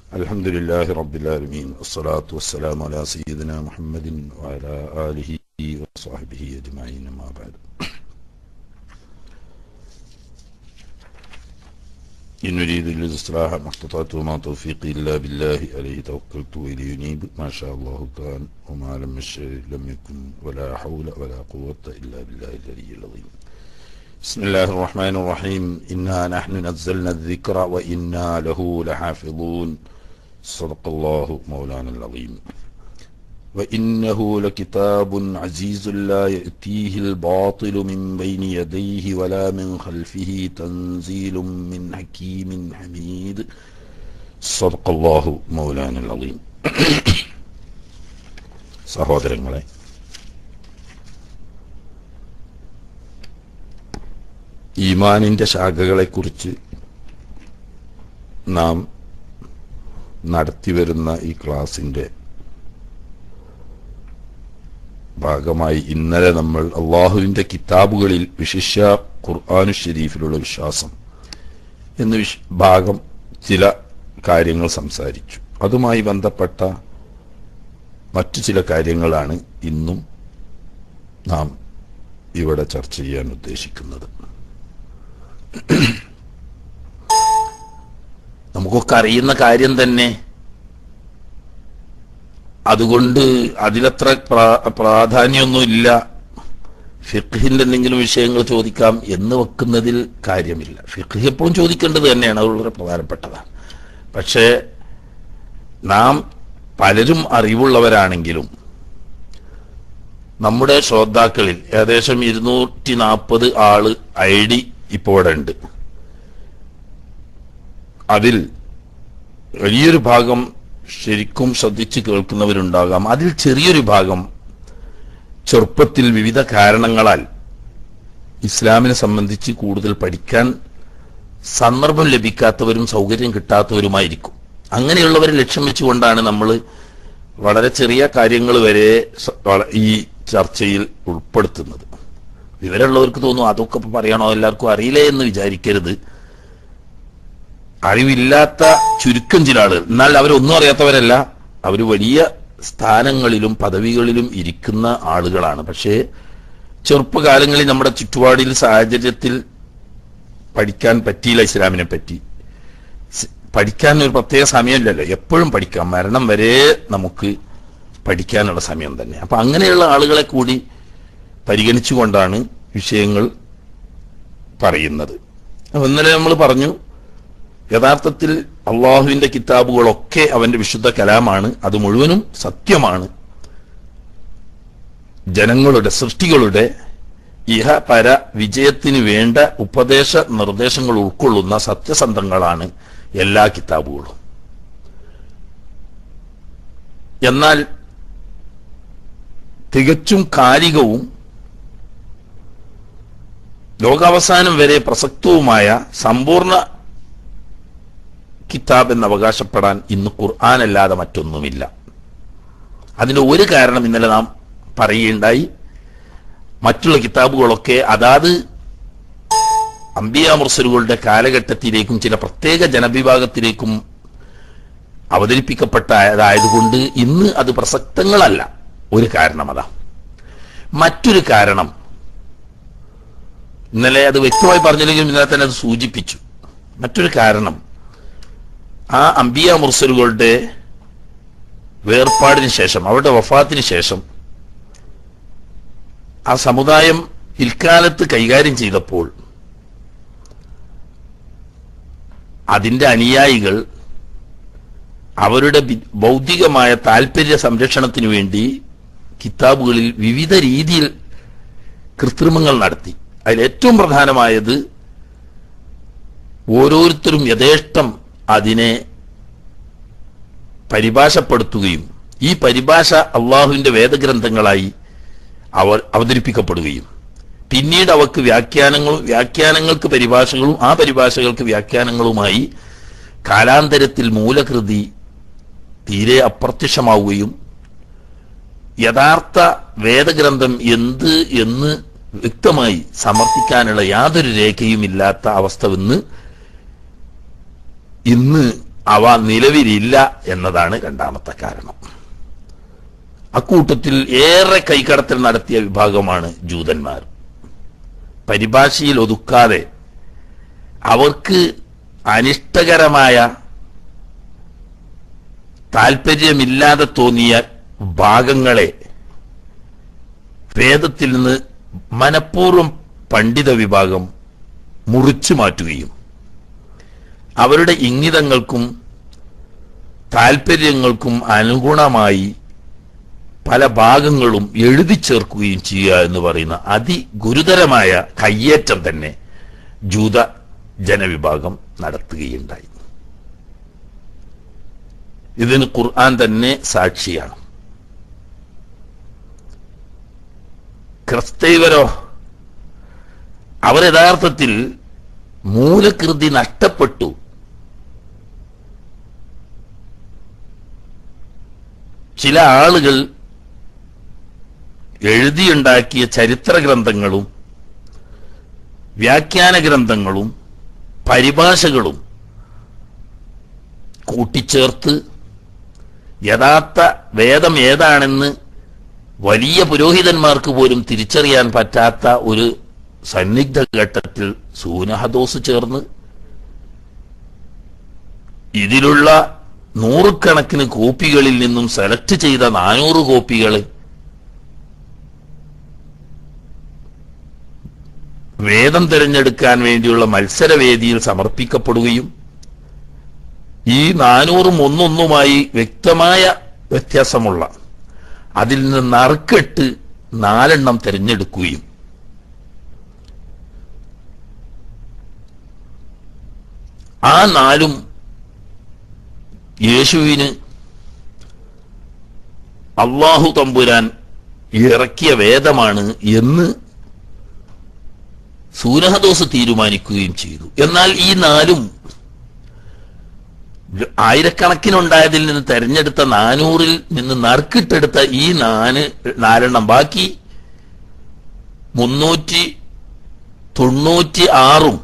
الحمد لله رب العالمين الصلاة والسلام على سيدنا محمد وعلى آله وصحبه أجمعين ما بعد إن نريد الإصلاح ما استطعت وما توفيقي إلا بالله عليه توكلت وإليه ينيب ما شاء الله كان وما لم يشاء لم يكن ولا حول ولا قوة إلا بالله العلي العظيم بسم الله الرحمن الرحيم إنا نحن نزلنا الذكر وإنا له لحافظون صدق الله مولانا العظيم وإنه لكتاب عزيز لا يأتيه الباطل من بين يديه ولا من خلفه تنزيل من حكيم حميد صدق الله مولانا العظيم സഹോദരങ്ങളെ ഈമാനിന്റെ ശാഖകളെക്കുറിച്ച് നാം നടത്തിവരുന്ന ഈ ക്ലാസിന്റെ ഭാഗമായി ഇന്നലെ നമ്മൾ അള്ളാഹുവിന്റെ കിതാബുകളിൽ വിശിഷ്യ ഖുർആാനു ഷരീഫിലുള്ള വിശ്വാസം എന്ന വിശ് ഭാഗം ചില കാര്യങ്ങൾ സംസാരിച്ചു അതുമായി ബന്ധപ്പെട്ട മറ്റു ചില കാര്യങ്ങളാണ് ഇന്നും നാം ഇവിടെ ചർച്ച ചെയ്യാൻ ഉദ്ദേശിക്കുന്നത് നമുക്കൊക്കെ അറിയുന്ന കാര്യം തന്നെ അതുകൊണ്ട് അതിലത്ര പ്രാ- പ്രാധാന്യമൊന്നുമില്ല ഫിഖിന്റെ എന്തെങ്കിലും വിഷയങ്ങൾ ചോദിക്കാം എന്ന് വെക്കുന്നതിൽ കാര്യമില്ല ഫിഖ് എപ്പോഴും ചോദിക്കേണ്ടത് തന്നെയാണ് അത് വളരെ പ്രധാനപ്പെട്ടതാണ് പക്ഷേ നാം പലരും അറിവുള്ളവരാണെങ്കിലും നമ്മുടെ ശ്രോതാക്കളിൽ ഏകദേശം ഇരുന്നൂറ്റി നാൽപ്പത് ആള് ഐ ഡി ഇപ്പോൾ ഇവിടെ ഉണ്ട് അതിൽ വലിയൊരു ഭാഗം ശരിക്കും ശ്രദ്ധിച്ച് കേൾക്കുന്നവരുണ്ടാകാം അതിൽ ചെറിയൊരു ഭാഗം ചെറുപ്പത്തിൽ വിവിധ കാരണങ്ങളാൽ ഇസ്ലാമിനെ സംബന്ധിച്ച് കൂടുതൽ പഠിക്കാൻ സന്ദർഭം ലഭിക്കാത്തവരും സൗകര്യം കിട്ടാത്തവരുമായിരിക്കും അങ്ങനെയുള്ളവരെ ലക്ഷ്യം വെച്ചുകൊണ്ടാണ് നമ്മൾ വളരെ ചെറിയ കാര്യങ്ങൾ വരെ സ- വള- ഈ ചർച്ചയിൽ ഉൾപ്പെടുത്തുന്നത് വിവരമുള്ളവർക്ക് തോന്നും അതൊക്കെ ഇപ്പൊ പറയണോ എല്ലാവർക്കും അറിയില്ലേ എന്ന് വിചാരിക്കരുത് അറിവില്ലാത്ത ചുരുക്കം ചില ആളുകൾ എന്നാൽ അവരൊന്നും അറിയാത്തവരല്ല അവർ വലിയ സ്ഥാനങ്ങളിലും പദവികളിലും ഇരിക്കുന്ന ആളുകളാണ് പക്ഷേ ചെറുപ്പകാലങ്ങളിൽ നമ്മുടെ ചുറ്റുപാടിൽ സാഹചര്യത്തിൽ പഠിക്കാൻ പറ്റിയില്ല ഇസ്ലാമിനെ പറ്റി സ് പഠിക്കാൻ ഒരു പ്രത്യേക സമയമില്ലല്ലോ എപ്പോഴും പഠിക്കാം മരണം വരെ നമുക്ക് പഠിക്കാനുള്ള സമയം തന്നെ അപ്പൊ അങ്ങനെയുള്ള ആളുകളെ കൂടി പരിഗണിച്ചുകൊണ്ടാണ് വിഷയങ്ങൾ പറയുന്നത് അപ്പൊ ഇന്നലെ നമ്മൾ പറഞ്ഞു യഥാർത്ഥത്തിൽ അള്ളാഹുവിന്റെ കിതാബുകളൊക്കെ അവന്റെ വിശുദ്ധ കലാമാണ് അത് മുഴുവനും സത്യമാണ് ജനങ്ങളുടെ സൃഷ്ടികളുടെ ഇഹ പര വിജയത്തിന് വേണ്ട ഉപദേശ നിർദ്ദേശങ്ങൾ ഉൾക്കൊള്ളുന്ന സത്യസന്ധങ്ങളാണ് എല്ലാ കിതാബുകളും എന്നാൽ തികച്ചും കാലികവും ലോകാവസാനം വരെ പ്രസക്തവുമായ സമ്പൂർണ്ണ കിതാബ് എന്ന് അവകാശപ്പെടാൻ ഇന്ന് ഖുർആൻ അല്ലാതെ മറ്റൊന്നുമില്ല അതിന്റെ ഒരു കാരണം ഇന്നലെ നാം പറയുകയുണ്ടായി മറ്റുള്ള കിതാബുകളൊക്കെ അതാത് അംബിയ മുർസലുകളുടെ കാലഘട്ടത്തിലേക്കും ചില പ്രത്യേക ജനവിഭാഗത്തിലേക്കും അവതരിപ്പിക്കപ്പെട്ടതായതുകൊണ്ട് ഇന്ന് അത് പ്രസക്തങ്ങളല്ല ഒരു കാരണം അതാ മറ്റൊരു കാരണം ഇന്നലെ അത് വ്യക്തമായി പറഞ്ഞില്ലെങ്കിലും ഇന്നലെ തന്നെ അത് സൂചിപ്പിച്ചു മറ്റൊരു കാരണം ആ അംബിയ മുർസലുകളുടെ വേർപാടിന് ശേഷം അവരുടെ വഫാത്തിന് ശേഷം ആ സമുദായം പിൽക്കാലത്ത് കൈകാര്യം ചെയ്തപ്പോൾ അതിന്റെ അനുയായികൾ അവരുടെ ബി- ബൗദ്ധികമായ താല്പര്യ സംരക്ഷണത്തിന് വേണ്ടി കിതാബുകളിൽ വിവിധ രീതിയിൽ കൃത്രിമങ്ങൾ നടത്തി അതിൽ ഏറ്റവും പ്രധാനമായത് ഓരോരുത്തരും യഥേഷ്ടം അതിനെ പരിഭാഷപ്പെടുത്തുകയും ഈ പരിഭാഷ അള്ളാഹുവിന്റെ വേദഗ്രന്ഥങ്ങളായി അവർ അവതരിപ്പിക്കപ്പെടുകയും പിന്നീട് അവക്ക് വ്യാഖ്യാനങ്ങളും വ്യാഖ്യാനങ്ങൾക്ക് പരിഭാഷകളും ആ പരിഭാഷകൾക്ക് വ്യാഖ്യാനങ്ങളുമായി കാലാന്തരത്തിൽ മൂലകൃതി തീരെ അപ്രത്യക്ഷമാവുകയും യഥാർത്ഥ വേദഗ്രന്ഥം എന്ത് എന്ന് വ്യക്തമായി സമർത്ഥിക്കാനുള്ള യാതൊരു രേഖയും ഇല്ലാത്ത അവസ്ഥ ഇന്ന് ഇന്ന് അവ നിലവിലില്ല എന്നതാണ് രണ്ടാമത്തെ കാരണം അക്കൂട്ടത്തിൽ ഏറെ കൈകടത്തൽ നടത്തിയ വിഭാഗമാണ് ജൂതന്മാർ പരിഭാഷയിൽ ഒതുക്കാതെ അവർക്ക് അനിഷ്ടകരമായ താല്പര്യമില്ലാതെ തോന്നിയ ഭാഗങ്ങളെ വേദത്തിൽ നിന്ന് മനഃപൂർവ്വം പണ്ഡിത വിഭാഗം മുറിച്ചു മാറ്റുകയും അവരുടെ ഇംഗിതങ്ങൾക്കും താല്പര്യങ്ങൾക്കും അനുഗുണമായി പല ഭാഗങ്ങളും എഴുതി ചേർക്കുകയും ചെയ്യുക എന്ന് പറയുന്ന അതിഗുരുതരമായ കയ്യേറ്റം തന്നെ ജൂത ജനവിഭാഗം നടത്തുകയുണ്ടായി ഇതിന് ഖുർആൻ തന്നെ സാക്ഷിയാണ് ക്രിസ്തൈവരോ അവർ യഥാർത്ഥത്തിൽ മൂലകൃതി നഷ്ടപ്പെട്ടു ചില ആളുകൾ എഴുതിയുണ്ടാക്കിയ ചരിത്ര ഗ്രന്ഥങ്ങളും വ്യാഖ്യാന ഗ്രന്ഥങ്ങളും പരിഭാഷകളും കൂട്ടിച്ചേർത്ത് യഥാർത്ഥ വേദം ഏതാണെന്ന് വലിയ പുരോഹിതന്മാർക്ക് പോലും തിരിച്ചറിയാൻ പറ്റാത്ത ഒരു സന്നിഗ്ധ ഘട്ടത്തിൽ സൂനഹദോസ് ചേർന്ന് ഇതിലുള്ള നൂറുകണക്കിന് കോപ്പികളിൽ നിന്നും സെലക്ട് ചെയ്ത നാനൂറ് കോപ്പികളെ വേദം തിരഞ്ഞെടുക്കാൻ വേണ്ടിയുള്ള മത്സരവേദിയിൽ സമർപ്പിക്കപ്പെടുകയും ഈ നാനൂറും ഒന്നൊന്നുമായി വ്യക്തമായ വ്യത്യാസമുള്ള അതിൽ നിന്ന് നറുക്കെട്ട് നാലെണ്ണം തിരഞ്ഞെടുക്കുകയും ആ നാലും യേശുവിന് അള്ളാഹു തമ്പുരാൻ ഇറക്കിയ വേദമാണ് എന്ന് സൂനഹദോസ് തീരുമാനിക്കുകയും ചെയ്തു എന്നാൽ ഈ നാലും ആയിരക്കണക്കിനുണ്ടായതിൽ നിന്ന് തെരഞ്ഞെടുത്ത നാനൂറിൽ നിന്ന് നറുക്കിട്ടെടുത്ത ഈ നാല് നാലെണ്ണം ബാക്കി മുന്നൂറ്റി തൊണ്ണൂറ്റി ആറും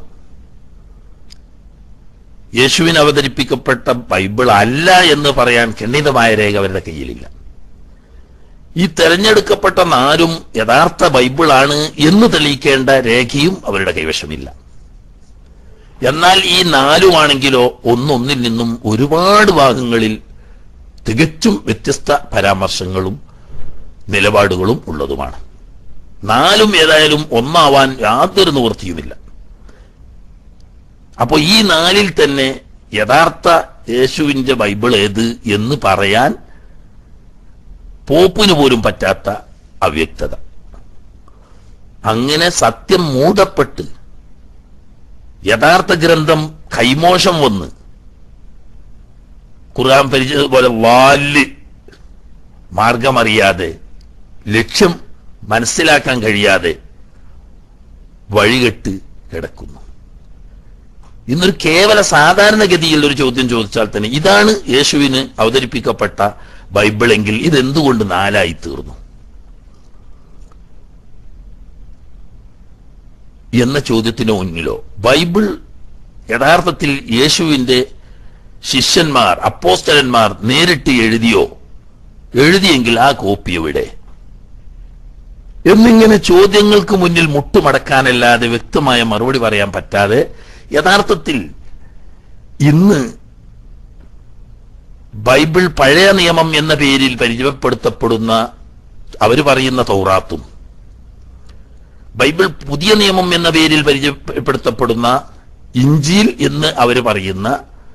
യേശുവിന് അവതരിപ്പിക്കപ്പെട്ട ബൈബിൾ അല്ല എന്ന് പറയാൻ ഖണ്ഡിതമായ രേഖ അവരുടെ കയ്യിലില്ല ഈ തെരഞ്ഞെടുക്കപ്പെട്ട നാലും യഥാർത്ഥ ബൈബിളാണ് എന്ന് തെളിയിക്കേണ്ട രേഖയും അവരുടെ കൈവശമില്ല എന്നാൽ ഈ നാലുമാണെങ്കിലോ ഒന്നൊന്നിൽ നിന്നും ഒരുപാട് ഭാഗങ്ങളിൽ തികച്ചും വ്യത്യസ്ത പരാമർശങ്ങളും നിലപാടുകളും ഉള്ളതുമാണ് നാലും ഏതായാലും ഒന്നാവാൻ യാതൊരു നിവൃത്തിയുമില്ല അപ്പോൾ ഈ നാലിൽ തന്നെ യഥാർത്ഥ യേശുവിന്റെ ബൈബിൾ ഏത് എന്ന് പറയാൻ പോപ്പിന് പോലും പറ്റാത്ത അവ്യക്തത അങ്ങനെ സത്യം മൂടപ്പെട്ട് യഥാർത്ഥ ഗ്രന്ഥം കൈമോശം വന്ന് ഖുർആൻ പരിചയതുപോലെ വാല് മാർഗമറിയാതെ ലക്ഷ്യം മനസ്സിലാക്കാൻ കഴിയാതെ വഴികെട്ട് കിടക്കുന്നു ഇന്നൊരു കേവല സാധാരണഗതിയിൽ ഒരു ചോദ്യം ചോദിച്ചാൽ തന്നെ ഇതാണ് യേശുവിന് അവതരിപ്പിക്കപ്പെട്ട ബൈബിളെങ്കിൽ ഇതെന്തുകൊണ്ട് നാലായി തീർന്നു എന്ന ചോദ്യത്തിന് മുന്നിലോ ബൈബിൾ യഥാർത്ഥത്തിൽ യേശുവിന്റെ ശിഷ്യന്മാർ അപ്പോസ്തലന്മാർ നേരിട്ട് എഴുതിയോ എഴുതിയെങ്കിൽ ആ കോപ്പി എവിടെ എന്നിങ്ങനെ ചോദ്യങ്ങൾക്ക് മുന്നിൽ മുട്ടുമടക്കാനല്ലാതെ വ്യക്തമായ മറുപടി പറയാൻ പറ്റാതെ യഥാർത്ഥത്തിൽ ഇന്ന് ബൈബിൾ പഴയ നിയമം എന്ന പേരിൽ പരിചയപ്പെടുത്തപ്പെടുന്ന അവർ പറയുന്ന തൗറാത്തും ബൈബിൾ പുതിയ നിയമം എന്ന പേരിൽ പരിചയപ്പെടുത്തപ്പെടുന്ന ഇഞ്ചിയിൽ എന്ന് അവർ പറയുന്ന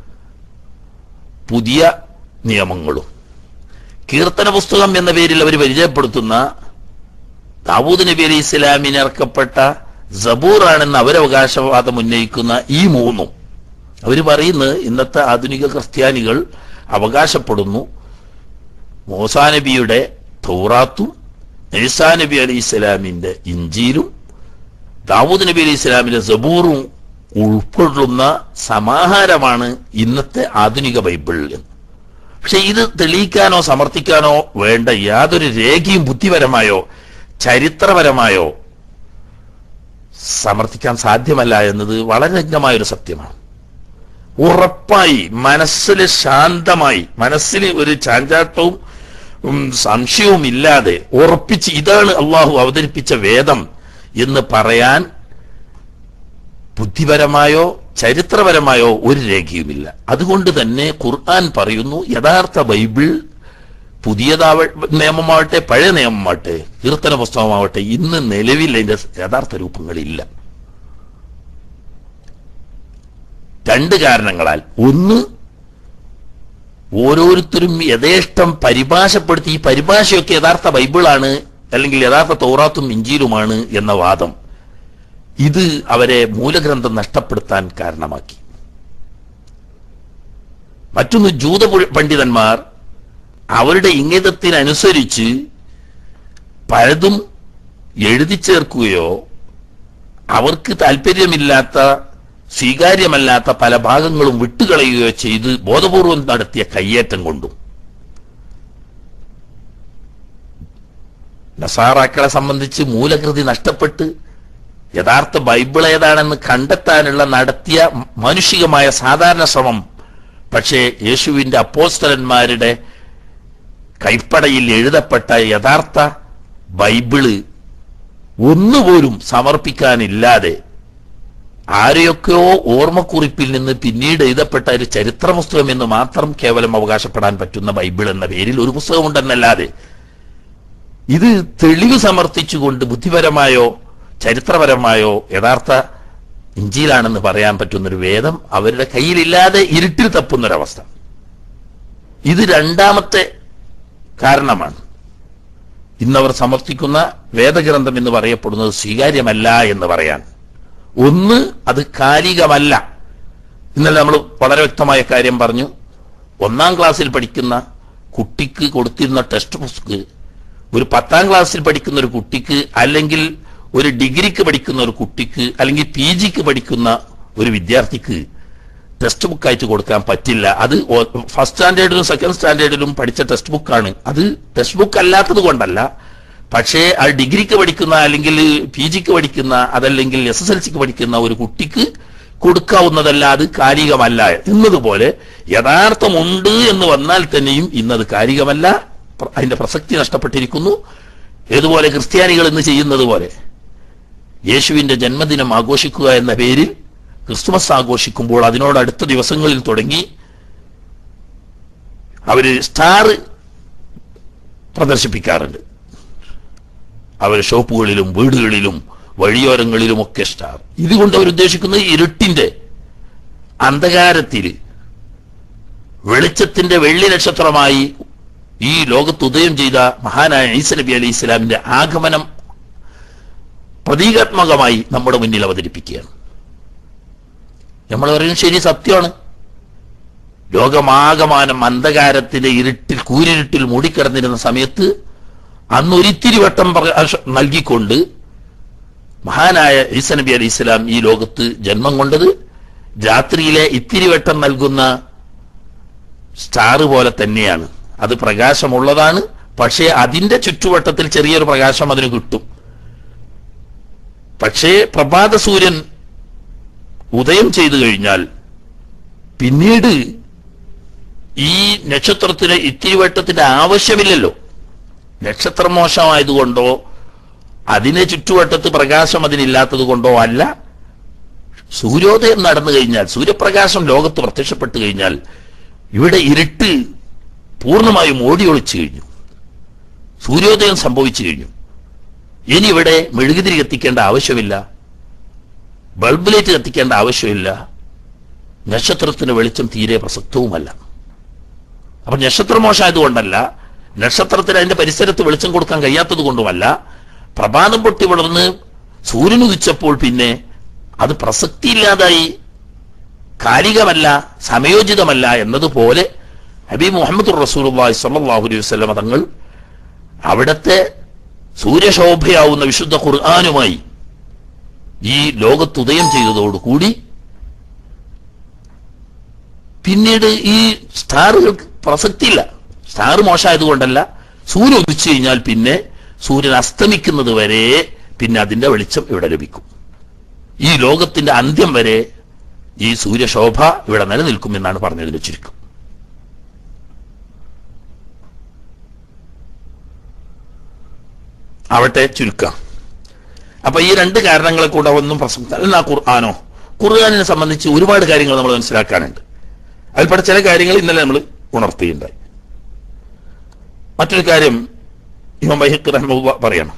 പുതിയ നിയമങ്ങളും കീർത്തന പുസ്തകം എന്ന പേരിൽ അവർ പരിചയപ്പെടുത്തുന്ന ദാവൂദ് നബി അലി ഇസ്ലാമിന് ഇറക്കപ്പെട്ട സബൂറാണെന്ന് അവരവകാശവാദം ഉന്നയിക്കുന്ന ഈ മൂന്നും അവർ പറയുന്നത് ഇന്നത്തെ ആധുനിക ക്രിസ്ത്യാനികൾ അവകാശപ്പെടുന്നു മോസാ നബിയുടെ തൗറാത്തും ഈസാ നബി അലി ഇസ്ലാമിന്റെ ഇഞ്ചിയിലും ദാവൂദ് നബി അലി ഇസ്ലാമിന്റെ സബൂറും ഉൾക്കൊള്ളുന്ന സമാഹാരമാണ് ഇന്നത്തെ ആധുനിക ബൈബിൾ എന്ന് പക്ഷെ ഇത് തെളിയിക്കാനോ സമർത്ഥിക്കാനോ വേണ്ട യാതൊരു രേഖയും ബുദ്ധിപരമായോ ചരിത്രപരമായോ സമർത്ഥിക്കാൻ സാധ്യമല്ല എന്നത് വളരെ നഗ്നമായൊരു സത്യമാണ് ഉറപ്പായി മനസ്സിൽ ശാന്തമായി മനസ്സിന് ഒരു ചാഞ്ചാട്ടവും ഉം, സംശയവും ഇല്ലാതെ ഉറപ്പിച്ച് ഇതാണ് അള്ളാഹു അവതരിപ്പിച്ച വേദം എന്ന് പറയാൻ ബുദ്ധിപരമായോ ചരിത്രപരമായോ ഒരു രേഖയുമില്ല അതുകൊണ്ട് തന്നെ ഖുർആൻ പറയുന്നു യഥാർത്ഥ ബൈബിൾ പുതിയതാവ നിയമമാവട്ടെ പഴയ നിയമമാവട്ടെ കീർത്തന പുസ്തകമാവട്ടെ ഇന്ന് നിലവിൽ അതിന്റെ യഥാർത്ഥ രൂപങ്ങളില്ല രണ്ട് കാരണങ്ങളാൽ ഒന്ന് ഓരോരുത്തരും യഥേഷ്ടം പരിഭാഷപ്പെടുത്തി ഈ പരിഭാഷയൊക്കെ യഥാർത്ഥ ബൈബിളാണ് അല്ലെങ്കിൽ യഥാർത്ഥ തൗറാത്തും ഇഞ്ചിയിലുമാണ് എന്ന വാദം ഇത് അവരെ മൂലഗ്രന്ഥം നഷ്ടപ്പെടുത്താൻ കാരണമാക്കി മറ്റൊന്ന് ജൂത പു- പണ്ഡിതന്മാർ അവരുടെ ഇംഗിതത്തിനനുസരിച്ച് പലതും എഴുതി ചേർക്കുകയോ അവർക്ക് താല്പര്യമില്ലാത്ത സ്വീകാര്യമല്ലാത്ത പല ഭാഗങ്ങളും വിട്ടുകളയുകയോ ചെയ്ത് ബോധപൂർവം നടത്തിയ കയ്യേറ്റം കൊണ്ടും നസാറാക്കളെ സംബന്ധിച്ച് മൂലകൃതി നഷ്ടപ്പെട്ട് യഥാർത്ഥ ബൈബിൾ ഏതാണെന്ന് കണ്ടെത്താനുള്ള നടത്തിയ മാനുഷികമായ സാധാരണ ശ്രമം പക്ഷേ യേശുവിന്റെ അപ്പോസ്തലന്മാരുടെ കൈപ്പടയിൽ എഴുതപ്പെട്ട യഥാർത്ഥ ബൈബിള് ഒന്നുപോലും സമർപ്പിക്കാനില്ലാതെ ആരെയൊക്കെയോ ഓർമ്മക്കുറിപ്പിൽ നിന്ന് പിന്നീട് എഴുതപ്പെട്ട ഒരു ചരിത്ര പുസ്തകം എന്ന് മാത്രം കേവലം അവകാശപ്പെടാൻ പറ്റുന്ന ബൈബിൾ എന്ന പേരിൽ ഒരു പുസ്തകമുണ്ടെന്നല്ലാതെ ഇത് തെളിവ് സമർത്ഥിച്ചുകൊണ്ട് ബുദ്ധിപരമായോ ചരിത്രപരമായോ യഥാർത്ഥ ഇഞ്ചിയിലാണെന്ന് പറയാൻ പറ്റുന്നൊരു വേദം അവരുടെ കയ്യിലില്ലാതെ ഇരുട്ടിൽ തപ്പുന്നൊരവസ്ഥ ഇത് രണ്ടാമത്തെ കാരണമാണ് ഇന്നവർ സമർത്ഥിക്കുന്ന വേദഗ്രന്ഥം എന്ന് പറയപ്പെടുന്നത് സ്വീകാര്യമല്ല എന്ന് പറയാൻ ഒന്ന് അത് കാലികമല്ല ഇന്നലെ നമ്മൾ വളരെ വ്യക്തമായ കാര്യം പറഞ്ഞു ഒന്നാം ക്ലാസ്സിൽ പഠിക്കുന്ന കുട്ടിക്ക് കൊടുത്തിരുന്ന ടെക്സ്റ്റ് ബുക്ക് ഒരു പത്താം ക്ലാസ്സിൽ പഠിക്കുന്ന ഒരു കുട്ടിക്ക് അല്ലെങ്കിൽ ഒരു ഡിഗ്രിക്ക് പഠിക്കുന്ന ഒരു കുട്ടിക്ക് അല്ലെങ്കിൽ പി ജിക്ക് പഠിക്കുന്ന ഒരു വിദ്യാർത്ഥിക്ക് ടെക്സ്റ്റ് ബുക്ക് ആയിട്ട് കൊടുക്കാൻ പറ്റില്ല അത് ഓ- ഫസ്റ്റ് സ്റ്റാൻഡേർഡിലും സെക്കൻഡ് സ്റ്റാൻഡേർഡിലും പഠിച്ച ടെക്സ്റ്റ് ബുക്കാണ് അത് ടെക്സ്റ്റ് ബുക്ക് അല്ലാത്തത് കൊണ്ടല്ല പക്ഷേ ആ ഡിഗ്രിക്ക് പഠിക്കുന്ന അല്ലെങ്കിൽ പി ജിക്ക് പഠിക്കുന്ന അതല്ലെങ്കിൽ എസ് എസ് എൽ സിക്ക് പഠിക്കുന്ന ഒരു കുട്ടിക്ക് കൊടുക്കാവുന്നതല്ല അത് കാലികമല്ല എന്നതുപോലെ യഥാർത്ഥമുണ്ട് എന്ന് വന്നാൽ തന്നെയും ഇന്നത് കാലികമല്ല പ്ര- അതിന്റെ പ്രസക്തി നഷ്ടപ്പെട്ടിരിക്കുന്നു ഏതുപോലെ ക്രിസ്ത്യാനികൾ ഇന്ന് ചെയ്യുന്നത് പോലെ യേശുവിന്റെ ജന്മദിനം ആഘോഷിക്കുക എന്ന പേരിൽ ക്രിസ്തുമസ് ആഘോഷിക്കുമ്പോൾ അതിനോട് അടുത്ത ദിവസങ്ങളിൽ തുടങ്ങി അവര് സ്റ്റാർ പ്രദർശിപ്പിക്കാറുണ്ട് അവർ ഷോപ്പുകളിലും വീടുകളിലും വഴിയോരങ്ങളിലും ഒക്കെ സ്റ്റാർ ഇതുകൊണ്ട് അവർ ഉദ്ദേശിക്കുന്നത് ഇരുട്ടിന്റെ അന്ധകാരത്തിൽ വെളിച്ചത്തിന്റെ വെള്ളി നക്ഷത്രമായി ഈ ലോകത്ത് ഉദയം ചെയ്ത മഹാനായ ഈസ നബി അലൈഹി ഇസ്ലാമിന്റെ ആഗമനം പ്രതീകാത്മകമായി നമ്മുടെ മുന്നിൽ അവതരിപ്പിക്കുകയാണ് നമ്മൾ പറയുന്നത് ശരി സത്യമാണ് ലോകമാകമാനം അന്ധകാരത്തിന്റെ ഇരുട്ടിൽ കൂരിരുട്ടിൽ മൂടിക്കിടന്നിരുന്ന സമയത്ത് അന്ന് ഒരിത്തിരി വട്ടം പ്രകാശം നൽകിക്കൊണ്ട് മഹാനായ ഈസ നബി അലൈഹി ഇസ്ലാം ഈ ലോകത്ത് ജന്മം കൊണ്ടത് രാത്രിയിലെ ഇത്തിരി വട്ടം നൽകുന്ന സ്റ്റാർ പോലെ തന്നെയാണ് അത് പ്രകാശമുള്ളതാണ് പക്ഷേ അതിന്റെ ചുറ്റുവട്ടത്തിൽ ചെറിയൊരു പ്രകാശം അതിന് കിട്ടും പക്ഷേ പ്രഭാത സൂര്യൻ ഉദയം ചെയ്തു കഴിഞ്ഞാൽ പിന്നീട് ഈ നക്ഷത്രത്തിന് ഇത്തിരി വട്ടത്തിന്റെ ആവശ്യമില്ലല്ലോ നക്ഷത്രം മോശമായതുകൊണ്ടോ അതിനെ ചുറ്റുവട്ടത്ത് പ്രകാശം അതിനില്ലാത്തത് കൊണ്ടോ അല്ല സൂര്യോദയം നടന്നു കഴിഞ്ഞാൽ സൂര്യപ്രകാശം ലോകത്ത് പ്രത്യക്ഷപ്പെട്ടു കഴിഞ്ഞാൽ ഇവിടെ ഇരുട്ട് പൂർണ്ണമായും ഓടിയൊളിച്ചു കഴിഞ്ഞു സൂര്യോദയം സംഭവിച്ചു കഴിഞ്ഞു ഇനി ഇവിടെ മെഴുകുതിരി കത്തിക്കേണ്ട ആവശ്യമില്ല ബൾബ് ലൈറ്റ് കത്തിക്കേണ്ട ആവശ്യമില്ല നക്ഷത്രത്തിന് വെളിച്ചം തീരെ പ്രസക്തവുമല്ല അപ്പൊ നക്ഷത്രം മോശമായതുകൊണ്ടല്ല നക്ഷത്രത്തിന് അതിന്റെ പരിസരത്ത് വെളിച്ചം കൊടുക്കാൻ കഴിയാത്തത് കൊണ്ടുമല്ല പ്രഭാതം പൊട്ടി വളർന്ന് സൂര്യൻ ഉദിച്ചപ്പോൾ പിന്നെ അത് പ്രസക്തിയില്ലാതായി കാലികമല്ല സമയോചിതമല്ല എന്നതുപോലെ ഹബീബ് മുഹമ്മദ് റസൂലുള്ളാഹി സ്വല്ലല്ലാഹു അലൈഹി വസല്ലം തങ്ങൾ അവിടത്തെ സൂര്യശോഭയാവുന്ന വിശുദ്ധ ഖുർആാനുമായി ഈ ലോകത്ത് ഉദയം ചെയ്തതോടുകൂടി പിന്നീട് ഈ സ്റ്റാറുകൾക്ക് പ്രസക്തിയില്ല സ്റ്റാർ മോശമായതുകൊണ്ടല്ല സൂര്യൻ ഉദിച്ചു കഴിഞ്ഞാൽ പിന്നെ സൂര്യൻ അസ്തമിക്കുന്നത് വരെ പിന്നെ അതിന്റെ വെളിച്ചം ഇവിടെ ലഭിക്കും ഈ ലോകത്തിന്റെ അന്ത്യം വരെ ഈ സൂര്യശോഭ ഇവിടെ നിലനിൽക്കും എന്നാണ് പറഞ്ഞതിന്റെ ചുരുക്കം ആവട്ടെ ചുരുക്കാം അപ്പൊ ഈ രണ്ട് കാരണങ്ങളെ കൂടെ ഒന്നും പ്രസംഗിച്ച എന്നാ ഖുർആാനോ ഖുർആാനിനെ സംബന്ധിച്ച് ഒരുപാട് കാര്യങ്ങൾ നമ്മൾ മനസ്സിലാക്കാനുണ്ട് അതിൽപ്പെട്ട ചില കാര്യങ്ങൾ ഇന്നലെ നമ്മൾ ഉണർത്തിയുണ്ടായി മറ്റൊരു കാര്യം ഇമാം ബൈഹഖ് റഹ്മുള്ള പറയണം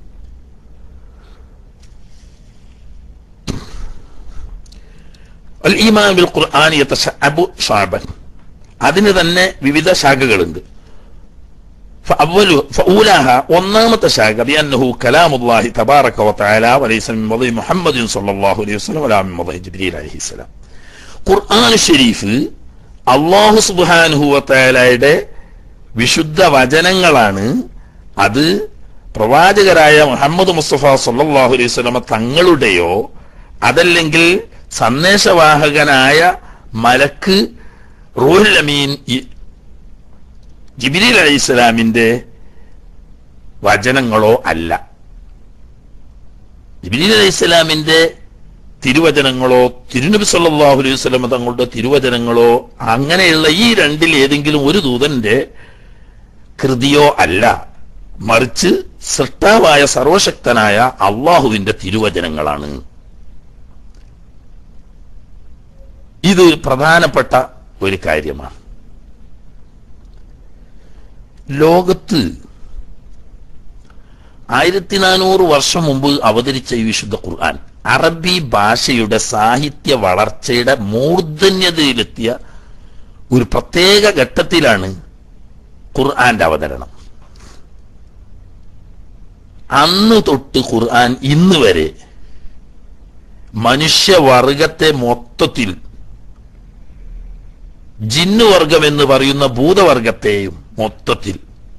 അൽ ഈമാൻ ബിൽ ഖുർആൻ യതശഅബു ശഅബൻ അതിന് തന്നെ വിവിധ ശാഖകളുണ്ട് فأول فأولاها ഒന്നാമത്തെ ശാഖ بأنه كلام الله تبارك وتعالى وليس من مضي محمد صلى الله عليه وسلم ولا من مضي جبريل عليه السلام ഖുർആൻ ഷരീഫ് അള്ളാഹു സുബ്ഹാനഹു വതആലയുടെ വിശുദ്ധ വചനങ്ങളാണ് അത് പ്രവാചകരായ മുഹമ്മദ് മുസ്തഫ സല്ലല്ലാഹു അലൈഹി വസല്ലമ തങ്ങളുടെയോ അതല്ലെങ്കിൽ സന്ദേശവാഹകനായ മലക്ക് റൂഹുൽ അമീൻ ഇ- ജിബിരിൽ അലൈഹി സ്വലാമിന്റെ വചനങ്ങളോ അല്ല ജിബിരിൽ അലൈഹി സ്വലാമിന്റെ തിരുവചനങ്ങളോ തിരുനബി സല്ലല്ലാഹു അലൈഹി വസല്ലമ തങ്ങളുടെ തിരുവചനങ്ങളോ അങ്ങനെയുള്ള ഈ രണ്ടിൽ ഏതെങ്കിലും ഒരു ദൂതന്റെ കൃതിയോ അല്ല മറിച്ച് സൃഷ്ടാവായ സർവശക്തനായ അള്ളാഹുവിന്റെ തിരുവചനങ്ങളാണ് ഇത് പ്രധാനപ്പെട്ട ഒരു കാര്യമാണ് ലോകത്ത് ആയിരത്തി നാനൂറ് വർഷം മുമ്പ് അവതരിച്ച ഈ വിശുദ്ധ ഖുർആൻ അറബി ഭാഷയുടെ സാഹിത്യ വളർച്ചയുടെ മൂർധന്യതയിലെത്തിയ ഒരു പ്രത്യേക ഘട്ടത്തിലാണ് ഖുർആന്റെ അവതരണം അന്ന് തൊട്ട് ഖുർആൻ ഇന്ന് വരെ മനുഷ്യവർഗത്തെ മൊത്തത്തിൽ ജിന്നുവർഗം എന്ന് പറയുന്ന ഭൂതവർഗത്തെയും മൊത്തത്തിൽ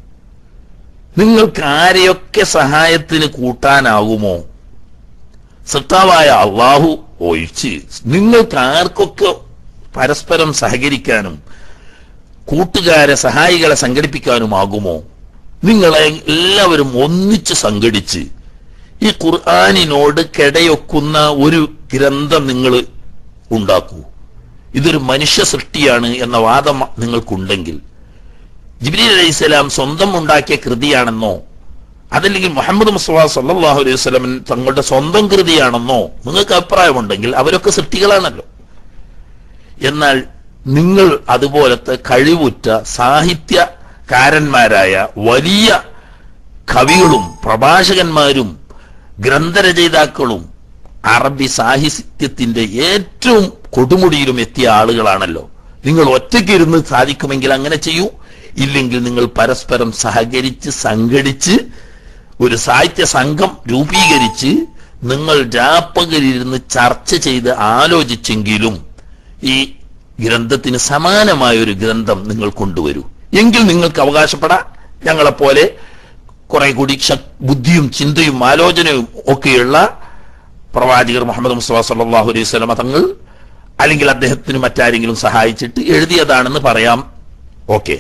നിങ്ങൾക്ക് ആരെയൊക്കെ സഹായത്തിന് കൂട്ടാനാകുമോ സത്താവായ അള്ളാഹു ഒഴിച്ച് നിങ്ങൾക്ക് ആർക്കൊക്കെ പരസ്പരം സഹകരിക്കാനും കൂട്ടുകാരെ സഹായികളെ സംഘടിപ്പിക്കാനുമാകുമോ നിങ്ങളെ എല്ലാവരും ഒന്നിച്ച് സംഘടിച്ച് ഈ ഖുർആാനിനോട് കിടയൊക്കുന്ന ഒരു ഗ്രന്ഥം നിങ്ങൾ ഉണ്ടാക്കൂ ഇതൊരു മനുഷ്യ സൃഷ്ടിയാണ് എന്ന വാദം നിങ്ങൾക്കുണ്ടെങ്കിൽ ജിബ്രീൽ അലൈഹിസ്സലാം സ്വന്തം ഉണ്ടാക്കിയ കൃതിയാണെന്നോ അതല്ലെങ്കിൽ മുഹമ്മദ് മുസ്തഫ സല്ലല്ലാഹു അലൈഹി വസല്ലം തങ്ങളുടെ സ്വന്തം കൃതിയാണെന്നോ നിങ്ങൾക്ക് അഭിപ്രായമുണ്ടെങ്കിൽ അവരൊക്കെ സൃഷ്ടികളാണല്ലോ എന്നാൽ നിങ്ങൾ അതുപോലത്തെ കഴിവുറ്റ സാഹിത്യകാരന്മാരായ വലിയ കവികളും പ്രഭാഷകന്മാരും ഗ്രന്ഥരചയിതാക്കളും അറബി സാഹിത്യത്തിന്റെ ഏറ്റവും കൊടുമുടിയിലും എത്തിയ ആളുകളാണല്ലോ നിങ്ങൾ ഒറ്റയ്ക്കിരുന്ന് സാധിക്കുമെങ്കിൽ അങ്ങനെ ചെയ്യൂ ഇല്ലെങ്കിൽ നിങ്ങൾ പരസ്പരം സഹകരിച്ച് സംഘടിച്ച് ഒരു സാഹിത്യ സംഘം രൂപീകരിച്ച് നിങ്ങൾ രാപ്പകരിരുന്ന് ചർച്ച ചെയ്ത് ആലോചിച്ചെങ്കിലും ഈ ഗ്രന്ഥത്തിന് സമാനമായ ഒരു ഗ്രന്ഥം നിങ്ങൾ കൊണ്ടുവരൂ എങ്കിൽ നിങ്ങൾക്ക് അവകാശപ്പെടാം ഞങ്ങളെപ്പോലെ കുറെ കൂടി ശക്- ബുദ്ധിയും ചിന്തയും ആലോചനയും ഒക്കെയുള്ള പ്രവാചകർ മുഹമ്മദ് മുസ്തഫ സല്ലല്ലാഹു അലൈഹി വസല്ലമ തങ്ങൾ അല്ലെങ്കിൽ അദ്ദേഹത്തിന് മറ്റാരെങ്കിലും സഹായിച്ചിട്ട് എഴുതിയതാണെന്ന് പറയാം ഓക്കെ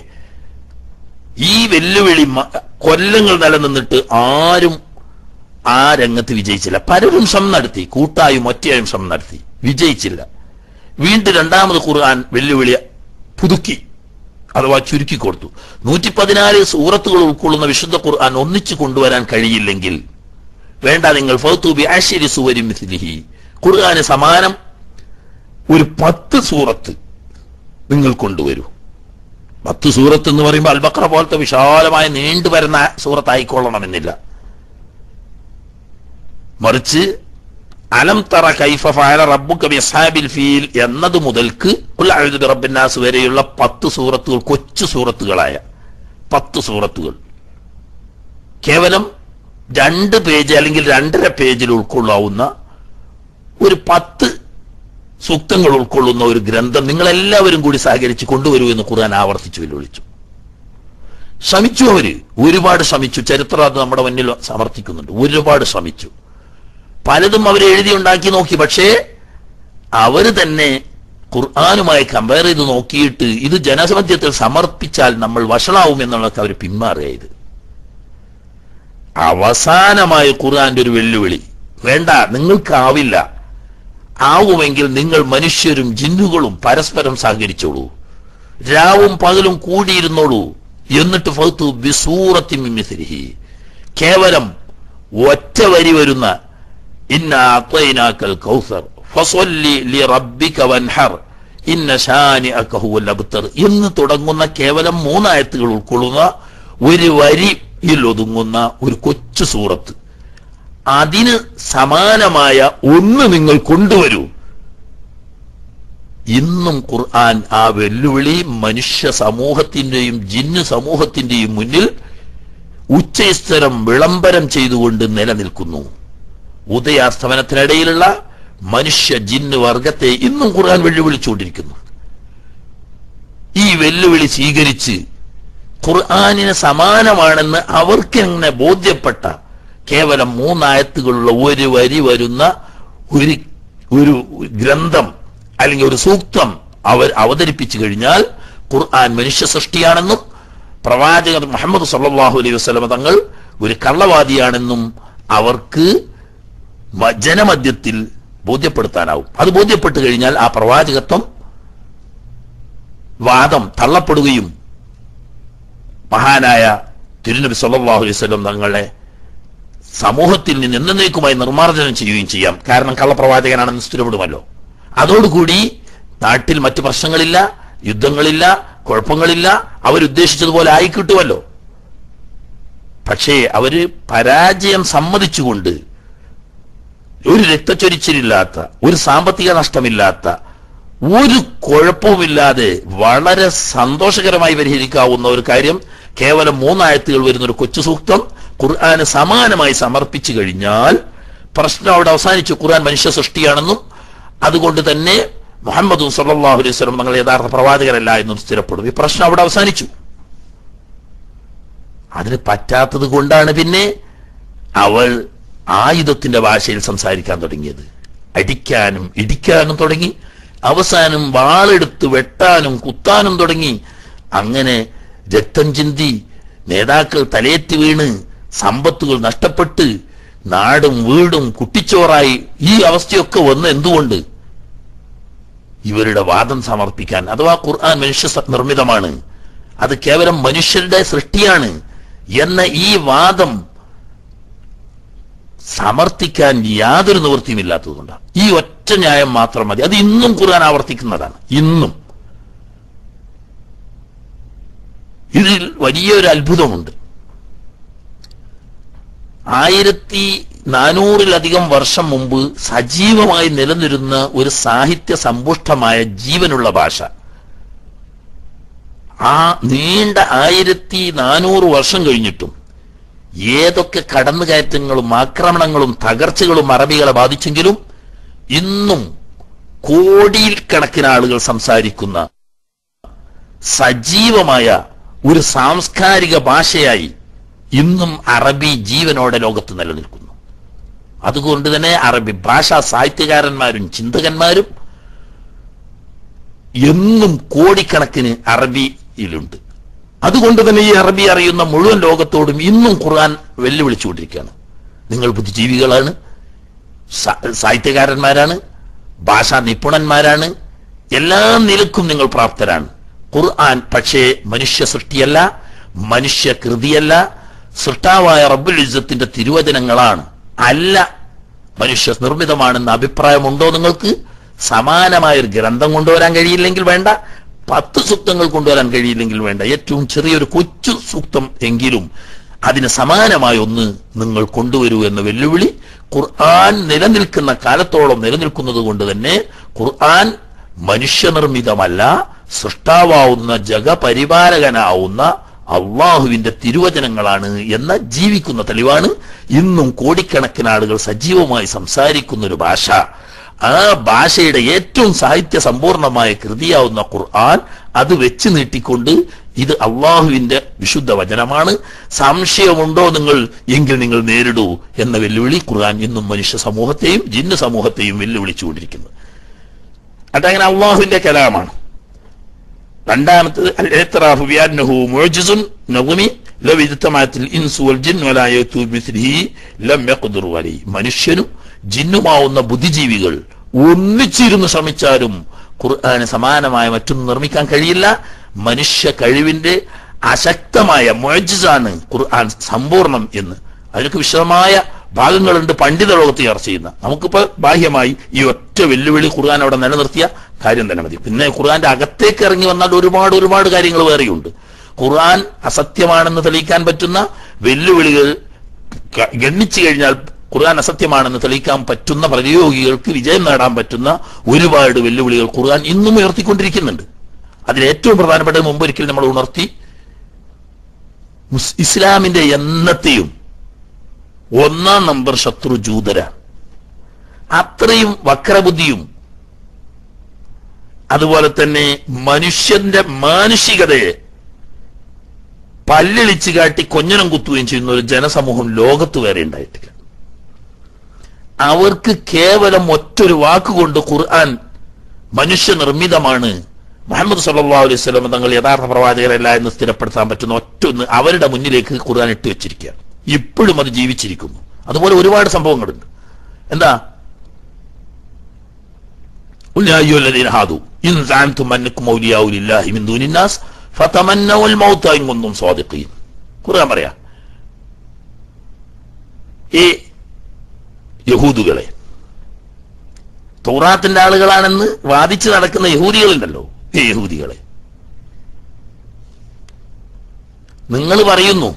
ഈ വെല്ലുവിളി മ- കൊല്ലങ്ങൾ നിലനിന്നിട്ട് ആരും ആ രംഗത്ത് വിജയിച്ചില്ല പലരും ശ്രമം നടത്തി കൂട്ടായും ഒറ്റയായും ശ്രമം നടത്തി വിജയിച്ചില്ല വീണ്ടും രണ്ടാമത് ഖുർആൻ വെല്ലുവിളി പുതുക്കി അഥവാ ചുരുക്കി കൊടുത്തു നൂറ്റി പതിനാല് സൂറത്തുകൾ ഉൾക്കൊള്ളുന്ന വിശുദ്ധ ഖുർആൻ ഒന്നിച്ചു കൊണ്ടുവരാൻ കഴിയില്ലെങ്കിൽ വേണ്ട നിങ്ങൾ ഫൗത്തൂബി ആശ്ചര്യ സുവരി മിഥിലിഹി ഖുർആന് സമാനം ഒരു പത്ത് സൂറത്ത് നിങ്ങൾ കൊണ്ടുവരൂ പത്ത് സൂറത്ത് എന്ന് പറയുമ്പോൾ അൽബക്ര പോലത്തെ വിശാലമായ നീണ്ടു വരുന്ന സൂറത്ത് ആയിക്കൊള്ളണമെന്നില്ല മറിച്ച് അലം തറ കൈഫ ഫഅല റബ്ബുക ബിഅസ്ഹാബിൽ ഫീൽ എന്നത് മുതൽക്ക് ഖുൽ അഊദു ബിറബ്ബിന്നാസ് വരെയുള്ള പത്ത് സൂറത്തുകൾ കൊച്ചു സൂറത്തുകളായ പത്ത് സൂറത്തുകൾ കേവലം രണ്ട് പേജ് അല്ലെങ്കിൽ രണ്ടര പേജിൽ ഉൾക്കൊള്ളാവുന്ന ഒരു പത്ത് സൂക്തങ്ങൾ ഉൾക്കൊള്ളുന്ന ഒരു ഗ്രന്ഥം നിങ്ങൾ എല്ലാവരും കൂടി സഹകരിച്ച് കൊണ്ടുവരൂ എന്ന് ഖുർആൻ ആവർത്തിച്ചു വെല്ലുവിളിച്ചു ശ്രമിച്ചു അവര് ഒരുപാട് ശ്രമിച്ചു ചരിത്രം അത് നമ്മുടെ മുന്നിൽ സമർത്ഥിക്കുന്നുണ്ട് ഒരുപാട് ശ്രമിച്ചു പലതും അവർ എഴുതി ഉണ്ടാക്കി നോക്കി പക്ഷേ അവര് തന്നെ ഖുർആാനുമായി കമ്പയർ ചെയ്ത് നോക്കിയിട്ട് ഇത് ജനസമധ്യത്തിൽ സമർപ്പിച്ചാൽ നമ്മൾ വഷളാവും എന്നുള്ളതൊക്കെ അവർ പിന്മാറിയത് അവസാനമായി ഖുർആന്റെ ഒരു വെല്ലുവിളി വേണ്ട നിങ്ങൾക്കാവില്ല ആവുമെങ്കിൽ നിങ്ങൾ മനുഷ്യരും ജിന്നുകളും പരസ്പരം സഹകരിച്ചോളൂ രാവും പകലും കൂടിയിരുന്നോളൂ എന്നിട്ട് ഫൗത്തു ബിസൂറത്തി മിമിസ്രിഹി കേവലം ഒറ്റ വരി വരുന്ന ഇന്ന അത്വൈനാക്കൽ കൗസർ ഫസ്വല്ലി ലി റബ്ബിക വൻഹർ ഇന്ന ഷാനിഅക ഹുവൽ അബ്തർ എന്ന് തുടങ്ങുന്ന കേവലം മൂന്നായത്തുകൾ ഉൾക്കൊള്ളുന്ന ഒരു വരിയിൽ ഒതുങ്ങുന്ന ഒരു കൊച്ചു സൂറത്ത് അതിന് സമാനമായ ഒന്ന് നിങ്ങൾ കൊണ്ടുവരൂ ഇന്നും ഖുർആൻ ആ വെല്ലുവിളി മനുഷ്യ സമൂഹത്തിന്റെയും ജിന്ന് സമൂഹത്തിന്റെയും മുന്നിൽ ഉച്ചസ്ഥരം വിളംബരം ചെയ്തുകൊണ്ട് നിലനിൽക്കുന്നു ഉദയാസ്തമനത്തിനിടയിലുള്ള മനുഷ്യ ജിന്ന് വർഗത്തെ ഇന്നും ഖുർആൻ വെല്ലുവിളിച്ചുകൊണ്ടിരിക്കുന്നു ഈ വെല്ലുവിളി സ്വീകരിച്ച് ഖുർആാനിന് സമാനമാണെന്ന് അവർക്ക് എങ്ങനെ ബോധ്യപ്പെട്ട കേവലം മൂന്നായത്തുകളുള്ള ഒരു വരി വരുന്ന ഒരു ഒരു ഗ്രന്ഥം അല്ലെങ്കിൽ ഒരു സൂക്തം അവർ അവതരിപ്പിച്ചു കഴിഞ്ഞാൽ ഖുർആൻ മനുഷ്യ സൃഷ്ടിയാണെന്നും പ്രവാചകർ മുഹമ്മദ് സല്ലല്ലാഹു അലൈഹി വസല്ലമ തങ്ങൾ ഒരു കള്ളവാദിയാണെന്നും അവർക്ക് മ- ജനമധ്യത്തിൽ ബോധ്യപ്പെടുത്താനാവും അത് ബോധ്യപ്പെട്ടു കഴിഞ്ഞാൽ ആ പ്രവാചകത്വം വാദം തള്ളപ്പെടുകയും മഹാനായ തിരുനബി സല്ലല്ലാഹു അലൈഹി വസല്ലം തങ്ങളെ സമൂഹത്തിൽ നിന്ന് എന്നേക്കുമായി നിർമ്മാർജ്ജനം ചെയ്യുകയും ചെയ്യാം കാരണം കള്ളപ്രവാചകനാണെന്ന് സ്ഥിരപ്പെടുമല്ലോ അതോടുകൂടി നാട്ടിൽ മറ്റു പ്രശ്നങ്ങളില്ല യുദ്ധങ്ങളില്ല കുഴപ്പങ്ങളില്ല അവരുദ്ദേശിച്ചതുപോലെ ആയിക്കിട്ടുമല്ലോ പക്ഷേ അവര് പരാജയം സമ്മതിച്ചുകൊണ്ട് ഒരു രക്തച്ചൊരിച്ചിലില്ലാത്ത ഒരു സാമ്പത്തിക നഷ്ടമില്ലാത്ത ഒരു കുഴപ്പവുമില്ലാതെ വളരെ സന്തോഷകരമായി പരിഹരിക്കാവുന്ന ഒരു കാര്യം കേവലം മൂന്നായത്തുകൾ വരുന്ന ഒരു കൊച്ചു സൂക്തം ഖുർആന് സമാനമായി സമർപ്പിച്ചു കഴിഞ്ഞാൽ പ്രശ്നം അവിടെ അവസാനിച്ചു ഖുർആൻ മനുഷ്യ സൃഷ്ടിയാണെന്നും അതുകൊണ്ട് തന്നെ മുഹമ്മദ് സല്ലല്ലാഹു അലൈഹി വസല്ലം തങ്ങൾ യഥാർത്ഥ പ്രവാചകരല്ല എന്നും സ്ഥിരപ്പെടും ഈ പ്രശ്നം അവിടെ അവസാനിച്ചു അതിന് പറ്റാത്തത് കൊണ്ടാണ് പിന്നെ അവൾ ആയുധത്തിന്റെ ഭാഷയിൽ സംസാരിക്കാൻ തുടങ്ങിയത് അടിക്കാനും ഇടിക്കാനും തുടങ്ങി അവസാനം വാളെടുത്ത് വെട്ടാനും കുത്താനും തുടങ്ങി അങ്ങനെ രക്തം ചിന്തി നേതാക്കൾ തലയേറ്റ് വീണ് സമ്പത്തുകൾ നഷ്ടപ്പെട്ട് നാടും വീടും കുട്ടിച്ചോറായി ഈ അവസ്ഥയൊക്കെ വന്ന് എന്തുകൊണ്ട് ഇവരുടെ വാദം സമർപ്പിക്കാൻ അഥവാ ഖുർആൻ മനുഷ്യ സ- നിർമ്മിതമാണ് അത് കേവലം മനുഷ്യരുടെ സൃഷ്ടിയാണ് എന്ന ഈ വാദം സമർത്ഥിക്കാൻ യാതൊരു നിവൃത്തിയുമില്ലാത്തതുകൊണ്ടാണ് ഈ ഒറ്റ ന്യായം മാത്രം മതി അത് ഇന്നും ഖുർആൻ ആവർത്തിക്കുന്നതാണ് ഇന്നും ഇതിൽ വലിയൊരു അത്ഭുതമുണ്ട് ആയിരത്തി നാനൂറിലധികം വർഷം മുമ്പ് സജീവമായി നിലനിരുന്ന ഒരു സാഹിത്യ സമ്പുഷ്ടമായ ജീവനുള്ള ഭാഷ ആ നീണ്ട ആയിരത്തി നാനൂറ് വർഷം കഴിഞ്ഞിട്ടും ഏതൊക്കെ കടന്നുകയറ്റങ്ങളും ആക്രമണങ്ങളും തകർച്ചകളും അറബികളെ ബാധിച്ചെങ്കിലും ഇന്നും കോടിയിൽ കണക്കിന് ആളുകൾ സംസാരിക്കുന്ന സജീവമായ ഒരു സാംസ്കാരിക ഭാഷയായി ഇന്നും അറബി ജീവനോടെ ലോകത്ത് നിലനിൽക്കുന്നു അതുകൊണ്ട് തന്നെ അറബി ഭാഷാ സാഹിത്യകാരന്മാരും ചിന്തകന്മാരും എന്നും കോടിക്കണക്കിന് അറബിയിലുണ്ട് അതുകൊണ്ട് തന്നെ ഈ അറബി അറിയുന്ന മുഴുവൻ ലോകത്തോടും ഇന്നും ഖുർആൻ വെല്ലുവിളിച്ചുകൊണ്ടിരിക്കുകയാണ് നിങ്ങൾ ബുദ്ധിജീവികളാണ് സാ- സാഹിത്യകാരന്മാരാണ് ഭാഷാ നിപുണന്മാരാണ് എല്ലാ നിലക്കും നിങ്ങൾ പ്രാപ്തരാണ് ഖുർആൻ പക്ഷേ മനുഷ്യ സൃഷ്ടിയല്ല മനുഷ്യ കൃതിയല്ല സൃഷ്ടാവായ റബ്ബുൽ ഇസ്സത്തിന്റെ തിരുവചനങ്ങളാണ് അല്ല മനുഷ്യ നിർമ്മിതമാണെന്ന അഭിപ്രായമുണ്ടോ നിങ്ങൾക്ക് സമാനമായ ഒരു ഗ്രന്ഥം കൊണ്ടുവരാൻ കഴിയില്ലെങ്കിൽ വേണ്ട പത്ത് സൂക്തങ്ങൾ കൊണ്ടുവരാൻ കഴിയില്ലെങ്കിൽ വേണ്ട ഏറ്റവും ചെറിയൊരു കൊച്ചു സൂക്തം എങ്കിലും അതിന് സമാനമായ ഒന്ന് നിങ്ങൾ കൊണ്ടുവരൂ എന്ന വെല്ലുവിളി ഖുർആൻ നിലനിൽക്കുന്ന കാലത്തോളം നിലനിൽക്കുന്നത് കൊണ്ട് തന്നെ ഖുർആൻ മനുഷ്യനിർമ്മിതമല്ല സൃഷ്ടാവാവുന്ന ജഗപരിപാലകനാവുന്ന അള്ളാഹുവിന്റെ തിരുവചനങ്ങളാണ് എന്ന ജീവിക്കുന്ന തെളിവാണ് ഇന്നും കോടിക്കണക്കിന് ആളുകൾ സജീവമായി സംസാരിക്കുന്ന ഒരു ഭാഷ ആ ഭാഷയുടെ ഏറ്റവും സാഹിത്യ സമ്പൂർണമായ കൃതിയാവുന്ന ഖുർആൻ അത് വെച്ച് നീട്ടിക്കൊണ്ട് ഇത് അള്ളാഹുവിന്റെ വിശുദ്ധ വചനമാണ് സംശയമുണ്ടോ നിങ്ങൾ എങ്കിൽ നിങ്ങൾ നേരിടൂ എന്ന വെല്ലുവിളി ഖുർആൻ ഇന്നും മനുഷ്യ സമൂഹത്തെയും ജിന്ന് സമൂഹത്തെയും വെല്ലുവിളിച്ചുകൊണ്ടിരിക്കുന്നു അതങ്ങനെ അള്ളാഹുവിന്റെ കലാമാണ് രണ്ടാമത്തത് الاعتراف بأنه معجز نظمي لو اجتمعت الإنس والجن ولا يأتوا بمثله لم يقدروا عليه മനുഷ്യനും ജിന്നുമാവുന്ന ബുദ്ധിജീവികൾ ഒന്നിച്ചിരുന്ന് ശ്രമിച്ചാലും ഖുർആന് സമാനമായ മറ്റൊന്നും നിർമ്മിക്കാൻ കഴിയില്ല മനുഷ്യ കഴിവിന്റെ അശക്തമായ മൊജിസാണ് ഖുർആൻ സമ്പൂർണം എന്ന് അതിനൊക്കെ വിശദമായ ഭാഗങ്ങളുണ്ട് പണ്ഡിത ലോകത്ത് ചർച്ച ചെയ്യുന്ന നമുക്കിപ്പോ ബാഹ്യമായി ഈ ഒറ്റ വെല്ലുവിളി ഖുർആൻ അവിടെ നിലനിർത്തിയ കാര്യം തന്നെ മതി പിന്നെ ഖുർആന്റെ അകത്തേക്ക് ഇറങ്ങി വന്നാൽ ഒരുപാട് ഒരുപാട് കാര്യങ്ങൾ വേറെയുണ്ട് ഖുർആൻ അസത്യമാണെന്ന് തെളിയിക്കാൻ പറ്റുന്ന വെല്ലുവിളികൾ ക- ഗണ്ണിച്ചു കഴിഞ്ഞാൽ ഖുർആൻ അസത്യമാണെന്ന് തെളിയിക്കാൻ പറ്റുന്ന പ്രതിയോഗികൾക്ക് വിജയം നേടാൻ പറ്റുന്ന ഒരുപാട് വെല്ലുവിളികൾ ഖുർആൻ ഇന്നും ഉയർത്തിക്കൊണ്ടിരിക്കുന്നുണ്ട് അതിൽ ഏറ്റവും പ്രധാനപ്പെട്ട മുമ്പ് ഒരിക്കൽ നമ്മൾ ഉണർത്തി മുസ്- ഇസ്ലാമിന്റെ എന്നത്തെയും ഒന്നാം നമ്പർ ശത്രു ജൂതരാണ് അത്രയും വക്രബുദ്ധിയും അതുപോലെ തന്നെ മനുഷ്യന്റെ മാനുഷികതയെ പല്ലിളിച്ച് കാട്ടി കൊഞ്ഞനം കുത്തുകയും ചെയ്യുന്ന ഒരു ജനസമൂഹം ലോകത്ത് വേറെ ഉണ്ടായിട്ടില്ല അവർക്ക് കേവലം ഒറ്റൊരു വാക്കുകൊണ്ട് ഖുർആൻ മനുഷ്യനിർമ്മിതമാണ് മുഹമ്മദ് സല്ലല്ലാഹു അലൈഹി വസല്ലം തങ്ങൾ യഥാർത്ഥ പ്രവാചകരല്ല എന്ന് സ്ഥിരപ്പെടുത്താൻ പറ്റുന്ന ഒറ്റൊന്ന് അവരുടെ മുന്നിലേക്ക് ഖുർആൻ ഇട്ട് വെച്ചിരിക്കുക ഇപ്പോഴും അത് ജീവിച്ചിരിക്കുന്നു അതുപോലെ ഒരുപാട് സംഭവങ്ങളുണ്ട് എന്താ قل يا أيها الذين هادوا إن زعمتم أنكم أولياء لله من دون الناس فتمنوا الموت إن كنتم صادقين ഖുർആൻ പറയാ ഈ യഹൂദുകളെ തൗറാത്തിന്റെ ആളുകളാണെന്ന് വാദിച്ച് നടക്കുന്ന യഹൂദികളുണ്ടല്ലോ ഈ യഹൂദികളെ നിങ്ങൾ പറയുന്നു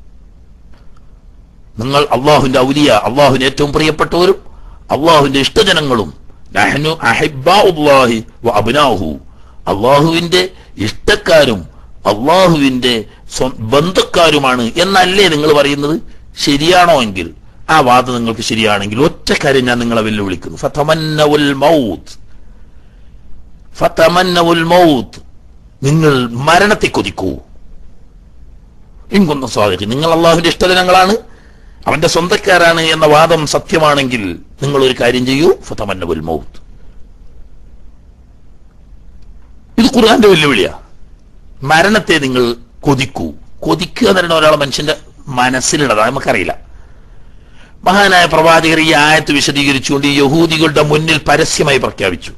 നിങ്ങൾ അള്ളാഹുവിന്റെ ഔലിയ അള്ളാഹുവിന് ഏറ്റവും പ്രിയപ്പെട്ടവരും അള്ളാഹുവിന്റെ ഇഷ്ടജനങ്ങളും നഹ്നു അഹിബ്ബാഉല്ലാഹി വ അബ്നാഹു അള്ളാഹുവിന്റെ ഇഷ്ടക്കാരും അള്ളാഹുവിന്റെ സ്വ- ബന്ധുക്കാരുമാണ് എന്നല്ലേ നിങ്ങൾ പറയുന്നത് ശരിയാണോ എങ്കിൽ ആ വാദം നിങ്ങൾക്ക് ശരിയാണെങ്കിൽ ഒറ്റ കാര്യം ഞാൻ നിങ്ങളെ വെല്ലുവിളിക്കുന്നു ഫതമന്നവുൽ മൗത്ത് ഫതമന്നവുൽ മൗത്ത് നിങ്ങൾ മരണത്തെ കൊതിക്കൂ ഇൻകൊന്ന സ്വാഗതം നിങ്ങൾ അള്ളാഹുവിന്റെ ഇഷ്ടജനങ്ങളാണ് അവന്റെ സ്വന്തക്കാരാണ് എന്ന വാദം സത്യമാണെങ്കിൽ നിങ്ങൾ ഒരു കാര്യം ചെയ്യൂ ഫതമന്നവുൽ മൗത്ത് ഇത് ഖുർആന്റെ വെല്ലുവിളിയാ മരണത്തെ നിങ്ങൾ കൊതിക്കൂ കൊതിക്കുക എന്ന് പറയുന്ന ഒരാളെ മനുഷ്യന്റെ മനസ്സിലുള്ളതാണ് നമുക്കറിയില്ല മഹാനായ പ്രവാചകർ ഈ ആയത്ത് വിശദീകരിച്ചുകൊണ്ട് ഈ യഹൂദികളുടെ മുന്നിൽ പരസ്യമായി പ്രഖ്യാപിച്ചു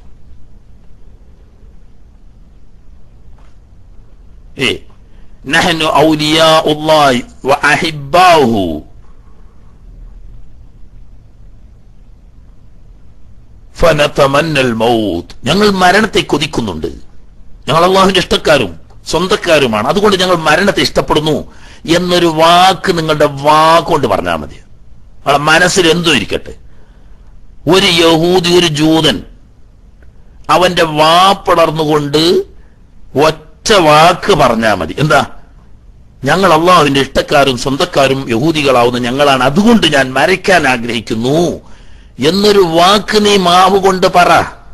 ഏ നഹ്നു ഔലിയാഉല്ലാഹി വ അഹിബ്ബാഹു ഫനതമന്നൽ മൗത്ത് ഞങ്ങൾ മരണത്തെ കൊതിക്കുന്നുണ്ട് ഞങ്ങൾ അള്ളാഹുവിന്റെ ഇഷ്ടക്കാരും സ്വന്തക്കാരുമാണ് അതുകൊണ്ട് ഞങ്ങൾ മരണത്തെ ഇഷ്ടപ്പെടുന്നു എന്നൊരു വാക്ക് നിങ്ങളുടെ വാക്കുകൊണ്ട് പറഞ്ഞാൽ മതി അവളെ മനസ്സിൽ എന്തോ ഇരിക്കട്ടെ ഒരു യഹൂദി ഒരു ജൂതൻ അവന്റെ വാപ്പടർന്നുകൊണ്ട് ഒറ്റ വാക്ക് പറഞ്ഞാൽ മതി എന്താ ഞങ്ങൾ അള്ളാഹുവിന്റെ ഇഷ്ടക്കാരും സ്വന്തക്കാരും യഹൂദികളാവുന്ന ഞങ്ങളാണ് അതുകൊണ്ട് ഞാൻ മരിക്കാൻ ആഗ്രഹിക്കുന്നു എന്നൊരു വാക്ക് നീ മാവ് കൊണ്ട് പറ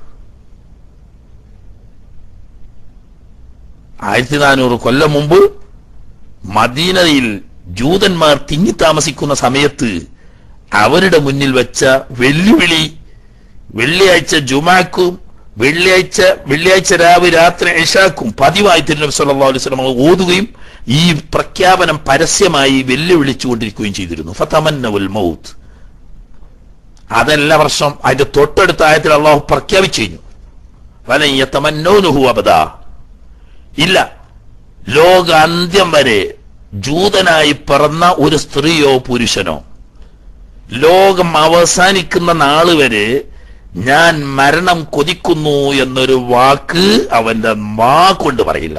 ആയിരത്തി നാനൂറ് കൊല്ലം മുമ്പ് മദീനയിൽ ജൂതന്മാർ തിങ്ങി താമസിക്കുന്ന സമയത്ത് അവരുടെ മുന്നിൽ വെച്ച വെല്ലുവിളി വെള്ളിയാഴ്ച ജുമാക്കും വെള്ളിയാഴ്ച വെള്ളിയാഴ്ച രാവ് രാത്രി ഇഷാക്കും പതിവായി തിരുനബി സല്ലല്ലാഹു അലൈഹി വസല്ലം ഓതുകയും ഈ പ്രഖ്യാപനം പരസ്യമായി വെല്ലുവിളിച്ചുകൊണ്ടിരിക്കുകയും ചെയ്തിരുന്നു ഫതമന്നവുൽ മൗത്ത് അതെല്ലാ വർഷം അതിന്റെ തൊട്ടടുത്ത ആയത്തിൽ അള്ളാഹു പ്രഖ്യാപിച്ചു കഴിഞ്ഞു വലൻ യതമന്നൂനുഹു അബദാ ഇല്ല ലോക അന്ത്യം വരെ ജൂതനായി പിറന്ന ഒരു സ്ത്രീയോ പുരുഷനോ ലോകം അവസാനിക്കുന്ന നാള് വരെ ഞാൻ മരണം കൊതിക്കുന്നു എന്നൊരു വാക്ക് അവന്റെ മാ കൊണ്ട് പറയില്ല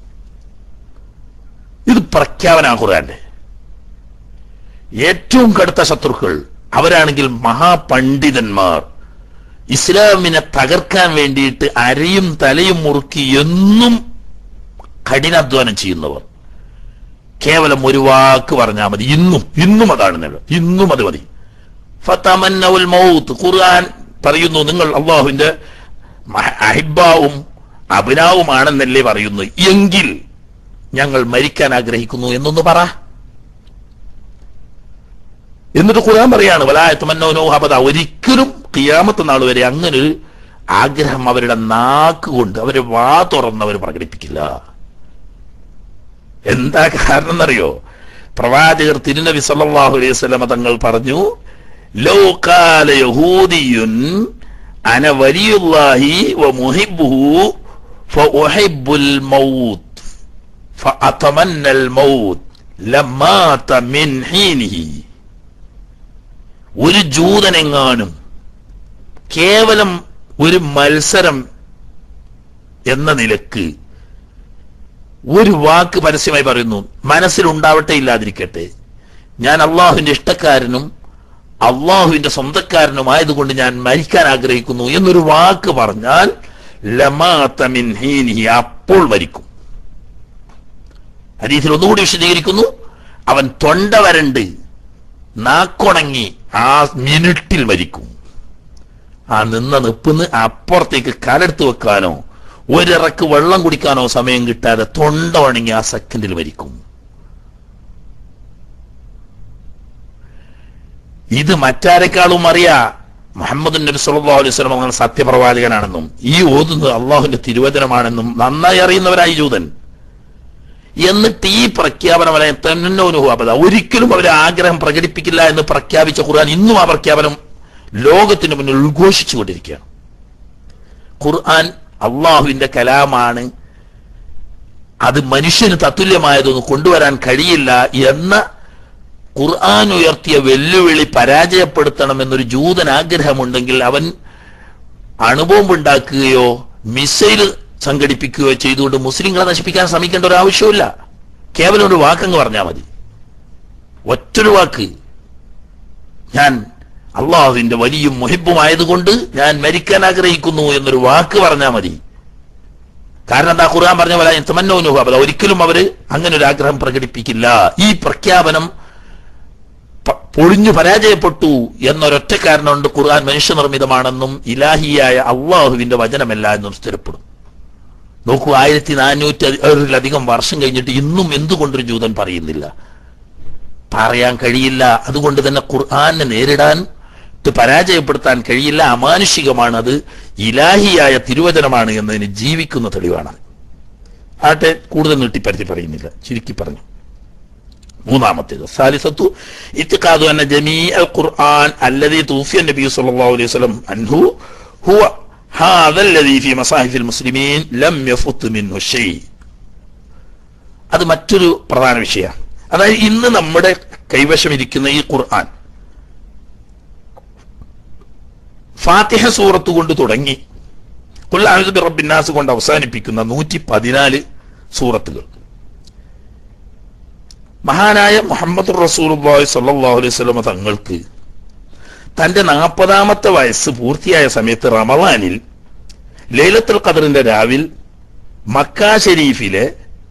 ഇത് പ്രഖ്യാപന ഖുർആന്റെ ഏറ്റവും കടുത്ത ശത്രുക്കൾ അവരാണെങ്കിൽ മഹാപണ്ഡിതന്മാർ ഇസ്ലാമിനെ തകർക്കാൻ വേണ്ടിയിട്ട് അരയും തലയും മുറുക്കി എന്നും കഠിനാധ്വാനം ചെയ്യുന്നവർ കേവലം ഒരു വാക്ക് പറഞ്ഞാൽ മതി ഇന്നും ഇന്നും അതാണ് നില ഇന്നും അത് മതി ഫതമന്നവുൽ മൗത്ത് ഖുർആൻ പറയുന്നു നിങ്ങൾ അള്ളാഹുവിന്റെ മഹ- അഹിബ്ബാവും അഭിനാവുമാണെന്നല്ലേ പറയുന്നു എങ്കിൽ ഞങ്ങൾ മരിക്കാൻ ആഗ്രഹിക്കുന്നു എന്നൊന്ന് പറ എന്നിട്ട് ഖുർആൻ പറയാണ് വലായത്തുമന്നോനോ ഹബദ ഒരിക്കലും കിയാമത്ത് നാൾ വരെ അങ്ങനെ ഒരു ആഗ്രഹം അവരുടെ നാക്ക് കൊണ്ട് അവരെ വാ തുറന്നവർ പ്രകടിപ്പിക്കില്ല എന്താ കാരണം എന്നറിയോ പ്രവാചകർ തിരുനബി സല്ലല്ലാഹു അലൈഹി വസല്ലമ തങ്ങൾ പറഞ്ഞു ലോ ഖാല യഹൂദിയുൻ അന വലിയുല്ലാഹി വ മുഹിബ്ബുഹു ഫഉഹിബ്ബുൽ മൗത്ത് ഫഅതമന്നൽ മൗത്ത് ലമ്മാത മിൻ ഹീനിഹി ഒരു ജൂതനെങ്ങാനും കേവലം ഒരു മത്സരം എന്ന നിലക്ക് ഒരു വാക്ക് പരസ്യമായി പറയുന്നു മനസ്സിലുണ്ടാവട്ടെ ഇല്ലാതിരിക്കട്ടെ ഞാൻ അള്ളാഹുവിന്റെ ഇഷ്ടക്കാരനും അള്ളാഹുവിന്റെ സ്വന്തക്കാരനുമായതുകൊണ്ട് ഞാൻ മരിക്കാൻ ആഗ്രഹിക്കുന്നു എന്നൊരു വാക്ക് പറഞ്ഞാൽ ലമാത മിൻ ഹീനിഹി അപ്പോൾ മരിക്കും ഹദീസിൽ ഒന്നുകൂടി വിശദീകരിക്കുന്നു അവൻ തൊണ്ട വരണ്ട് നാക്കൊണങ്ങി ആ മിനിറ്റിൽ മരിക്കും ആ നിന്ന നിപ്പിന്ന് അപ്പുറത്തേക്ക് കാലെടുത്ത് വെക്കാനോ ഒരിറക്ക് വെള്ളം കുടിക്കാനോ സമയം കിട്ടാതെ തൊണ്ട ഉണങ്ങി ആ സെക്കൻഡിൽ മരിക്കും ഇത് മറ്റാരെക്കാളും അറിയാ മുഹമ്മദ് നബി സല്ലല്ലാഹു അലൈഹി വസല്ലം അങ്ങനെ സത്യപ്രവാചകനാണെന്നും ഈ ഓതുന്നത് അള്ളാഹുവിന്റെ തിരുവചനമാണെന്നും നന്നായി അറിയുന്നവരായി ജൂതൻ എന്നിട്ട് ഈ പ്രഖ്യാപനം അല്ലെ തന്നോനുഭവത ഒരിക്കലും അവർ ആഗ്രഹം പ്രകടിപ്പിക്കില്ല എന്ന് പ്രഖ്യാപിച്ച ഖുർആൻ ഇന്നും ആ പ്രഖ്യാപനം ലോകത്തിന് മുന്നിൽ ഉദ്ഘോഷിച്ചുകൊണ്ടിരിക്കുകയാണ് ഖുർആൻ അള്ളാഹുവിന്റെ കലാമാണ് അത് മനുഷ്യന് തത്തുല്യമായതൊന്നും കൊണ്ടുവരാൻ കഴിയില്ല എന്ന ഖുർആൻ ഉയർത്തിയ വെല്ലുവിളി പരാജയപ്പെടുത്തണം എന്നൊരു ജൂതൻ ആഗ്രഹമുണ്ടെങ്കിൽ അവൻ അണുബോംബ് ഉണ്ടാക്കുകയോ മിസൈൽ സംഘടിപ്പിക്കുകയോ ചെയ്തുകൊണ്ട് മുസ്ലിങ്ങളെ നശിപ്പിക്കാൻ ശ്രമിക്കേണ്ട ഒരു ആവശ്യമില്ല കേവലം ഒരു വാക്കങ്ങ് പറഞ്ഞാൽ മതി ഒറ്റൊരു വാക്ക് ഞാൻ അള്ളാഹുവിന്റെ വലിയ മുഹിബുമായതുകൊണ്ട് ഞാൻ മരിക്കാൻ ആഗ്രഹിക്കുന്നു എന്നൊരു വാക്ക് പറഞ്ഞാൽ മതി കാരണം എന്താ ഖുർആൻ പറഞ്ഞ പോലെ തമന്നോനുഭവ ഒരിക്കലും അവര് അങ്ങനെ ഒരു ആഗ്രഹം പ്രകടിപ്പിക്കില്ല ഈ പ്രഖ്യാപനം പ- പൊളിഞ്ഞു പരാജയപ്പെട്ടു എന്നൊരൊറ്റ കാരണമുണ്ട് ഖുർആൻ മനുഷ്യനിർമ്മിതമാണെന്നും ഇലാഹിയായ അള്ളാഹുവിന്റെ വചനമല്ല എന്നും സ്ഥിരപ്പെടും നോക്കൂ ആയിരത്തി നാനൂറ്റി അതിലധികം വർഷം കഴിഞ്ഞിട്ട് ഇന്നും എന്തുകൊണ്ടൊരു ജൂതൻ പറയുന്നില്ല പറയാൻ കഴിയില്ല അതുകൊണ്ട് തന്നെ ഖുർആനെ നേരിടാൻ ട്ട് പരാജയപ്പെടുത്താൻ കഴിയില്ല അമാനുഷികമാണ് അത് ഇലാഹിയായ തിരുവചനമാണ് എന്നതിന് ജീവിക്കുന്ന തെളിവാണ് ആട്ടെ കൂടുതൽ നീട്ടിപ്പരത്തി പറയുന്നില്ല ചുരുക്കി പറഞ്ഞു മൂന്നാമത്തേത് സാലിസത്തു ഇത്തിഖാദു അന്ന ജമീ അൽ ഖുർആൻ അല്ലദീ തൂഫിയ നബി സല്ലല്ലാഹു അലൈഹി വസല്ലം അൻഹു ഹുവ ഹാദ അല്ലദീ ഫീ മസാഹിഫിൽ മുസ്ലിമീൻ ലം യഫുത്ത് മിൻഹു ഷൈ അത് മറ്റൊരു പ്രധാന വിഷയമാണ് അതായത് ഇന്ന് നമ്മുടെ കൈവശം ഇരിക്കുന്ന ഈ ഖുർആൻ ഫാത്തിഹ സൂറത്ത് കൊണ്ട് തുടങ്ങി കുല്ലാഹുദ് റബ്ബിന്നാസ് കൊണ്ട് അവസാനിപ്പിക്കുന്ന നൂറ്റി പതിനാല് സൂറത്തുകൾ മഹാനായ മുഹമ്മദ് റസൂലുള്ളാഹി സ്വല്ലല്ലാഹു അലൈഹി വസല്ലമ തങ്ങൾക്ക് തന്റെ നാൽപ്പതാമത്തെ വയസ്സ് പൂർത്തിയായ സമയത്ത് റമദാനിൽ ലൈലത്തുൽ ഖദറിന്റെ രാവിൽ മക്ക ഷരീഫിലെ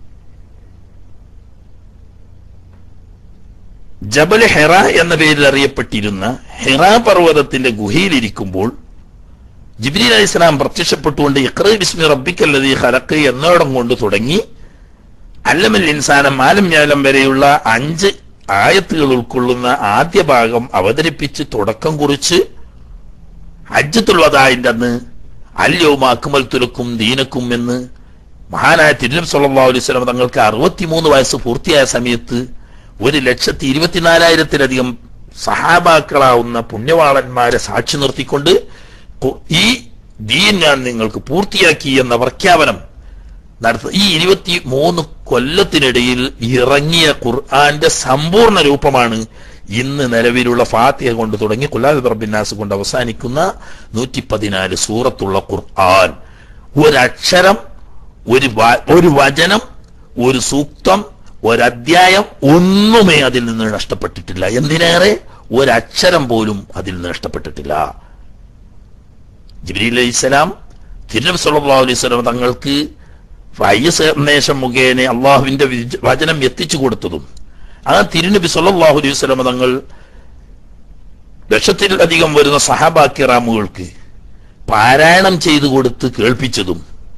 ജബൽ ഹെറ എന്ന പേരിൽ അറിയപ്പെട്ടിരുന്ന ഹെറ പർവ്വതത്തിന്റെ ഗുഹയിലിരിക്കുമ്പോൾ ജിബ്രീൽ അലൈഹി സ്വലാം പ്രത്യക്ഷപ്പെട്ടുകൊണ്ട് ഇഖ്റ ബിസ്മി റബ്ബിക്കല്ലദീ ഖലഖ് എന്നോടം കൊണ്ട് തുടങ്ങി അല്ലമൽ ഇൻസാനം മാലം ഞാലം വരെയുള്ള അഞ്ച് ആയത്തുകൾ ഉൾക്കൊള്ളുന്ന ആദ്യ ഭാഗം അവതരിപ്പിച്ച് തുടക്കം കുറിച്ച് ഹജ്ജത്തുൽ വദായിന്റെ അന്ന് അല്യവും അക്മൽ തുലക്കും ദീനക്കും എന്ന് മഹാനായ തിരുനം സല്ലല്ലാഹു അലൈഹി വസല്ലം തങ്ങൾക്ക് അറുപത്തിമൂന്ന് വയസ്സ് പൂർത്തിയായ സമയത്ത് ഒരു ലക്ഷത്തി ഇരുപത്തിനാലായിരത്തിലധികം സഹാബാക്കളാവുന്ന പുണ്യവാളന്മാരെ സാക്ഷി നിർത്തിക്കൊണ്ട് കു- ഈ ദീൻ ഞാൻ നിങ്ങൾക്ക് പൂർത്തിയാക്കി എന്ന പ്രഖ്യാപനം നടത്ത ഈ ഇരുപത്തി മൂന്ന് കൊല്ലത്തിനിടയിൽ ഇറങ്ങിയ ഖുർആന്റെ സമ്പൂർണ്ണ രൂപമാണ് ഇന്ന് നിലവിലുള്ള ഫാത്തിഹ കൊണ്ട് തുടങ്ങി കുലാബി റബ്ബിന്നാസ് കൊണ്ട് അവസാനിക്കുന്ന നൂറ്റി പതിനാല് സൂറത്തുള്ള ഖുർആൻ ഒരക്ഷരം ഒരു വ- ഒരു വചനം ഒരു സൂക്തം ഒരധ്യായം ഒന്നുമേ അതിൽ നിന്ന് നഷ്ടപ്പെട്ടിട്ടില്ല എന്തിനേറെ ഒരക്ഷരം പോലും അതിൽ നിന്ന് നഷ്ടപ്പെട്ടിട്ടില്ല ജിബ്രീൽ അലൈഹിസ്സലാം തിരുനബി സല്ലല്ലാഹു അലൈഹി വസല്ലം തങ്ങൾക്ക് വയ്യ സന്ദേശം മുഖേന അള്ളാഹുവിന്റെ വിജ- വചനം എത്തിച്ചു കൊടുത്തതും ആ തിരുനബി സല്ലല്ലാഹു അലൈഹി വസല്ലം തങ്ങൾ ലക്ഷത്തിലധികം വരുന്ന സഹാബാക്കിറാമുകൾക്ക് പാരായണം ചെയ്തു കൊടുത്ത് കേൾപ്പിച്ചതും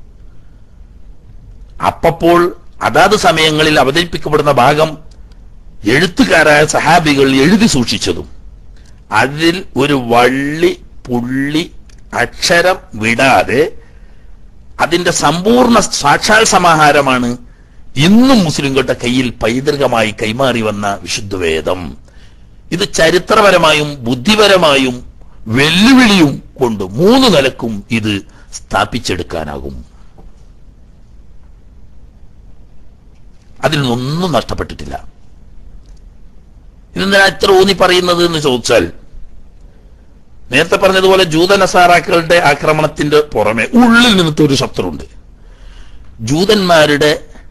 അപ്പപ്പോൾ അതാത് സമയങ്ങളിൽ അവതരിപ്പിക്കപ്പെടുന്ന ഭാഗം എഴുത്തുകാരായ സഹാബികൾ എഴുതി സൂക്ഷിച്ചതും അതിൽ ഒരു വള്ളി പുള്ളി അക്ഷരം വിടാതെ അതിന്റെ സമ്പൂർണ്ണ സാക്ഷാൽ സമാഹാരമാണ് ഇന്നും മുസ്ലിങ്ങളുടെ കയ്യിൽ പൈതൃകമായി കൈമാറി വന്ന വിശുദ്ധ വേദം ഇത് ചരിത്രപരമായും ബുദ്ധിപരമായും വെല്ലുവിളിയും കൊണ്ട് മൂന്ന് നിലക്കും ഇത് സ്ഥാപിച്ചെടുക്കാനാകും അതിൽ നിന്നൊന്നും നഷ്ടപ്പെട്ടിട്ടില്ല ഇതെന്തിനാ ഇത്ര ഊന്നി പറയുന്നത് എന്ന് ചോദിച്ചാൽ നേരത്തെ പറഞ്ഞതുപോലെ ജൂത നസാറാക്കളുടെ ആക്രമണത്തിന്റെ പുറമെ ഉള്ളിൽ നിന്നത്തെ ഒരു ശത്രുണ്ട് ജൂതന്മാരുടെ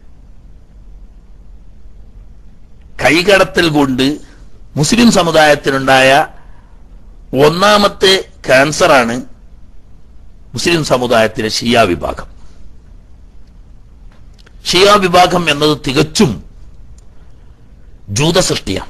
കൈകടത്തൽ കൊണ്ട് മുസ്ലിം സമുദായത്തിനുണ്ടായ ഒന്നാമത്തെ ക്യാൻസറാണ് മുസ്ലിം സമുദായത്തിലെ ഷിയ വിഭാഗം ഷിയ വിഭാഗം എന്നത് തികച്ചും ജൂത സൃഷ്ടിയാണ്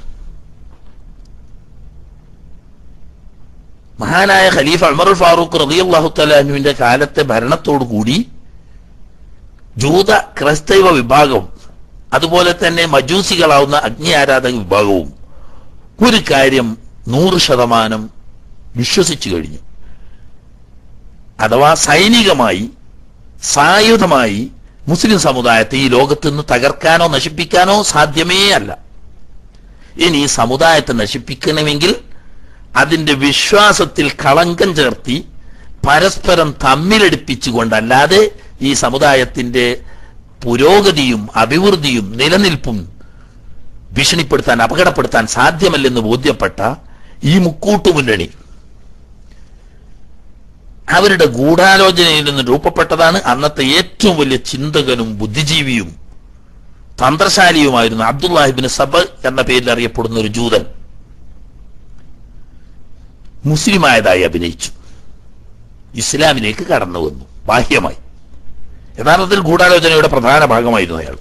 മഹാനായ ഖലീഫ ഉമർ ഫാറൂഖ് റളിയല്ലാഹു തലാനുവിന്റെ കാലത്തെ ഭരണത്തോടു കൂടി ജൂത ക്രൈസ്തവ വിഭാഗം അതുപോലെ തന്നെ മജൂസികളാവുന്ന അഗ്നി ആരാധക വിഭാഗവും ഒരു കാര്യം നൂറ് ശതമാനം വിശ്വസിച്ചു കഴിഞ്ഞു അഥവാ സൈനികമായി സായുധമായി മുസ്ലിം സമുദായത്തെ ഈ ലോകത്ത് നിന്ന് തകർക്കാനോ നശിപ്പിക്കാനോ സാധ്യമേ അല്ല ഇനി ഈ സമുദായത്തെ നശിപ്പിക്കണമെങ്കിൽ അതിന്റെ വിശ്വാസത്തിൽ കളങ്കം ചേർത്തി പരസ്പരം തമ്മിലടിപ്പിച്ചുകൊണ്ടല്ലാതെ ഈ സമുദായത്തിന്റെ പുരോഗതിയും അഭിവൃദ്ധിയും നിലനിൽപ്പും ഭീഷണിപ്പെടുത്താൻ അപകടപ്പെടുത്താൻ സാധ്യമല്ലെന്ന് ബോധ്യപ്പെട്ട ഈ മുക്കൂട്ടു മുന്നണി അവരുടെ ഗൂഢാലോചനയിൽ നിന്ന് രൂപപ്പെട്ടതാണ് അന്നത്തെ ഏറ്റവും വലിയ ചിന്തകനും ബുദ്ധിജീവിയും തന്ത്രശാലിയുമായിരുന്ന അബ്ദുല്ലാഹിബിന് സബ് എന്ന പേരിൽ അറിയപ്പെടുന്ന ഒരു ജൂതൻ മുസ്ലിമായതായി അഭിനയിച്ചു ഇസ്ലാമിലേക്ക് കടന്നു വന്നു ബാഹ്യമായി യഥാർത്ഥത്തിൽ ഗൂഢാലോചനയുടെ പ്രധാന ഭാഗമായിരുന്നു അയാൾ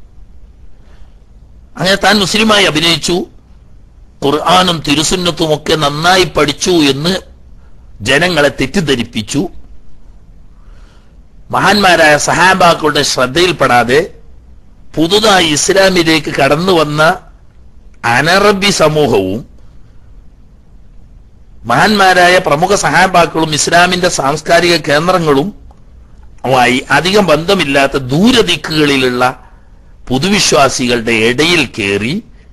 അങ്ങനെ താൻ മുസ്ലിമായി അഭിനയിച്ചു ഖുർആാനും തിരുസുന്നത്തും ഒക്കെ നന്നായി പഠിച്ചു എന്ന് ജനങ്ങളെ തെറ്റിദ്ധരിപ്പിച്ചു മഹാന്മാരായ സഹാബാക്കളുടെ ശ്രദ്ധയിൽപ്പെടാതെ പുതുതായി ഇസ്ലാമിലേക്ക് കടന്നു വന്ന അനറബി സമൂഹവും മഹാന്മാരായ പ്രമുഖ സഹാബാക്കളും ഇസ്ലാമിന്റെ സാംസ്കാരിക കേന്ദ്രങ്ങളും മായി അധികം ബന്ധമില്ലാത്ത ദൂരദിക്കുകളിലുള്ള പുതുവിശ്വാസികളുടെ ഇടയിൽ കയറി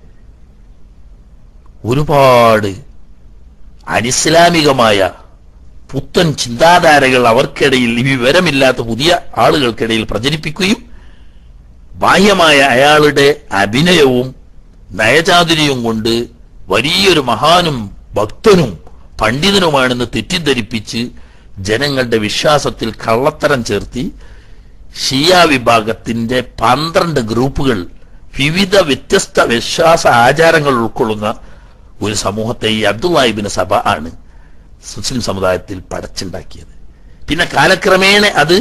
ഒരുപാട് അനിസ്ലാമികമായ പുത്തൻ ചിന്താധാരകൾ അവർക്കിടയിൽ ഈ വിവരമില്ലാത്ത പുതിയ ആളുകൾക്കിടയിൽ പ്രചരിപ്പിക്കുകയും ബാഹ്യമായ അയാളുടെ അഭിനയവും നയചാതുര്യവും കൊണ്ട് വലിയൊരു മഹാനും ഭക്തനും പണ്ഡിതനുമാണെന്ന് തെറ്റിദ്ധരിപ്പിച്ച് ജനങ്ങളുടെ വിശ്വാസത്തിൽ കള്ളത്തരം ചേർത്തി ഷിയ വിഭാഗത്തിന്റെ പന്ത്രണ്ട് ഗ്രൂപ്പുകൾ വിവിധ വ്യത്യസ്ത വിശ്വാസ ആചാരങ്ങൾ ഉൾക്കൊള്ളുന്ന ഒരു സമൂഹത്തെ ഈ അബ്ദുല്ലാഹിബിന് സഭ ആണ് മുസ്ലിം സമുദായത്തിൽ പടച്ചുണ്ടാക്കിയത് പിന്നെ കാലക്രമേണ അത്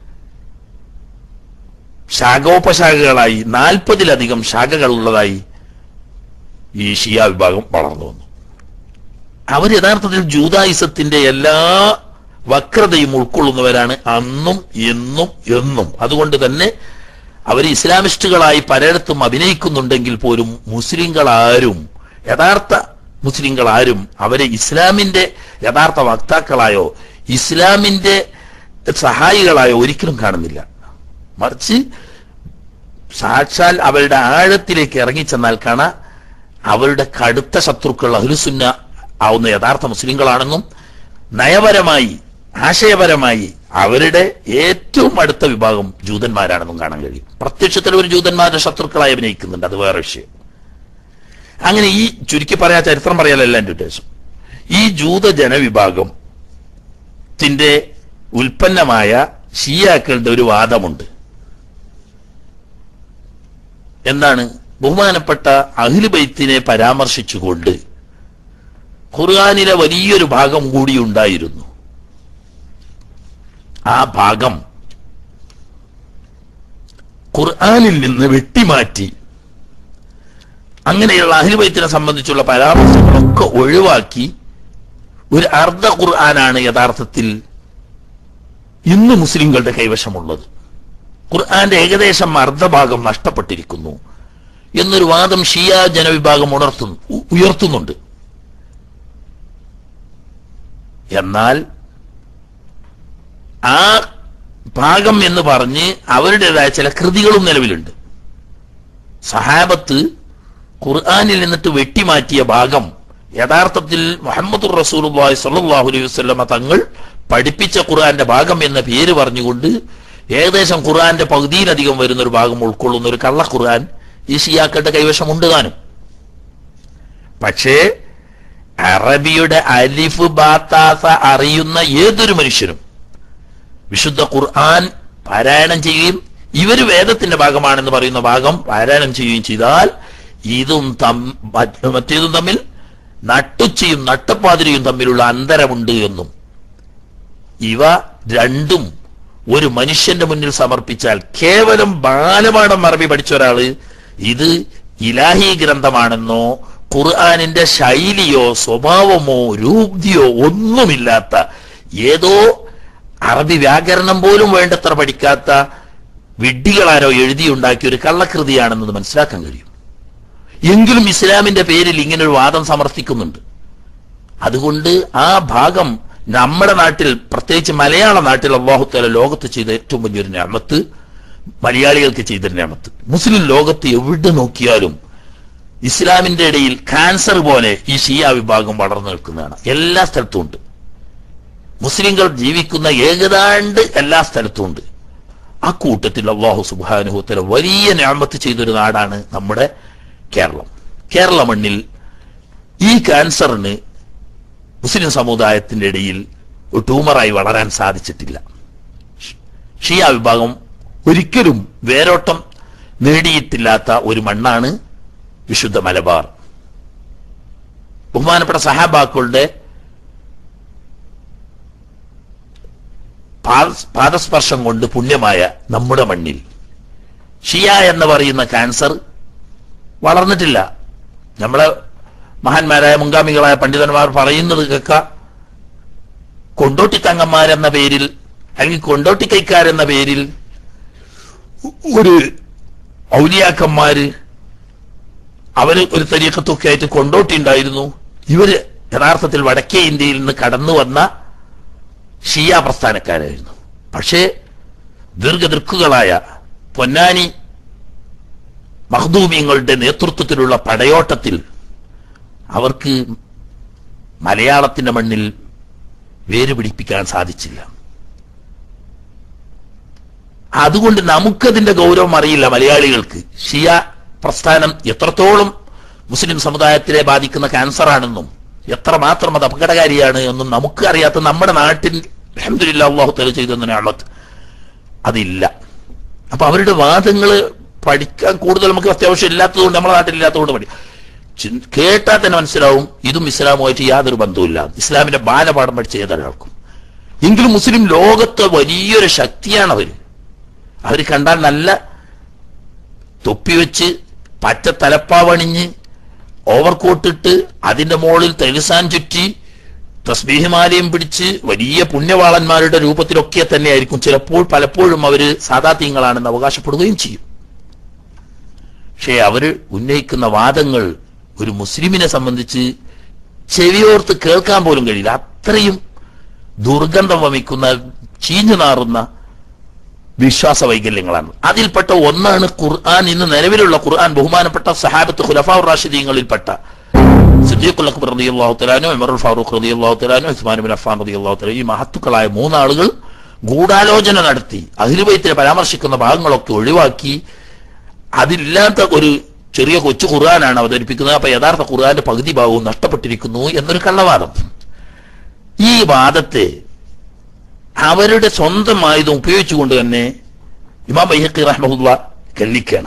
ശാഖോപശാഖകളായി നാൽപ്പതിലധികം ശാഖകളുള്ളതായി ഈ ഷിയ വിഭാഗം വളർന്നു വന്നു അവർ യഥാർത്ഥത്തിൽ ജൂതായുസത്തിന്റെ എല്ലാ വക്രതയും ഉൾക്കൊള്ളുന്നവരാണ് അന്നും എന്നും എന്നും അതുകൊണ്ട് തന്നെ അവർ ഇസ്ലാമിസ്റ്റുകളായി പലയിടത്തും അഭിനയിക്കുന്നുണ്ടെങ്കിൽ പോലും മുസ്ലിങ്ങളാരും യഥാർത്ഥ മുസ്ലിങ്ങളാരും അവരെ ഇസ്ലാമിന്റെ യഥാർത്ഥ വക്താക്കളായോ ഇസ്ലാമിന്റെ സഹായികളായോ ഒരിക്കലും കാണുന്നില്ല മറിച്ച് സാക്ഷാൽ അവരുടെ ആഴത്തിലേക്ക് ഇറങ്ങിച്ചെന്നാൽ കാണാം അവരുടെ കടുത്ത ശത്രുക്കൾ അഹ്ലുസുന്ന ആവുന്ന യഥാർത്ഥ മുസ്ലിങ്ങളാണെന്നും നയപരമായി ആശയപരമായി അവരുടെ ഏറ്റവും അടുത്ത വിഭാഗം ജൂതന്മാരാണെന്നും കാണാൻ കഴിയും പ്രത്യക്ഷത്തിൽ ഒരു ജൂതന്മാരുടെ ശത്രുക്കളായി അഭിനയിക്കുന്നുണ്ട് അത് വേറെ വിഷയം അങ്ങനെ ഈ ചുരുക്കി പറയാ ചരിത്രം പറയാലല്ല എന്റെ ഉദ്ദേശം ഈ ജൂത ജനവിഭാഗത്തിന്റെ ഉൽപ്പന്നമായ ഷിയാക്കളുടെ ഒരു വാദമുണ്ട് എന്താണ് ബഹുമാനപ്പെട്ട അഖിലുബൈത്തിനെ പരാമർശിച്ചുകൊണ്ട് ഖുർആാനിലെ വലിയൊരു ഭാഗം കൂടി ഉണ്ടായിരുന്നു ആ ഭാഗം ഖുർആാനിൽ നിന്ന് വെട്ടിമാറ്റി അങ്ങനെയുള്ള അഹിൽബൈത്തിനെ സംബന്ധിച്ചുള്ള പരാമർശങ്ങളൊക്കെ ഒഴിവാക്കി ഒരു അർദ്ധ ഖുർആനാണ് യഥാർത്ഥത്തിൽ ഇന്ന് മുസ്ലിങ്ങളുടെ കൈവശമുള്ളത് ഖുർആന്റെ ഏകദേശം അർദ്ധഭാഗം നഷ്ടപ്പെട്ടിരിക്കുന്നു എന്നൊരു വാദം ഷിയ ജനവിഭാഗം ഉണർത്തുന്നു ഉ- ഉയർത്തുന്നുണ്ട് എന്നാൽ ആ ഭാഗം എന്ന് പറഞ്ഞ് അവരുടേതായ ചില കൃതികളും നിലവിലുണ്ട് സഹാബത്ത് ഖുർആാനിൽ നിന്നിട്ട് വെട്ടിമാറ്റിയ ഭാഗം യഥാർത്ഥത്തിൽ മുഹമ്മദ് റസൂലുള്ളാഹി സ്വല്ലല്ലാഹു അലൈഹി വസല്ലമ തങ്ങൾ പഠിപ്പിച്ച ഖുർആന്റെ ഭാഗം എന്ന പേര് പറഞ്ഞുകൊണ്ട് ഏകദേശം ഖുർആന്റെ പകുതിയിലധികം വരുന്ന ഒരു ഭാഗം ഉൾക്കൊള്ളുന്ന ഒരു കള്ള ഖുർആൻ ഈ ഷിയാക്കളുടെ കൈവശം ഉണ്ട് താനും പക്ഷേ അറബിയുടെ അലിഫ് ബാത്താസ അറിയുന്ന ഏതൊരു മനുഷ്യനും വിശുദ്ധ ഖുർആൻ പാരായണം ചെയ്യുകയും ഇവര് വേദത്തിന്റെ ഭാഗമാണെന്ന് പറയുന്ന ഭാഗം പാരായണം ചെയ്യുകയും ചെയ്താൽ ഇതും തം- മറ്റ് മറ്റേതും തമ്മിൽ നട്ടുച്ചയും നട്ടപ്പാതിരിയും തമ്മിലുള്ള അന്തരമുണ്ട് എന്നും ഇവ രണ്ടും ഒരു മനുഷ്യന്റെ മുന്നിൽ സമർപ്പിച്ചാൽ കേവലം ബാലപാഠം അറബി പഠിച്ച ഒരാള് ഇത് ഇലാഹി ഗ്രന്ഥമാണെന്നോ ഖുർആാനിന്റെ ശൈലിയോ സ്വഭാവമോ രൂപ്തിയോ ഒന്നുമില്ലാത്ത ഏതോ അറബി വ്യാകരണം പോലും വേണ്ടത്ര പഠിക്കാത്ത വിഡ്ഢികളാരോ എഴുതിയുണ്ടാക്കിയ ഒരു കള്ളകൃതിയാണെന്നത് മനസ്സിലാക്കാൻ കഴിയും എങ്കിലും ഇസ്ലാമിന്റെ പേരിൽ ഇങ്ങനെ ഒരു വാദം സമർത്ഥിക്കുന്നുണ്ട് അതുകൊണ്ട് ആ ഭാഗം നമ്മുടെ നാട്ടിൽ പ്രത്യേകിച്ച് മലയാള നാട്ടിൽ അള്ളാഹുത്താല ലോകത്ത് ചെയ്ത ഏറ്റവും വലിയൊരു ഞാമത്ത് മലയാളികൾക്ക് ചെയ്തൊരു ഞാമത്ത് മുസ്ലിം ലോകത്ത് എവിടെ നോക്കിയാലും ഇസ്ലാമിന്റെ ഇടയിൽ ക്യാൻസർ പോലെ ഈ ഷിയ വിഭാഗം വളർന്നു നിൽക്കുന്നതാണ് എല്ലാ സ്ഥലത്തും ഉണ്ട് മുസ്ലിങ്ങൾ ജീവിക്കുന്ന ഏകദാണ്ട് എല്ലാ സ്ഥലത്തും ഉണ്ട് ആ കൂട്ടത്തിൽ അള്ളാഹു സുബാനുഹുത്തല വലിയ ഞാമത്ത് ചെയ്തൊരു നാടാണ് നമ്മുടെ കേരളം കേരള മണ്ണിൽ ഈ ക്യാൻസറിന് മുസ്ലിം സമുദായത്തിന്റെ ഇടയിൽ ഒരു ട്യൂമറായി വളരാൻ സാധിച്ചിട്ടില്ല ഷിയ വിഭാഗം ഒരിക്കലും വേരോട്ടം നേടിയിട്ടില്ലാത്ത ഒരു മണ്ണാണ് വിശുദ്ധ മലബാർ ബഹുമാനപ്പെട്ട സഹാബാക്കളുടെ പാദ- പാദസ്പർശം കൊണ്ട് പുണ്യമായ നമ്മുടെ മണ്ണിൽ ഷിയ എന്ന് പറയുന്ന ക്യാൻസർ വളർന്നിട്ടില്ല നമ്മളെ മഹാന്മാരായ മുൻഗാമികളായ പണ്ഡിതന്മാർ പറയുന്നത് കേൾക്ക കൊണ്ടോട്ടി തങ്ങന്മാരെന്ന പേരിൽ അല്ലെങ്കിൽ കൊണ്ടോട്ടി കൈക്കാരെന്ന പേരിൽ ഒരു ഔലിയാക്കന്മാര് അവര് ഒരു തരീക്കത്തൊക്കെ ആയിട്ട് കൊണ്ടോട്ടി ഉണ്ടായിരുന്നു ഇവര് യഥാർത്ഥത്തിൽ വടക്കേ ഇന്ത്യയിൽ നിന്ന് കടന്നു വന്ന ഷിയ പ്രസ്ഥാനക്കാരായിരുന്നു പക്ഷേ ദീർഘദൃക്കുകളായ പൊന്നാനി മഹദൂമിയങ്ങളുടെ നേതൃത്വത്തിലുള്ള പടയോട്ടത്തിൽ അവർക്ക് മലയാളത്തിന്റെ മണ്ണിൽ വേര് പിടിപ്പിക്കാൻ സാധിച്ചില്ല അതുകൊണ്ട് നമുക്കതിന്റെ ഗൗരവം അറിയില്ല മലയാളികൾക്ക് ഷിയ പ്രസ്ഥാനം എത്രത്തോളം മുസ്ലിം സമുദായത്തിലെ ബാധിക്കുന്ന ക്യാൻസർ ആണെന്നും എത്രമാത്രം അത് അപകടകാരിയാണ് എന്നും നമുക്ക് അറിയാത്ത നമ്മുടെ നാട്ടിൽ അഹമ്മദില്ല അള്ളാഹു തല ചെയ്തെന്ന ഞാമത്ത് അതില്ല അപ്പൊ അവരുടെ വാദങ്ങള് പഠിക്കാൻ കൂടുതൽ നമുക്ക് അത്യാവശ്യം ഇല്ലാത്തതുകൊണ്ട് നമ്മുടെ നാട്ടിലില്ലാത്തതുകൊണ്ട് പഠി ചിൻ- കേട്ടാൽ തന്നെ മനസ്സിലാവും ഇതും ഇസ്ലാമുമായിട്ട് യാതൊരു ബന്ധവുമില്ല ഇസ്ലാമിന്റെ ബാലപാഠം പഠിച്ച ഏതൊരാൾക്കും എങ്കിലും മുസ്ലിം ലോകത്തെ വലിയൊരു ശക്തിയാണ് അവര് അവര് കണ്ടാൽ നല്ല തൊപ്പി വെച്ച് പച്ച തലപ്പാവണിഞ്ഞ് ഓവർകോട്ടിട്ട് അതിന്റെ മുകളിൽ തെളിസാൻ ചുറ്റി തസ്ബീഹിമാലയും പിടിച്ച് വലിയ പുണ്യവാളന്മാരുടെ രൂപത്തിലൊക്കെ തന്നെയായിരിക്കും ചിലപ്പോൾ പലപ്പോഴും അവര് സാധാ തീങ്ങളാണെന്ന് അവകാശപ്പെടുകയും ചെയ്യും പക്ഷേ അവര് ഉന്നയിക്കുന്ന വാദങ്ങൾ ഒരു മുസ്ലിമിനെ സംബന്ധിച്ച് ചെവിയോർത്ത് കേൾക്കാൻ പോലും കഴിയില്ല അത്രയും ദുർഗന്ധം വമിക്കുന്ന ചീഞ്ഞു നാറുന്ന വിശ്വാസ വൈകല്യങ്ങളാണ് അതിൽപ്പെട്ട ഒന്നാണ് ഖുർആൻ ഇന്ന് നിലവിലുള്ള ഖുർആൻ ബഹുമാനപ്പെട്ട സഹാബത്ത് ഖുലഫാ റാഷിദീങ്ങളിൽപ്പെട്ട സിദ്ദീഖുൽ അക്ബർ റളിയല്ലാഹു തആലാനു ഉമറുൽ ഫാറൂഖ് റളിയല്ലാഹു തആലാനു ഉസ്മാൻ ബിൻ അഫ്ഫാൻ റളിയല്ലാഹു തആല ഈ മഹത്തുക്കളായ മൂന്നാളുകൾ ഗൂഢാലോചന നടത്തി അഹ്ലുബൈത്തിനെ പരാമർശിക്കുന്ന ഭാഗങ്ങളൊക്കെ ഒഴിവാക്കി അതില്ലാത്ത ഒരു ചെറിയ കൊച്ചു ഖുർആനാണ് അവതരിപ്പിക്കുന്നത് അപ്പൊ യഥാർത്ഥ ഖുർആന്റെ പകുതി ഭാഗവും നഷ്ടപ്പെട്ടിരിക്കുന്നു എന്നൊരു കള്ളവാദം ഈ വാദത്തെ അവരുടെ സ്വന്തം ആയുധം ഉപയോഗിച്ചുകൊണ്ട് തന്നെ ഇമാം ബൈഹഖി റഹ്മഹുല്ല കല്ലിക്കാണ്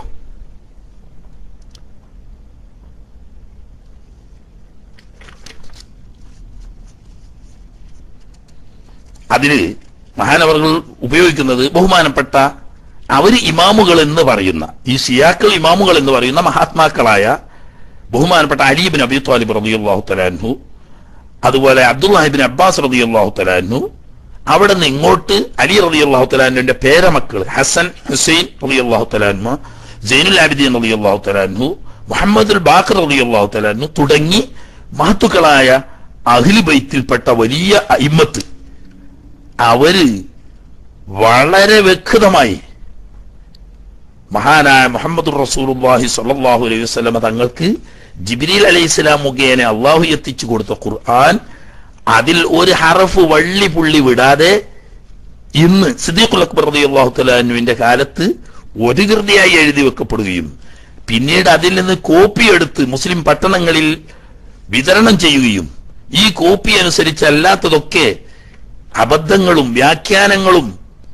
അതിന് മഹാനവറുകൾ ഉപയോഗിക്കുന്നത് ബഹുമാനപ്പെട്ട അവര് ഇമാമുകൾ എന്ന് പറയുന്ന ഈ സിയാക്കൾ ഇമാമുകൾ എന്ന് പറയുന്ന മഹാത്മാക്കളായ ബഹുമാനപ്പെട്ട അലീബിൻ അബി താലിബ് റളിയല്ലാഹു തലാൻഹു അതുപോലെ അബ്ദുല്ലാഹിബിൻ അബ്ബാസ് റളിയല്ലാഹു തലാൻഹു അവിടെ നിന്ന് ഇങ്ങോട്ട് അലി റളിയല്ലാഹു തലാൻഹുവിന്റെ പേരമക്കൾ ഹസൻ ഹുസൈൻ റളിയല്ലാഹു തലാൻഹു സൈനുൽ ആബിദീൻ റളിയല്ലാഹു തലാൻഹു മുഹമ്മദുൽ ബാഖർ റളിയല്ലാഹു തലാൻഹു തുടങ്ങി മഹത്തുക്കളായ അഖിൽ ബൈത്തിൽപ്പെട്ട വലിയ അയിമത്ത് അവര് വളരെ വ്യക്തമായി മഹാനായ മുഹമ്മദ് റസൂലുള്ളാഹി സ്വല്ലല്ലാഹു അലൈഹി വസല്ലമ തങ്ങൾക്ക് ജിബ്രീൽ അലൈഹി സ്വലാം മുഖേന അള്ളാഹു എത്തിച്ചു കൊടുത്ത ഖുർആൻ അതിൽ ഒരു ഹറഫ് വള്ളി പുള്ളി വിടാതെ ഇന്ന് സിദ്ദീഖുൽ അക്ബർ റളിയല്ലാഹു തആലാനുവിന്റെ കാലത്ത് ഒരു കൃതിയായി എഴുതി വെക്കപ്പെടുകയും പിന്നീട് അതിൽ നിന്ന് കോപ്പി എടുത്ത് മുസ്ലിം പട്ടണങ്ങളിൽ വിതരണം ചെയ്യുകയും ഈ കോപ്പി അനുസരിച്ച് അല്ലാത്തതൊക്കെ അബദ്ധങ്ങളും വ്യാഖ്യാനങ്ങളും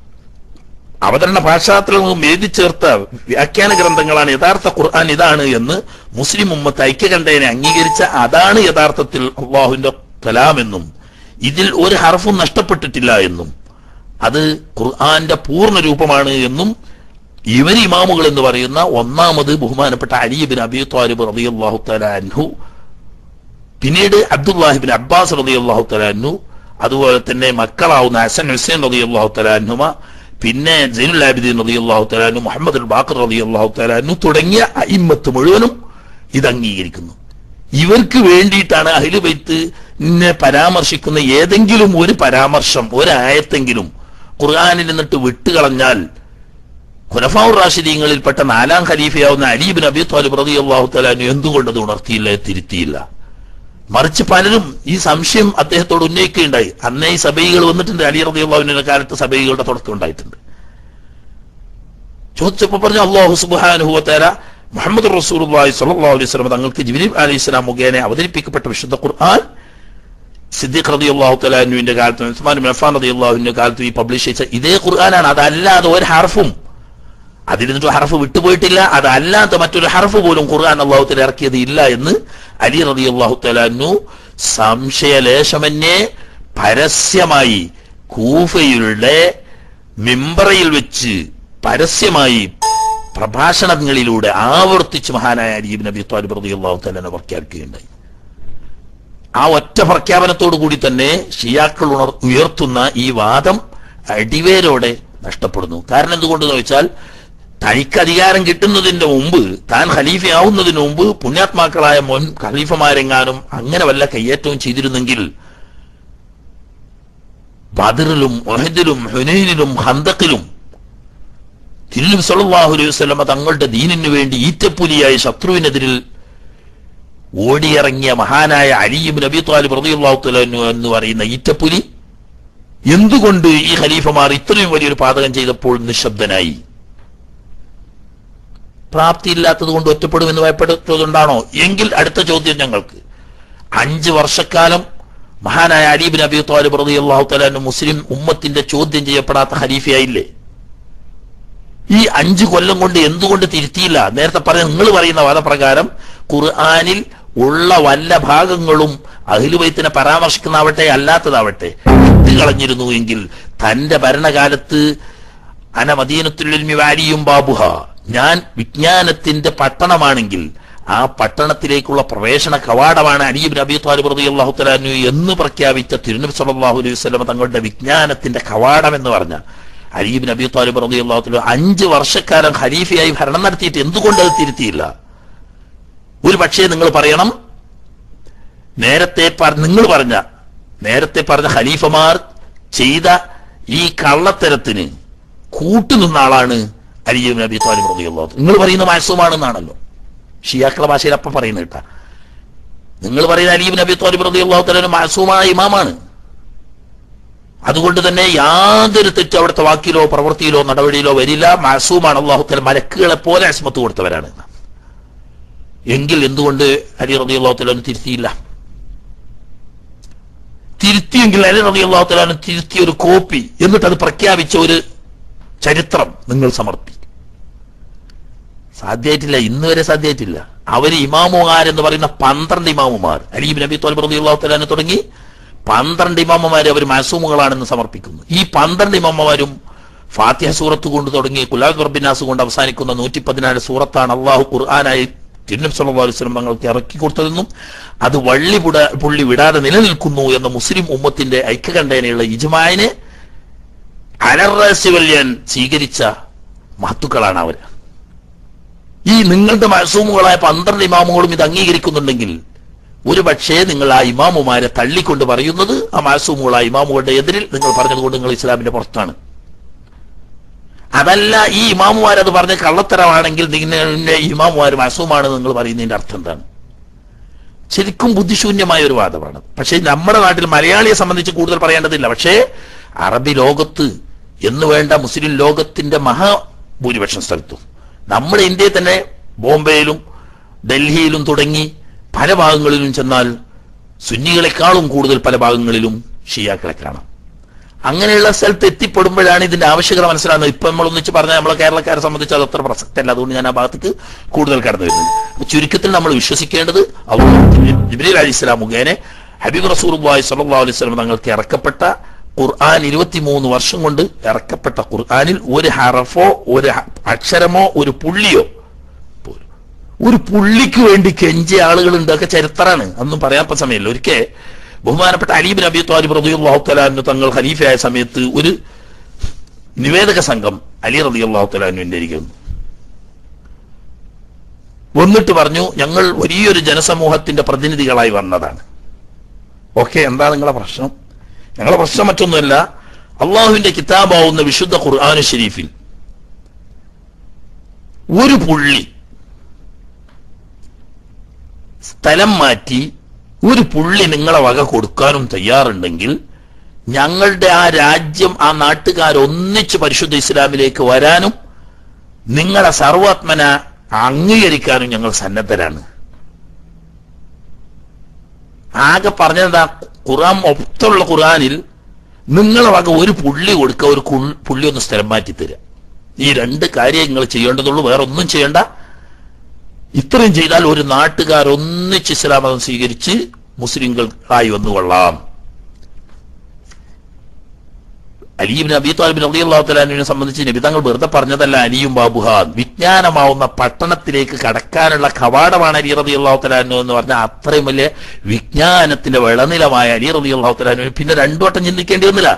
അവതരണ ഭാഷാത്രങ്ങളും എഴുതി ചേർത്ത വ്യാഖ്യാന ഗ്രന്ഥങ്ങളാണ് യഥാർത്ഥ ഖുർആൻ ഇതാണ് എന്ന് മുസ്ലിം ഉമ്മത്ത് ഐക്യകണ്ഠേനെ അംഗീകരിച്ച അതാണ് യഥാർത്ഥത്തിൽ അള്ളാഹുവിന്റെ കലാമെന്നും ഇതിൽ ഒരു ഹർഫും നഷ്ടപ്പെട്ടിട്ടില്ല എന്നും അത് ഖുർആന്റെ പൂർണ്ണ രൂപമാണ് എന്നും ഇവർ ഇമാമുകൾ എന്ന് പറയുന്ന ഒന്നാമത് ബഹുമാനപ്പെട്ട അലിബിൻ അബി താലിബ് റളിയല്ലാഹു തആല അൻഹു പിന്നീട് അബ്ദുല്ലാഹിബിൻ അബ്ബാസ് റളിയല്ലാഹു തആല അൻഹു അതുപോലെ തന്നെ മക്കളാവുന്ന ഹസൻ ഹുസൈൻ റളിയല്ലാഹു തആല അൻഹുമ പിന്നെ സൈനുൽ ആബിദീൻ റളിയല്ലാഹു തആല അൻഹു മുഹമ്മദ് അൽ ബാഖർ റളിയല്ലാഹു തആല അൻഹു തുടങ്ങിയ അയിമ്മത്ത് മുഴുവനും ഇത് അംഗീകരിക്കുന്നു ഇവർക്ക് വേണ്ടിയിട്ടാണ് അഹിലു ബൈത്തിനെ പരാമർശിക്കുന്ന ഏതെങ്കിലും ഒരു പരാമർശം ഒരായത്തെങ്കിലും ഖുർആാനിൽ നിന്നിട്ട് വിട്ടുകളഞ്ഞാൽ ഖുലഫാവുർ റാഷിദീങ്ങളിൽപ്പെട്ട നാലാം ഖലീഫയാവുന്ന അലീബിൻ അബി താലിബ് റളിയല്ലാഹു തആല അൻഹു എന്തുകൊണ്ട് അത് ഉണർത്തിയില്ല തിരുത്തിയില്ല മറിച്ച് പലരും ഈ സംശയം അദ്ദേഹത്തോട് ഉന്നയിക്കുകയുണ്ടായി അന്നേ ഈ സഭയികൾ വന്നിട്ടുണ്ട് അലി റളിയല്ലാഹുവിന്റെ കാലത്ത് സഭയികളുടെ തുടക്കം ഉണ്ടായിട്ടുണ്ട് ചോദിച്ചപ്പോ പറഞ്ഞു അള്ളാഹു സുബ്ഹാനഹു വതആല മുഹമ്മദ് റസൂലുള്ളാഹി സ്വല്ലല്ലാഹു അലൈഹി വസല്ലം തങ്ങൾക്ക് ജിബ്രീൽ അലൈഹി സ്വലാം മുഖേന അവതരിപ്പിക്കപ്പെട്ട വിശുദ്ധ ഖുർആൻ സിദ്ദീഖ് റളിയല്ലാഹു തആല അൻഹുവിന്റെ കാലത്തും ഉസ്മാൻ ബിൻ അഫ്ഫാൻ റളിയല്ലാഹുവിന്റെ കാലത്തും ഈ പബ്ലിഷ് ചെയ്ത ഇതേ ഖുർആനാണ് അതല്ലാതെ ഒരു ഹർഫും അതിൽ നിന്നിട്ട് ഹർഫ് വിട്ടുപോയിട്ടില്ല അതല്ലാത്ത മറ്റൊരു ഹർഫ് പോലും ഖുർആൻ അള്ളാഹു തല ഇറക്കിയത് ഇല്ല എന്ന് അലി റതി അള്ളാഹു തലാന്നു സംശയലേശമന്യേ പരസ്യമായി കൂഫയുടെ മിമ്പറയിൽ വെച്ച് പരസ്യമായി പ്രഭാഷണങ്ങളിലൂടെ ആവർത്തിച്ച് മഹാനായ അലീബ് നബി താലിബ് റതി അള്ളാഹു തലാനെ പ്രഖ്യാപിക്കുകയുണ്ടായി ആ ഒറ്റ പ്രഖ്യാപനത്തോടു കൂടി തന്നെ ഷിയാക്കൾ ഉണർ ഉയർത്തുന്ന ഈ വാദം അടിവേരോടെ നഷ്ടപ്പെടുന്നു കാരണം എന്തുകൊണ്ടെന്ന് വെച്ചാൽ തനിക്ക് അധികാരം കിട്ടുന്നതിന്റെ മുമ്പ് താൻ ഖലീഫയാവുന്നതിന് മുമ്പ് പുണ്യാത്മാക്കളായ മുൻ ഖലീഫമാരെങ്ങാനും അങ്ങനെ വല്ല കയ്യേറ്റവും ചെയ്തിരുന്നെങ്കിൽ ബദറിലും ഒഹദിലും ഹുനൈനിലും ഹന്തക്കിലും തിരുനബി സല്ലല്ലാഹു അലൈഹി വസല്ലമ തങ്ങളുടെ ദീനിനു വേണ്ടി ഈറ്റപ്പുലിയായ ശത്രുവിനെതിരിൽ ഓടിയിറങ്ങിയ മഹാനായ അലിയും നബി താലിബ് റളിയല്ലാഹു തആല അൻഹു എന്ന് പറയുന്ന ഈറ്റപ്പുലി എന്തുകൊണ്ട് ഈ ഖലീഫമാർ ഇത്രയും വലിയൊരു പാതകം ചെയ്തപ്പോൾ നിശബ്ദനായി പ്രാപ്തിയില്ലാത്തത് കൊണ്ട് ഒറ്റപ്പെടുമെന്ന് ഭയപ്പെടുത്തതുകൊണ്ടാണോ എങ്കിൽ അടുത്ത ചോദ്യം ഞങ്ങൾക്ക് അഞ്ച് വർഷക്കാലം മഹാനായ അലീബിൻ അബി താലിബ് റളിയല്ലാഹു തആല മുസ്ലിം ഉമ്മത്തിന്റെ ചോദ്യം ചെയ്യപ്പെടാത്ത ഖലീഫയായില്ലേ ഈ അഞ്ചു കൊല്ലം കൊണ്ട് എന്തുകൊണ്ട് തിരുത്തിയില്ല നേരത്തെ പറഞ്ഞ നിങ്ങൾ പറയുന്ന വാദപ്രകാരം ഖുർആാനിൽ ഉള്ള വല്ല ഭാഗങ്ങളും അഹിലുബൈത്തിനെ പരാമർശിക്കുന്നതാവട്ടെ അല്ലാത്തതാവട്ടെ വിട്ട് കളഞ്ഞിരുന്നു എങ്കിൽ തന്റെ ഭരണകാലത്ത് അനമദീനത്തുല്ലിൽ വാരിയും ബാബുഹ ഞാൻ വിജ്ഞാനത്തിന്റെ പട്ടണമാണെങ്കിൽ ആ പട്ടണത്തിലേക്കുള്ള പ്രവേശന കവാടമാണ് അലീബ് നബി താലിബ് റതി അള്ളാഹു തലാനു എന്ന് പ്രഖ്യാപിച്ച തിരുനബി സല്ലല്ലാഹു അലൈഹി വസല്ലം തങ്ങളുടെ വിജ്ഞാനത്തിന്റെ കവാടം എന്ന് പറഞ്ഞ അലീബ് നബി താലിബ് റതി അള്ളാഹു തല അഞ്ച് വർഷക്കാലം ഖലീഫയായി ഭരണം നടത്തിയിട്ട് എന്തുകൊണ്ട് അത് തിരുത്തിയില്ല ഒരു പക്ഷേ നിങ്ങൾ പറയണം നേരത്തെ നിങ്ങൾ പറഞ്ഞ നേരത്തെ പറഞ്ഞ ഖലീഫമാർ ചെയ്ത ഈ കള്ളത്തരത്തിന് കൂട്ടുനിന്ന ആളാണ് അലിയും നബി താലിബ് റളിയല്ലാഹു നിങ്ങൾ പറയുന്ന മാസവുമാണെന്നാണല്ലോ ഷിയാക്കള ഭാഷയിൽ അപ്പം പറയുന്നത് കേട്ടാ നിങ്ങൾ പറയുന്ന അലീബ് നബി താലിബ് റളിയല്ലാഹു തആല മാസവുമായ ഇമാമാണ് അതുകൊണ്ട് തന്നെ യാതൊരു തെറ്റ് അവിടുത്തെ വാക്കിലോ പ്രവൃത്തിയിലോ നടപടിയിലോ വരില്ല മാസവുമാണ് അള്ളാഹു തആല മലക്കുകളെ പോലെ അസ്മത്ത് കൊടുത്തവരാണ് എങ്കിൽ എന്തുകൊണ്ട് അലി റളിയല്ലാഹു തആല തിരുത്തിയില്ല തിരുത്തിയെങ്കിൽ അലി റളിയല്ലാഹു തആല തിരുത്തിയ ഒരു കോപ്പി എന്നിട്ട് അത് പ്രഖ്യാപിച്ച ഒരു ചരിത്രം നിങ്ങൾ സമർപ്പി സാധ്യമായിട്ടില്ല ഇന്ന് വരെ സാധ്യമായിട്ടില്ല അവര് ഇമാമുമാർ എന്ന് പറയുന്ന പന്ത്രണ്ട് ഇമാമുമാർ അലീബ് നബി തോൽബ് റളിയല്ലാഹു തആല തുടങ്ങി പന്ത്രണ്ട് ഇമാമമാരെ അവർ മാസൂമുകളാണെന്ന് സമർപ്പിക്കുന്നു ഈ പന്ത്രണ്ട് ഇമാമമാരും ഫാത്തിഹ സൂറത്ത് കൊണ്ട് തുടങ്ങി കുലാബ് റബ്ബിനാസ് കൊണ്ട് അവസാനിക്കുന്ന നൂറ്റി പതിനാല് സൂറത്താണ് അള്ളാഹു ഖുർആാനായി തിരുനബി സല്ലല്ലാഹു അലൈഹി വസല്ലം തങ്ങൾക്ക് ഇറക്കി കൊടുത്തതെന്നും അത് വള്ളി പുട പുള്ളി വിടാതെ നിലനിൽക്കുന്നു എന്ന മുസ്ലിം ഉമ്മത്തിന്റെ ഐക്യകണ്ഠേനയുള്ള ഇജ്മാനെ അലർറസ്യവല്യൻ സ്വീകരിച്ച മഹത്തുക്കളാണ് അവർ ഈ നിങ്ങളുടെ മസൂമുകളായ പന്ത്രണ്ട് ഇമാമുകളും ഇത് അംഗീകരിക്കുന്നുണ്ടെങ്കിൽ ഒരു പക്ഷേ നിങ്ങൾ ആ ഇമാമുമാരെ തള്ളിക്കൊണ്ട് പറയുന്നത് ആ മാസൂമുകളായ ഇമാമുകളുടെ എതിരിൽ നിങ്ങൾ പറഞ്ഞതുകൊണ്ട് നിങ്ങൾ ഇസ്ലാമിന്റെ പുറത്താണ് അതല്ല ഈ ഇമാമുമാർ അത് പറഞ്ഞ കള്ളത്തരമാണെങ്കിൽ നിങ്ങളുടെ ഇമാമുമാർ അസുഖമാണ് നിങ്ങൾ പറയുന്നതിന്റെ അർത്ഥം എന്താണ് ശരിക്കും ബുദ്ധിശൂന്യമായ ഒരു വാദമാണ് പക്ഷേ നമ്മുടെ നാട്ടിൽ മലയാളിയെ സംബന്ധിച്ച് കൂടുതൽ പറയേണ്ടതില്ല പക്ഷേ അറബി ലോകത്ത് എന്ന് വേണ്ട മുസ്ലിം ലോകത്തിന്റെ മഹാഭൂരിപക്ഷം സ്ഥലത്തും നമ്മുടെ ഇന്ത്യയിൽ തന്നെ ബോംബെയിലും ഡൽഹിയിലും തുടങ്ങി പല ഭാഗങ്ങളിലും ചെന്നാൽ സുന്നികളെക്കാളും കൂടുതൽ പല ഭാഗങ്ങളിലും ഷിയാക്കളെ കാണാം അങ്ങനെയുള്ള സ്ഥലത്ത് എത്തിപ്പെടുമ്പോഴാണ് ഇതിന്റെ ആവശ്യകത മനസ്സിലാകുന്നത് ഇപ്പൊ നമ്മൾ ഒന്നിച്ച് പറഞ്ഞാൽ നമ്മളെ കേരളക്കാരെ സംബന്ധിച്ച് അത് അത്ര പ്രസക്തമല്ല അതുകൊണ്ട് ഞാൻ ആ ഭാഗത്തേക്ക് കൂടുതൽ കടന്നു വരുന്നത് അപ്പൊ ചുരുക്കത്തിൽ നമ്മൾ വിശ്വസിക്കേണ്ടത് ജിബ്രീൽ അലി ഇസ്ലാം മുഖേന ഹബീബ് റസൂർ സല്ലാ അലൈഹി സ്വലം തങ്ങൾക്ക് ഇറക്കപ്പെട്ട ഖുർആൻ ഇരുപത്തിമൂന്ന് വർഷം കൊണ്ട് ഇറക്കപ്പെട്ട ഖുർആനിൽ ഒരു ഹറഫോ ഒരു ഹ- അക്ഷരമോ ഒരു പുള്ളിയോ പോലും ഒരു പുള്ളിക്ക് വേണ്ടി കെഞ്ചിയ ആളുകളുണ്ട് ഒക്കെ ചരിത്രമാണ് അതൊന്നും പറയാൻ ഇപ്പൊ സമയമില്ല ഒരിക്കൽ ബഹുമാനപ്പെട്ട അലീബിൻ അബി താലിബ് റളിയല്ലാഹു തആലാനു തങ്ങൾ ഖലീഫയായ സമയത്ത് ഒരു നിവേദക സംഘം അലി റളിയല്ലാഹു തആലാനുവിന്റെ അരികെ വന്നു വന്നിട്ട് പറഞ്ഞു ഞങ്ങൾ വലിയൊരു ജനസമൂഹത്തിന്റെ പ്രതിനിധികളായി വന്നതാണ് ഓക്കെ എന്താ നിങ്ങളെ പ്രശ്നം ഞങ്ങളെ പ്രശ്നം മറ്റൊന്നുമല്ല അള്ളാഹുവിന്റെ കിതാബാവുന്ന വിശുദ്ധ ഖുർആാനു ഷരീഫിൽ ഒരു പുള്ളി സ്ഥലം മാറ്റി ഒരു പുള്ളി നിങ്ങളെ വക കൊടുക്കാനും തയ്യാറുണ്ടെങ്കിൽ ഞങ്ങളുടെ ആ രാജ്യം ആ നാട്ടുകാർ ഒന്നിച്ച് പരിശുദ്ധ ഇസ്ലാമിലേക്ക് വരാനും നിങ്ങളെ സർവാത്മന അംഗീകരിക്കാനും ഞങ്ങൾ സന്നദ്ധരാണ് ആകെ പറഞ്ഞതാ ഖുറാൻ ഒത്തുള്ള ഖുറാനിൽ നിങ്ങളെ വക ഒരു പുള്ളി കൊടുക്കുക ഒരു കുൾ- പുള്ളി ഒന്ന് സ്ഥലം മാറ്റി തരിക ഈ രണ്ട് കാര്യം നിങ്ങൾ ചെയ്യേണ്ടതുള്ളൂ വേറെ ഒന്നും ചെയ്യണ്ട ഇത്രയും ചെയ്താൽ ഒരു നാട്ടുകാർ ഒന്നിച്ച് ഇസ്ലാം മതം സ്വീകരിച്ച് മുസ്ലിങ്ങളായി വന്നുകൊള്ളാം അലിബിൻ അബി താലിബിൻ അള്ളാഹു തലാനുവിനെ സംബന്ധിച്ച് നബി തങ്ങൾ വെറുതെ പറഞ്ഞതല്ല അലിയും ബാബുഹാൻ വിജ്ഞാനമാവുന്ന പട്ടണത്തിലേക്ക് കടക്കാനുള്ള കവാടമാണ് അലി റബി അള്ളാഹു തലാനു എന്ന് പറഞ്ഞാൽ അത്രയും വലിയ വിജ്ഞാനത്തിന്റെ വിളനിലമായ അലി റബി അള്ളാഹു തലാനുവിന് പിന്നെ രണ്ടു വട്ടം ചിന്തിക്കേണ്ടി വന്നില്ല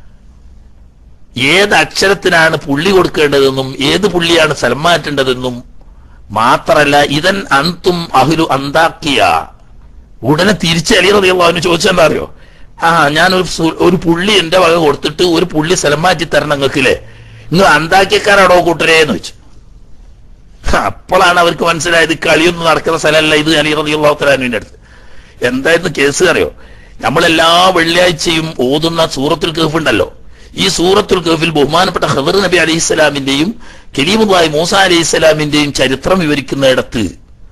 ഏത് അക്ഷരത്തിനാണ് പുള്ളി കൊടുക്കേണ്ടതെന്നും ഏത് പുള്ളിയാണ് സ്ഥലം മാറ്റേണ്ടതെന്നും മാത്രല്ല ഇതൻ അന്തും അഹുലു അന്താക്കിയ ഉടനെ തിരിച്ച് അലി റളിയല്ലാഹു അൻഹു ചോദിച്ചെന്താ അറിയോ ആ ഞാൻ ഒരു സു- ഒരു പുള്ളി എന്റെ വക കൊടുത്തിട്ട് ഒരു പുള്ളി സ്ഥലം മാറ്റി തരണം നിങ്ങൾക്കില്ലേ നിങ്ങൾ അന്താക്കിയക്കാരാടോ കൂട്ടരേ എന്ന് വെച്ചു അപ്പോഴാണ് അവർക്ക് മനസ്സിലായത് കളിയൊന്നും നടക്കുന്ന സ്ഥലമല്ല ഇത് അലി റളിയല്ലാഹു തആലാനുവിന്റെ അടുത്ത് എന്തായിരുന്നു കേസ് അറിയോ നമ്മളെല്ലാ വെള്ളിയാഴ്ചയും ഓതുന്ന സൂറത്തുൽ കഹഫ് ഉണ്ടല്ലോ ഈ സൂറത്തുൽ കഹഫിൽ ബഹുമാനപ്പെട്ട ഖദർ നബി അലൈഹി സ്വലാമിന്റെയും കലീമുല്ലായി മൂസ അലൈഹി സ്വലാമിന്റെയും ചരിത്രം വിവരിക്കുന്നിടത്ത്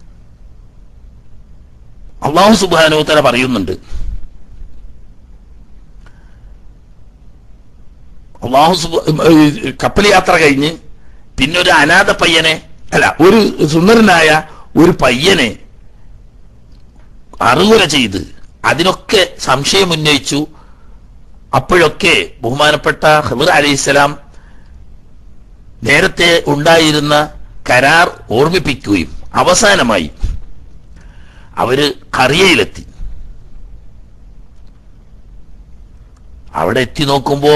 അള്ളാഹു സുബാനോ തല പറയുന്നുണ്ട് അള്ളാഹു സുബ- ഏഹ് കപ്പൽ യാത്ര കഴിഞ്ഞ് പിന്നെ ഒരു അനാഥ പയ്യനെ അല്ല ഒരു സുന്ദരനായ ഒരു പയ്യനെ അറുകുര ചെയ്ത് അതിനൊക്കെ സംശയം ഉന്നയിച്ചു അപ്പോഴൊക്കെ ബഹുമാനപ്പെട്ട ഖദർ അലൈഹിസ്സലാം നേരത്തെ ഉണ്ടായിരുന്ന കരാർ ഓർമ്മിപ്പിക്കുകയും അവസാനമായി അവര് കറിയയിലെത്തി അവിടെ എത്തി നോക്കുമ്പോ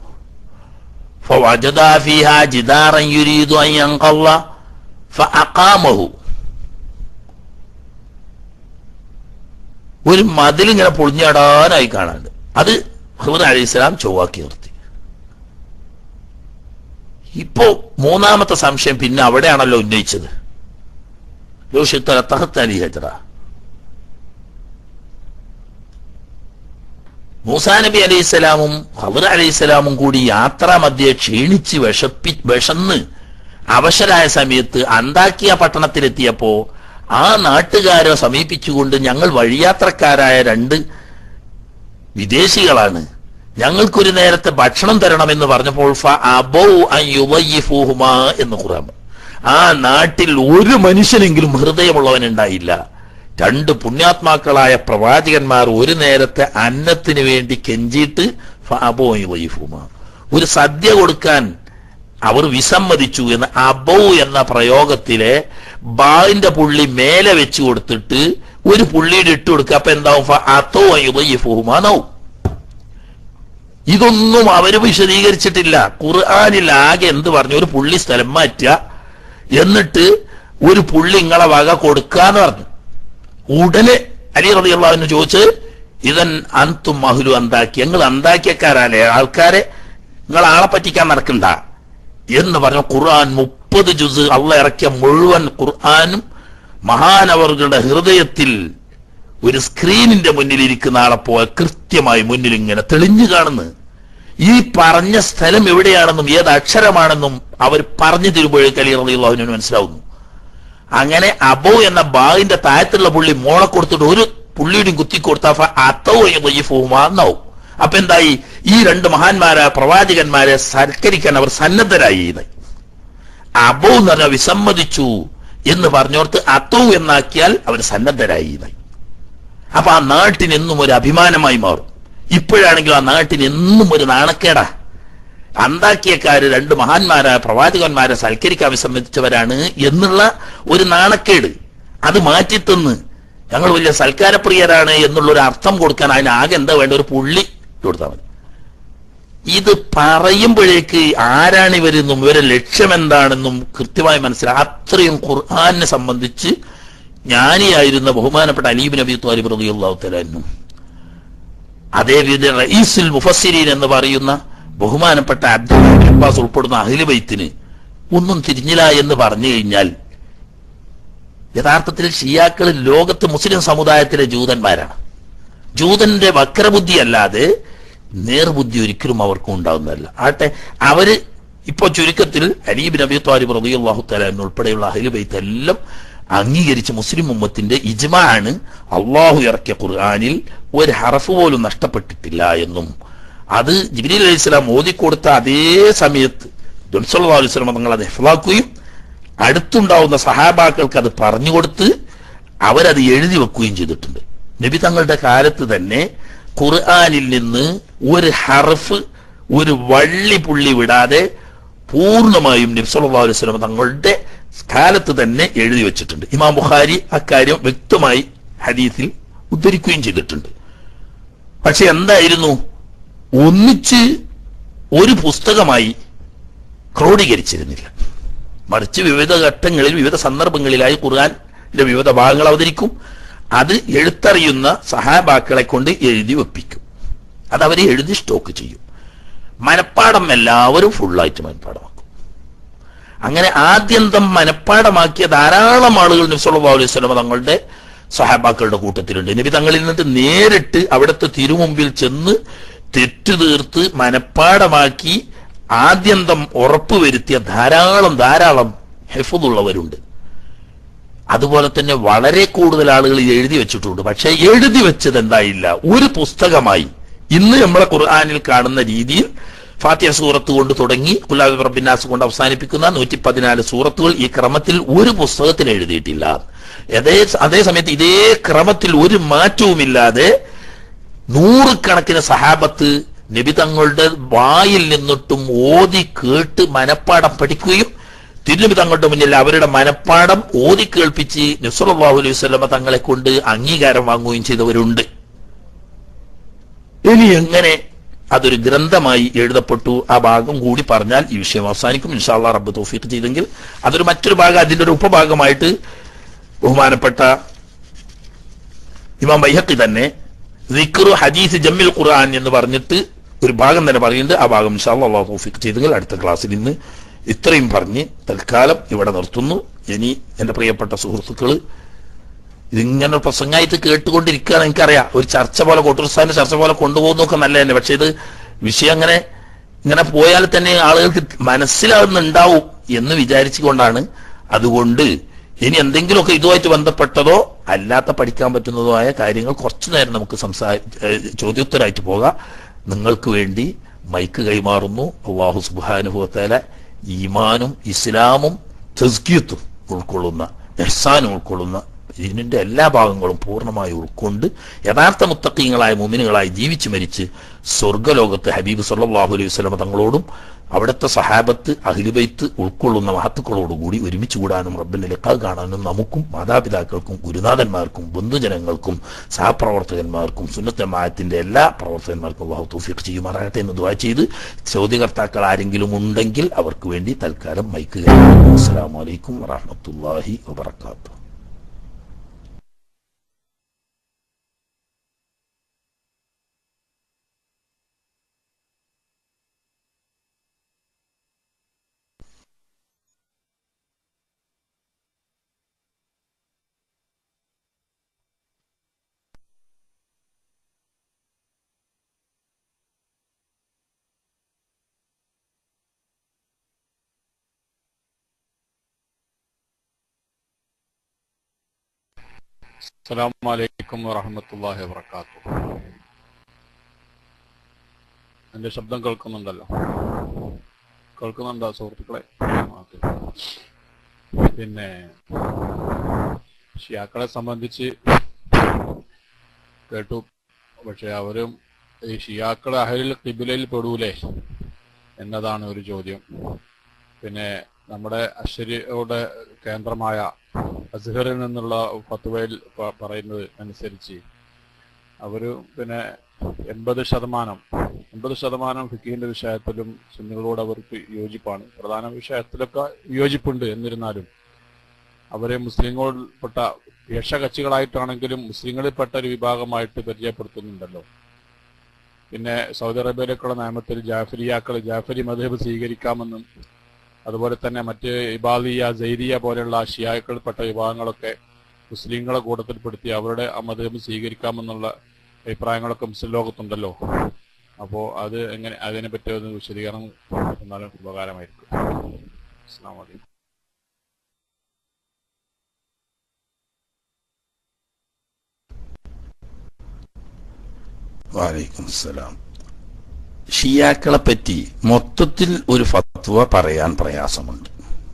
فوجدا فيها جدارا يريد أن ينقض فأقامه ഒരു മതിൽ ഇങ്ങനെ പൊളിഞ്ഞാടാനായി കാണാണ്ട് അത് ഹൃദയ അലി ഇസ്ലാം ചൊവ്വാക്കി നിർത്തി ഇപ്പോ മൂന്നാമത്തെ സംശയം പിന്നെ അവിടെയാണല്ലോ ഉന്നയിച്ചത് യോഷിത്തല തഹത്തലി ഹജറ മൂസാ നബി അലൈഹി സ്വലാമും ഹബർ അലൈഹി സ്വലാമും കൂടി യാത്രാ മധ്യേ ക്ഷീണിച്ച് വിഷപ്പി വിഷന്ന് അവശരായ സമയത്ത് അന്താക്കിയ പട്ടണത്തിലെത്തിയപ്പോ ആ നാട്ടുകാരെ സമീപിച്ചുകൊണ്ട് ഞങ്ങൾ വഴിയാത്രക്കാരായ രണ്ട് വിദേശികളാണ് ഞങ്ങൾക്കൊരു നേരത്തെ ഭക്ഷണം തരണമെന്ന് പറഞ്ഞപ്പോൾ ഫ അബൗ അൻ യുളയ്യിഫൂഹുമാ എന്ന് ഖുറാൻ ആ നാട്ടിൽ ഒരു മനുഷ്യനെങ്കിലും ഹൃദയമുള്ളവൻ ഉണ്ടായില്ല രണ്ട് പുണ്യാത്മാക്കളായ പ്രവാചകന്മാർ ഒരു നേരത്തെ അന്നത്തിന് വേണ്ടി കെഞ്ചിയിട്ട് ഫ അബൗ അൻ യുളയ്യിഫൂഹുമാ. ഒരു സദ്യ കൊടുക്കാൻ അവർ വിസമ്മതിച്ചു എന്ന് അബൗ എന്ന പ്രയോഗത്തിലെ ബാളിന്റെ പുള്ളി മേലെ വെച്ച് കൊടുത്തിട്ട് ഒരു പുള്ളിയുടെ ഇട്ട് കൊടുക്കുക അപ്പൊ എന്താവും ഫ അതോ അൻ യുളയ്യിഫൂഹുമാ എന്നാവും ഇതൊന്നും അവര് വിശദീകരിച്ചിട്ടില്ല ഖുർആാനിൽ ആകെ എന്ത് പറഞ്ഞു ഒരു പുള്ളി സ്ഥലം മാറ്റുക എന്നിട്ട് ഒരു പുള്ളി ഇങ്ങളെ വക കൊടുക്കാന്ന് പറഞ്ഞു ഉടനെ അലി റളിയല്ലാഹുവിന് ചോദിച്ച് ഇതൻ അന്തും മഹുലു അന്താക്കി ഞങ്ങൾ അന്താക്കിയക്കാരല്ലേ ആൾക്കാരെ നിങ്ങൾ ആളെ പറ്റിക്കാൻ നടക്കണ്ട എന്ന് പറഞ്ഞ ഖുർആൻ മുപ്പത് ജുസ് അള്ള ഇറക്കിയ മുഴുവൻ ഖുർആനും മഹാനവറുകളുടെ ഹൃദയത്തിൽ ഒരു സ്ക്രീനിന്റെ മുന്നിൽ ഇരിക്കുന്ന ആളെ പോലെ കൃത്യമായി മുന്നിൽ ഇങ്ങനെ തെളിഞ്ഞു കാണുന്നു ഈ പറഞ്ഞ സ്ഥലം എവിടെയാണെന്നും ഏത് അക്ഷരമാണെന്നും അവർ പറഞ്ഞു തരുമ്പോഴേക്ക് അലി റളിയല്ലാഹുവിന് മനസ്സിലാവുന്നു അങ്ങനെ അബോ എന്ന ബാഗിന്റെ താഴത്തുള്ള പുള്ളി മോളെ കൊടുത്തിട്ട് ഒരു പുള്ളിയുടെയും കുത്തി കൊടുത്താൽ അത്തവും അപ്പൊ എന്തായി ഈ രണ്ട് മഹാന്മാരായ പ്രവാചകന്മാരെ സൽക്കരിക്കാൻ അവർ സന്നദ്ധരായി ഇത് അബോ എന്ന് പറഞ്ഞാൽ വിസമ്മതിച്ചു എന്ന് പറഞ്ഞോർത്ത് അത്തോ എന്നാക്കിയാൽ അവർ സന്നദ്ധരായി ഇത് അപ്പൊ ആ നാട്ടിന് എന്നും ഒരു അഭിമാനമായി മാറും ഇപ്പോഴാണെങ്കിൽ ആ നാട്ടിന് എന്നും ഒരു നാണക്കേടാ അന്താക്കിയക്കാര് രണ്ട് മഹാന്മാരായ പ്രവാചകന്മാരെ സൽക്കരിക്കാൻ വിസമ്മതിച്ചവരാണ് എന്നുള്ള ഒരു നാണക്കേട് അത് മാറ്റിത്തന്ന് ഞങ്ങൾ വലിയ സൽക്കാരപ്രിയരാണ് എന്നുള്ള ഒരു അർത്ഥം കൊടുക്കാൻ അതിന് ആകെ എന്താ വേണ്ട ഒരു പുള്ളി കൊടുത്താൽ മതി ഇത് പറയുമ്പോഴേക്ക് ആരാണ് ഇവരെന്നും ഇവരെ ലക്ഷ്യം എന്താണെന്നും കൃത്യമായി മനസ്സിലായി അത്രയും ഖുർആാനെ സംബന്ധിച്ച് ജ്ഞാനിയായിരുന്ന ബഹുമാനപ്പെട്ട അലീബ് നബി ത്വാലിബ് റളിയല്ലാഹു തആല അതേ വിധ റഈസുൽ മുഫസ്സിരീൻ എന്ന് പറയുന്ന ബഹുമാനപ്പെട്ട അബ്ദുൽ അബ്ബാസ് ഉൾപ്പെടുന്ന അഹ്ലു ബൈത്തിന് ഒന്നും തിരിഞ്ഞില്ല എന്ന് പറഞ്ഞു കഴിഞ്ഞാൽ യഥാർത്ഥത്തിൽ ഷിയാക്കൾ ലോകത്ത് മുസ്ലിം സമുദായത്തിലെ ജൂതന്മാരാണ് ജൂതന്റെ വക്രബുദ്ധി അല്ലാതെ നേർബുദ്ധി ഒരിക്കലും അവർക്കും ഉണ്ടാവുന്നതല്ല ആട്ടെ അവര് ഇപ്പൊ ചുരുക്കത്തിൽ അലീബ് നബി താലിബ് റളിയല്ലാഹു തആല ഉൾപ്പെടെയുള്ള അഹ്ലു ബൈത്ത് എല്ലാം അംഗീകരിച്ച മുസ്ലിം ഉമ്മത്തിന്റെ ഇജ്മാണ് അള്ളാഹു ഇറക്കിയ ഖുർആനിൽ ഒരു ഹറഫ് പോലും നഷ്ടപ്പെട്ടിട്ടില്ല എന്നും അത് ജിബ്രീൽ അലൈഹി സ്വലാം ഓതിക്കൊടുത്ത അതേ സമയത്ത് ദുൽസല്ലാ അലൈഹി സ്വലം തങ്ങൾ അത് ഹിഫ്ലാക്കുകയും അടുത്തുണ്ടാവുന്ന സഹാബാക്കൾക്ക് അത് പറഞ്ഞു കൊടുത്ത് അവരത് എഴുതി വെക്കുകയും ചെയ്തിട്ടുണ്ട് നബി തങ്ങളുടെ കാലത്ത് തന്നെ ഖുർആനിൽ നിന്ന് ഒരു ഹർഫ് ഒരു വള്ളി പുള്ളി വിടാതെ പൂർണ്ണമായും നബി സല്ലല്ലാഹു അലൈഹി വസല്ലം തങ്ങളുടെ കാലത്ത് തന്നെ എഴുതി വെച്ചിട്ടുണ്ട് ഇമാം ബുഖാരി അക്കാര്യം വ്യക്തമായി ഹദീസിൽ ഉദ്ധരിക്കുകയും ചെയ്തിട്ടുണ്ട് പക്ഷെ എന്തായിരുന്നു ഒന്നിച്ച് ഒരു പുസ്തകമായി ക്രോഡീകരിച്ചിരുന്നില്ല മറിച്ച് വിവിധ ഘട്ടങ്ങളിൽ വിവിധ സന്ദർഭങ്ങളിലായി ഖുർആന്റെ വിവിധ ഭാഗങ്ങൾ അവതരിക്കും അത് എഴുത്തറിയുന്ന സഹാബാക്കളെ കൊണ്ട് എഴുതി വെപ്പിക്കും അത് അവരെ എഴുതി സ്റ്റോക്ക് ചെയ്യും മനപ്പാടം എല്ലാവരും ഫുള്ളായിട്ട് മനപ്പാടമാക്കും അങ്ങനെ ആദ്യന്തം മനപ്പാടമാക്കിയ ധാരാളം ആളുകൾ നബ്സല്ലാ അലൈഹി സ്വലമ തങ്ങളുടെ സഹാബാക്കളുടെ കൂട്ടത്തിലുണ്ട് നബി തങ്ങളിൽ നിന്നിട്ട് നേരിട്ട് അവിടുത്തെ തിരുമുമ്പിൽ ചെന്ന് തെറ്റു തീർത്ത് മനപ്പാടമാക്കി ആദ്യന്തം ഉറപ്പുവരുത്തിയ ധാരാളം ധാരാളം ഹെഫുള്ളവരുണ്ട് അതുപോലെ തന്നെ വളരെ കൂടുതൽ ആളുകൾ ഇത് എഴുതി വെച്ചിട്ടുണ്ട് പക്ഷെ എഴുതി വെച്ചത് എന്തായില്ല ഒരു പുസ്തകമായി ഇന്ന് നമ്മളെ ഖുർആാനിൽ കാണുന്ന രീതിയിൽ ഫാത്തിയ സൂറത്ത് കൊണ്ട് തുടങ്ങി കുല്ലാബി റബ്ബിനാസ് കൊണ്ട് അവസാനിപ്പിക്കുന്ന നൂറ്റി പതിനാല് സൂറത്തുകൾ ഈ ക്രമത്തിൽ ഒരു പുസ്തകത്തിൽ എഴുതിയിട്ടില്ല അതേ അതേ സമയത്ത് ഇതേ ക്രമത്തിൽ ഒരു മാറ്റവുമില്ലാതെ നൂറുകണക്കിന് സഹാബത്ത് നബി തങ്ങളുടെ വായിൽ നിന്നിട്ടും ഓതി കേട്ട് മനപ്പാടം പഠിക്കുകയും തിരുനബി തങ്ങളുടെ മുന്നിൽ അവരുടെ മനപ്പാടം ഓതി കേൾപ്പിച്ച് നസ്രല്ലാഹു അലൈഹി വസല്ലമ തങ്ങളെ കൊണ്ട് അംഗീകാരം വാങ്ങുകയും ചെയ്തവരുണ്ട് ഇനി എങ്ങനെ അതൊരു ഗ്രന്ഥമായി എഴുതപ്പെട്ടു ആ ഭാഗം കൂടി പറഞ്ഞാൽ ഈ വിഷയം അവസാനിക്കും ഇൻഷാല്ലാ റബ്ബ് തൗഫീഖ് ചെയ്തെങ്കിൽ അതൊരു മറ്റൊരു ഭാഗം അതിന്റെ ഒരു ഉപഭാഗമായിട്ട് ബഹുമാനപ്പെട്ട ഇമാം ബൈഹക്കി തന്നെ ദിക്റു ഹദീസ് ജമ്മിൽ ഖുർആൻ എന്ന് പറഞ്ഞിട്ട് ഒരു ഭാഗം തന്നെ പറയുന്നുണ്ട് ആ ഭാഗം ഇൻഷാല്ലാ അള്ളാഹു തൗഫീഖ് ചെയ്തെങ്കിൽ അടുത്ത ക്ലാസ്സിൽ ഇന്ന് ഇത്രയും പറഞ്ഞ് തൽക്കാലം ഇവിടെ നിർത്തുന്നു ഇനി എന്റെ പ്രിയപ്പെട്ട സുഹൃത്തുക്കള് ഇതിങ്ങനെ പ്രസംഗമായിട്ട് കേട്ടുകൊണ്ടിരിക്കുകയാണ് എനിക്കറിയാം ഒരു ചർച്ച പോലെ കോട്ടൂർസ്ഥാന്റെ ചർച്ച പോലെ കൊണ്ടുപോകുന്നൊക്കെ നല്ല തന്നെ പക്ഷെ ഇത് വിഷയം അങ്ങനെ ഇങ്ങനെ പോയാൽ തന്നെ ആളുകൾക്ക് മനസ്സിലാവുന്നുണ്ടാവും എന്ന് വിചാരിച്ചുകൊണ്ടാണ് അതുകൊണ്ട് ഇനി എന്തെങ്കിലുമൊക്കെ ഇതുമായിട്ട് ബന്ധപ്പെട്ടതോ അല്ലാത്ത പഠിക്കാൻ പറ്റുന്നതോ ആയ കാര്യങ്ങൾ കുറച്ചു നേരം നമുക്ക് സംസാ ഏഹ് ചോദ്യോത്തരായിട്ട് പോകാം നിങ്ങൾക്ക് വേണ്ടി മൈക്ക് കൈമാറുന്നു അള്ളാഹു സുബാനുഭവത്തേല ഈമാനും ഇസ്ലാമും തസ്കിയത്തും ഉൾക്കൊള്ളുന്ന എഹ്സാനും ഉൾക്കൊള്ളുന്ന ഇതിന്റെ എല്ലാ ഭാഗങ്ങളും പൂർണ്ണമായി ഉൾക്കൊണ്ട് യഥാർത്ഥ മുത്തക്കീങ്ങളായ മുമിനുകളായി ജീവിച്ചു മരിച്ച് സ്വർഗലോകത്ത് ഹബീബ് സല്ലാഹു അലൈഹി വസ്ലമ തങ്ങളോടും അവിടുത്തെ സഹാബത്ത് അഹിലുബൈത്ത് ഉൾക്കൊള്ളുന്ന മഹത്തുക്കളോടുകൂടി ഒരുമിച്ച് കൂടാനും റബ്ബിന്റെ ലിഖ കാണാനും നമുക്കും മാതാപിതാക്കൾക്കും ഗുരുനാഥന്മാർക്കും ബന്ധുജനങ്ങൾക്കും സഹപ്രവർത്തകന്മാർക്കും സുന്നത്തമായത്തിന്റെ എല്ലാ പ്രവർത്തകന്മാർക്കും അള്ളാഹു തൗഫീഖ് ചെയ്യുമാറാകട്ടെ എന്ന് ദുആ ചെയ്ത് ചോദ്യകർത്താക്കൾ ആരെങ്കിലും ഉണ്ടെങ്കിൽ അവർക്ക് വേണ്ടി തൽക്കാലം മൈക്ക് അസ്സാം വലൈക്കും വറഹമത്തല്ലാഹി വബർക്കാത്തു അസ്സലാമു അലൈക്കും വറഹമത്തല്ലാഹി വബർക്കാത്തു എന്റെ ശബ്ദം കേൾക്കുന്നുണ്ടല്ലോ കേൾക്കുന്നുണ്ടോ സുഹൃത്തുക്കളെ ഓക്കേ. പിന്നെ ഷിയാക്കളെ സംബന്ധിച്ച് കേട്ടു പക്ഷെ അവരും ഈ ഷിയാക്കൾ അഹലിൽ കിബിലയിൽ പെടൂലേ എന്നതാണ് ഒരു ചോദ്യം പിന്നെ നമ്മുടെ അശ്വരിയുടെ കേന്ദ്രമായ അസ്ഹറിൽ നിന്നുള്ള ഫത്വയിൽ പ- പറയുന്നത് അനുസരിച്ച് അവര് പിന്നെ എൺപത് ശതമാനം എൺപത് ശതമാനം ഫിഖീന്റെ വിഷയത്തിലും സുന്നികളോട് അവർക്ക് യോജിപ്പാണ് പ്രധാന വിഷയത്തിലൊക്കെ വിയോജിപ്പുണ്ട് എന്നിരുന്നാലും അവരെ മുസ്ലിങ്ങളിൽപ്പെട്ട യക്ഷകക്ഷികളായിട്ടാണെങ്കിലും മുസ്ലിങ്ങളിൽപ്പെട്ട ഒരു വിഭാഗമായിട്ട് പരിചയപ്പെടുത്തുന്നുണ്ടല്ലോ പിന്നെ സൗദി അറേബ്യയിലേക്കുള്ള നിയമത്തിൽ ജാഫരിയാക്കൾ ജാഫരി മധബ് സ്വീകരിക്കാമെന്നും അതുപോലെ തന്നെ മറ്റ് ഇബാലിയ സൈരിയ പോലെയുള്ള ഷിയാക്കളിൽപ്പെട്ട വിഭാഗങ്ങളൊക്കെ മുസ്ലിങ്ങളെ കൂട്ടത്തിൽപ്പെടുത്തി അവരുടെ ആ മതം സ്വീകരിക്കാമെന്നുള്ള അഭിപ്രായങ്ങളൊക്കെ മുസ്ലിം ലോകത്തുണ്ടല്ലോ അപ്പോൾ അത് എങ്ങനെ അതിനെ പറ്റി ഒന്ന് വിശദീകരണം എന്നാലും ഉപകാരമായിരിക്കും അസ്സാം വലൈക്കും വാലൈക്കും സലാം ഷിയാക്കളെ പറ്റി മൊത്തത്തിൽ ഒരു ഫത്വ പറയാൻ പ്രയാസമുണ്ട്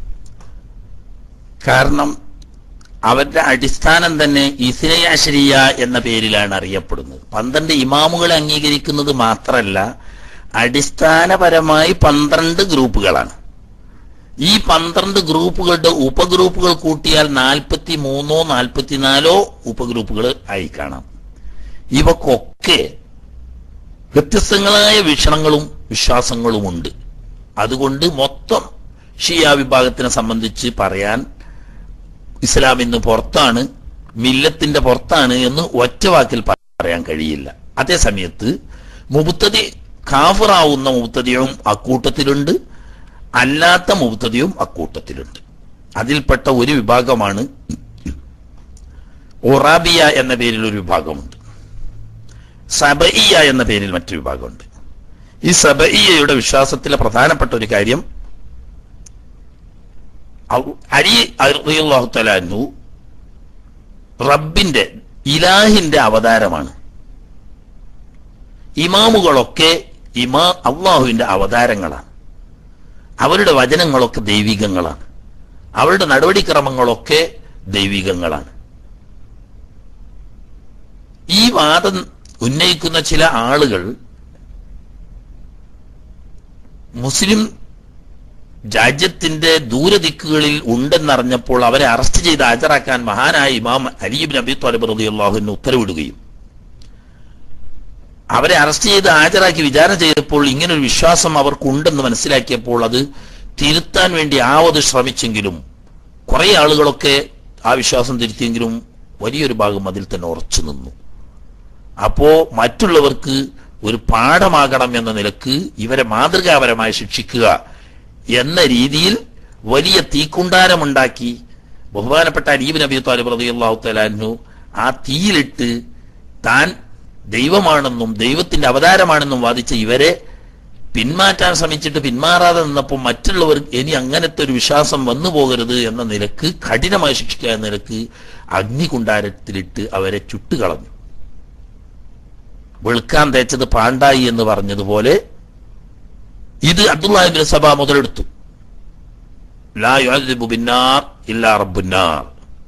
കാരണം അവരുടെ അടിസ്ഥാനം തന്നെ ഇസ്നയാശരിയ എന്ന പേരിലാണ് അറിയപ്പെടുന്നത് പന്ത്രണ്ട് ഇമാമുകളെ അംഗീകരിക്കുന്നത് മാത്രമല്ല അടിസ്ഥാനപരമായി പന്ത്രണ്ട് ഗ്രൂപ്പുകളാണ് ഈ പന്ത്രണ്ട് ഗ്രൂപ്പുകളുടെ ഉപഗ്രൂപ്പുകൾ കൂട്ടിയാൽ നാൽപ്പത്തി മൂന്നോ നാൽപ്പത്തിനാലോ ഉപഗ്രൂപ്പുകൾ ആയി കാണാം ഇവക്കൊക്കെ വ്യത്യസ്തങ്ങളായ വീക്ഷണങ്ങളും വിശ്വാസങ്ങളുമുണ്ട് അതുകൊണ്ട് മൊത്തം ഷിയ വിഭാഗത്തിനെ സംബന്ധിച്ച് പറയാൻ ഇസ്ലാം ഇന്ന് പുറത്താണ് മില്ലത്തിന്റെ പുറത്താണ് എന്ന് ഒറ്റ വാക്കിൽ പറയാൻ കഴിയില്ല അതേ സമയത്ത് മുബത്തതി കാഫറാവുന്ന മുബത്തതിയും അക്കൂട്ടത്തിലുണ്ട് അല്ലാത്ത മുബത്തതിയും അക്കൂട്ടത്തിലുണ്ട് അതിൽപ്പെട്ട ഒരു വിഭാഗമാണ് ഒറാബിയ എന്ന പേരിൽ ഒരു വിഭാഗമുണ്ട് സബഇയ എന്ന പേരിൽ മറ്റൊരു വിഭാഗമുണ്ട് ഈ സബഇയയുടെ വിശ്വാസത്തിലെ പ്രധാനപ്പെട്ട ഒരു കാര്യം ഔ- അലി അള്ളാഹു തലാനു റബ്ബിന്റെ ഇലാഹിന്റെ അവതാരമാണ് ഇമാമുകളൊക്കെ ഇമാ അള്ളാഹുവിന്റെ അവതാരങ്ങളാണ് അവരുടെ വചനങ്ങളൊക്കെ ദൈവികങ്ങളാണ് അവരുടെ നടപടിക്രമങ്ങളൊക്കെ ദൈവികങ്ങളാണ് ഈ വാദം ഉന്നയിക്കുന്ന ചില ആളുകൾ മുസ്ലിം രാജ്യത്തിന്റെ ദൂരദിക്കുകളിൽ ഉണ്ടെന്നറിഞ്ഞപ്പോൾ അവരെ അറസ്റ്റ് ചെയ്ത് ഹാജരാക്കാൻ മഹാനായ ഇമാം അലീബ് നബി ത്വാലിബ് റളിയല്ലാഹുവിന് ഉത്തരവിടുകയും അവരെ അറസ്റ്റ് ചെയ്ത് ഹാജരാക്കി വിചാരണ ചെയ്തപ്പോൾ ഇങ്ങനൊരു വിശ്വാസം അവർക്കുണ്ടെന്ന് മനസ്സിലാക്കിയപ്പോൾ അത് തിരുത്താൻ വേണ്ടി ആവത് ശ്രമിച്ചെങ്കിലും കുറെ ആളുകളൊക്കെ ആ വിശ്വാസം തിരുത്തിയെങ്കിലും വലിയൊരു ഭാഗം അതിൽ തന്നെ ഉറച്ചു നിന്നു അപ്പോ മറ്റുള്ളവർക്ക് ഒരു പാഠമാകണം എന്ന നിലക്ക് ഇവരെ മാതൃകാപരമായി ശിക്ഷിക്കുക എന്ന രീതിയിൽ വലിയ തീക്കുണ്ടാരമുണ്ടാക്കി ബഹുമാനപ്പെട്ട അലീബ് നബി താലിബ് റളിയല്ലാഹു തആലാഹു ആ തീയിലിട്ട് താൻ ദൈവമാണെന്നും ദൈവത്തിന്റെ അവതാരമാണെന്നും വാദിച്ച ഇവരെ പിന്മാറ്റാൻ ശ്രമിച്ചിട്ട് പിന്മാറാതെ നിന്നപ്പോൾ മറ്റുള്ളവർ ഇനി അങ്ങനത്തെ ഒരു വിശ്വാസം വന്നു പോകരുത് എന്ന നിലക്ക് കഠിനമായി ശിക്ഷിക്കുക എന്ന നിലക്ക് അഗ്നികുണ്ടാരത്തിലിട്ട് അവരെ ചുട്ടുകളഞ്ഞു വെളുക്കാൻ തേച്ചത് പാണ്ടായി എന്ന് പറഞ്ഞതുപോലെ ഇത് അബ്ദുല്ലാഹിബിൻ സഭ മുതലെടുത്തു ലാ യുഅദ്ദിബു ബിന്നാർ ഇല്ലാ റബ്ബുന്നാർ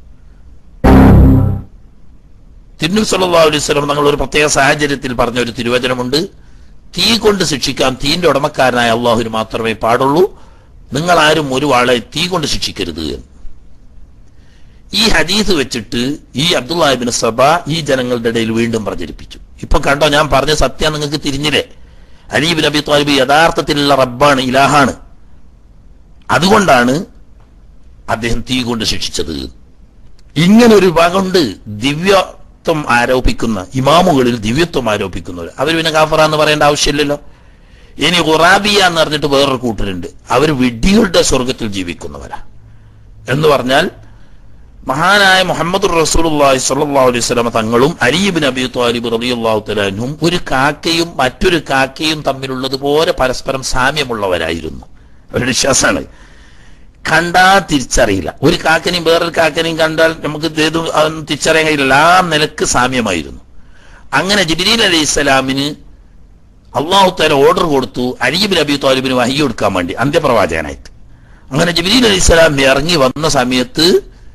തിരുനബി സല്ലല്ലാഹു അലൈഹി വസല്ലം തങ്ങൾ ഒരു പ്രത്യേക സാഹചര്യത്തിൽ പറഞ്ഞ ഒരു തിരുവചനമുണ്ട് തീ കൊണ്ട് ശിക്ഷിക്കാം തീന്റെ ഉടമക്കാരനായ അള്ളാഹുവിന് മാത്രമേ പാടുള്ളൂ നിങ്ങൾ ആരും ഒരു ആളെ തീ കൊണ്ട് ശിക്ഷിക്കരുത് എന്ന് ഈ ഹദീസ് വെച്ചിട്ട് ഈ അബ്ദുല്ലാഹിബിൻ സഭ ഈ ജനങ്ങളുടെ ഇടയിൽ വീണ്ടും പ്രചരിപ്പിച്ചു ഇപ്പൊ കണ്ടോ ഞാൻ പറഞ്ഞ സത്യം നിങ്ങൾക്ക് തിരിഞ്ഞില്ലേ അലീബ് നബി താലിബ് യഥാർത്ഥത്തിലുള്ള റബ്ബാണ് ഇലാഹാണ് അതുകൊണ്ടാണ് അദ്ദേഹം തീ കൊണ്ട് ശിക്ഷിച്ചത് ഇങ്ങനെ ഒരു ഭാഗമുണ്ട് ദിവ്യത്വം ആരോപിക്കുന്ന ഇമാമുകളിൽ ദിവ്യത്വം ആരോപിക്കുന്നവർ അവർ പിന്നെ കാഫറ എന്ന് പറയേണ്ട ആവശ്യമില്ലല്ലോ ഇനി ഖുറാബിയ എന്ന് പറഞ്ഞിട്ട് വേറൊരു കൂട്ടരുണ്ട് അവർ വിഡ്ഢികളുടെ സ്വർഗത്തിൽ ജീവിക്കുന്നവരാ എന്ന് പറഞ്ഞാൽ മഹാനായ മുഹമ്മദ് റസൂലുള്ളാഹി സ്വല്ലല്ലാഹു അലൈഹി വസല്ലമ തങ്ങളും അലിബിൻ അബി ത്വാലിബ് റളിയല്ലാഹു തആലാനും ഒരു കാക്കയും മറ്റൊരു കാക്കയും തമ്മിലുള്ളതുപോലെ പരസ്പരം സാമ്യമുള്ളവരായിരുന്നു അവരുടെ വിശ്വാസമാണ് കണ്ടാ തിരിച്ചറിയില്ല ഒരു കാക്കനെയും വേറൊരു കാക്കനെയും കണ്ടാൽ നമുക്ക് ഇത് ഏത് അതൊന്നും തിരിച്ചറിയാൻ കഴിയില്ല ആ നിലക്ക് സാമ്യമായിരുന്നു അങ്ങനെ ജിബിലീൽ അലൈഹി സ്വലാമിന് അള്ളാഹു താല ഓർഡർ കൊടുത്തു അലീബ് നബി താലിബിന് വഹി കൊടുക്കാൻ വേണ്ടി അന്ത്യപ്രവാചകനായിട്ട് അങ്ങനെ ജിബിലീൽ അലൈഹി സ്വലാം ഇറങ്ങി വന്ന സമയത്ത്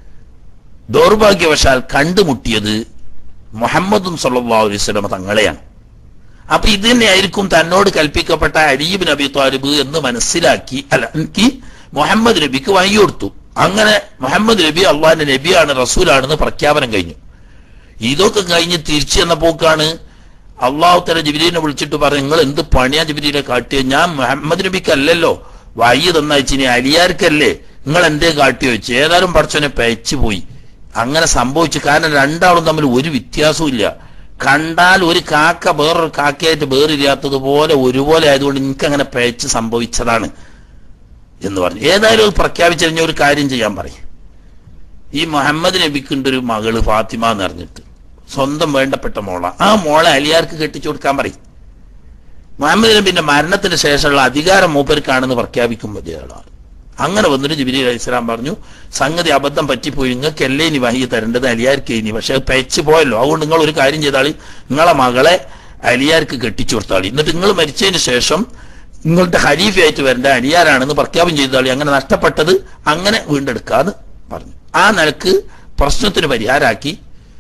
ദൗർഭാഗ്യവശാൽ കണ്ടുമുട്ടിയത് മുഹമ്മദും സല്ലല്ലാഹു അലൈഹി വസല്ലം തങ്ങളെയാണ് അപ്പൊ ഇത് തന്നെയായിരിക്കും തന്നോട് കൽപ്പിക്കപ്പെട്ട അലീബ് നബി താലിബ് എന്ന് മനസ്സിലാക്കി അല്ല എനിക്ക് മുഹമ്മദ് നബിക്ക് വഹി കൊടുത്തു അങ്ങനെ മുഹമ്മദ് നബി അള്ളാഹിന്റെ നബിയാണ് റസൂലാണെന്ന് പ്രഖ്യാപനം കഴിഞ്ഞു ഇതൊക്കെ കഴിഞ്ഞ് തിരിച്ചു ചെന്ന പോക്കാണ് അള്ളാഹു തല ജിബിലിനെ വിളിച്ചിട്ട് പറഞ്ഞു നിങ്ങൾ എന്ത് പണിയാ ജിബിലിനെ കാട്ടിയത് ഞാൻ മുഹമ്മദ് നബിക്കല്ലല്ലോ വയ്യ തന്നയച്ചിനി അലിയാർക്കല്ലേ നിങ്ങൾ എന്തേ കാട്ടി വെച്ച് ഏതായാലും പഠിച്ചവനെ പയച്ചു പോയി അങ്ങനെ സംഭവിച്ചു കാരണം രണ്ടാളും തമ്മിൽ ഒരു വ്യത്യാസവും ഇല്ല കണ്ടാൽ ഒരു കാക്ക വേറൊരു കാക്കയായിട്ട് വേറില്ലാത്തതുപോലെ ഒരുപോലെ ആയതുകൊണ്ട് എനിക്ക് അങ്ങനെ പയച്ച് സംഭവിച്ചതാണ് എന്ന് പറഞ്ഞു ഏതായാലും അത് പ്രഖ്യാപിച്ചറിഞ്ഞ ഒരു കാര്യം ചെയ്യാൻ പറയും ഈ മുഹമ്മദ് നബിക്കുണ്ട് ഒരു മകള് ഫാത്തിമ എന്ന് അറിഞ്ഞിട്ട് സ്വന്തം വേണ്ടപ്പെട്ട മോള ആ മോളെ അലിയാർക്ക് കെട്ടിച്ചു കൊടുക്കാൻ പറയും മുഹമ്മദ് നബിന്റെ മരണത്തിന് ശേഷമുള്ള അധികാരം മൂപ്പർക്കാണെന്ന് പ്രഖ്യാപിക്കുമ്പോൾ ഇയാളാണ് അങ്ങനെ വന്നിട്ട് ജിബിലി അലൈഹി സ്വലാം പറഞ്ഞു സംഗതി അബദ്ധം പറ്റിപ്പോയി നിങ്ങൾക്ക് അല്ലേ ഇനി വഹി തരേണ്ടത് അലിയാർക്ക് ഇനി പക്ഷെ അത് പെച്ച് പോയല്ലോ അതുകൊണ്ട് നിങ്ങൾ ഒരു കാര്യം ചെയ്താളി നിങ്ങളെ മകളെ അലിയാർക്ക് കെട്ടിച്ചു കൊടുത്താളി എന്നിട്ട് നിങ്ങൾ മരിച്ചതിന് ശേഷം നിങ്ങളുടെ ഖലീഫയായിട്ട് വരേണ്ട അലിയാരാണെന്ന് പ്രഖ്യാപനം ചെയ്താളി അങ്ങനെ നഷ്ടപ്പെട്ടത് അങ്ങനെ വീണ്ടെടുക്കാന്ന് പറഞ്ഞു ആ നിലക്ക് പ്രശ്നത്തിന് പരിഹാരാക്കി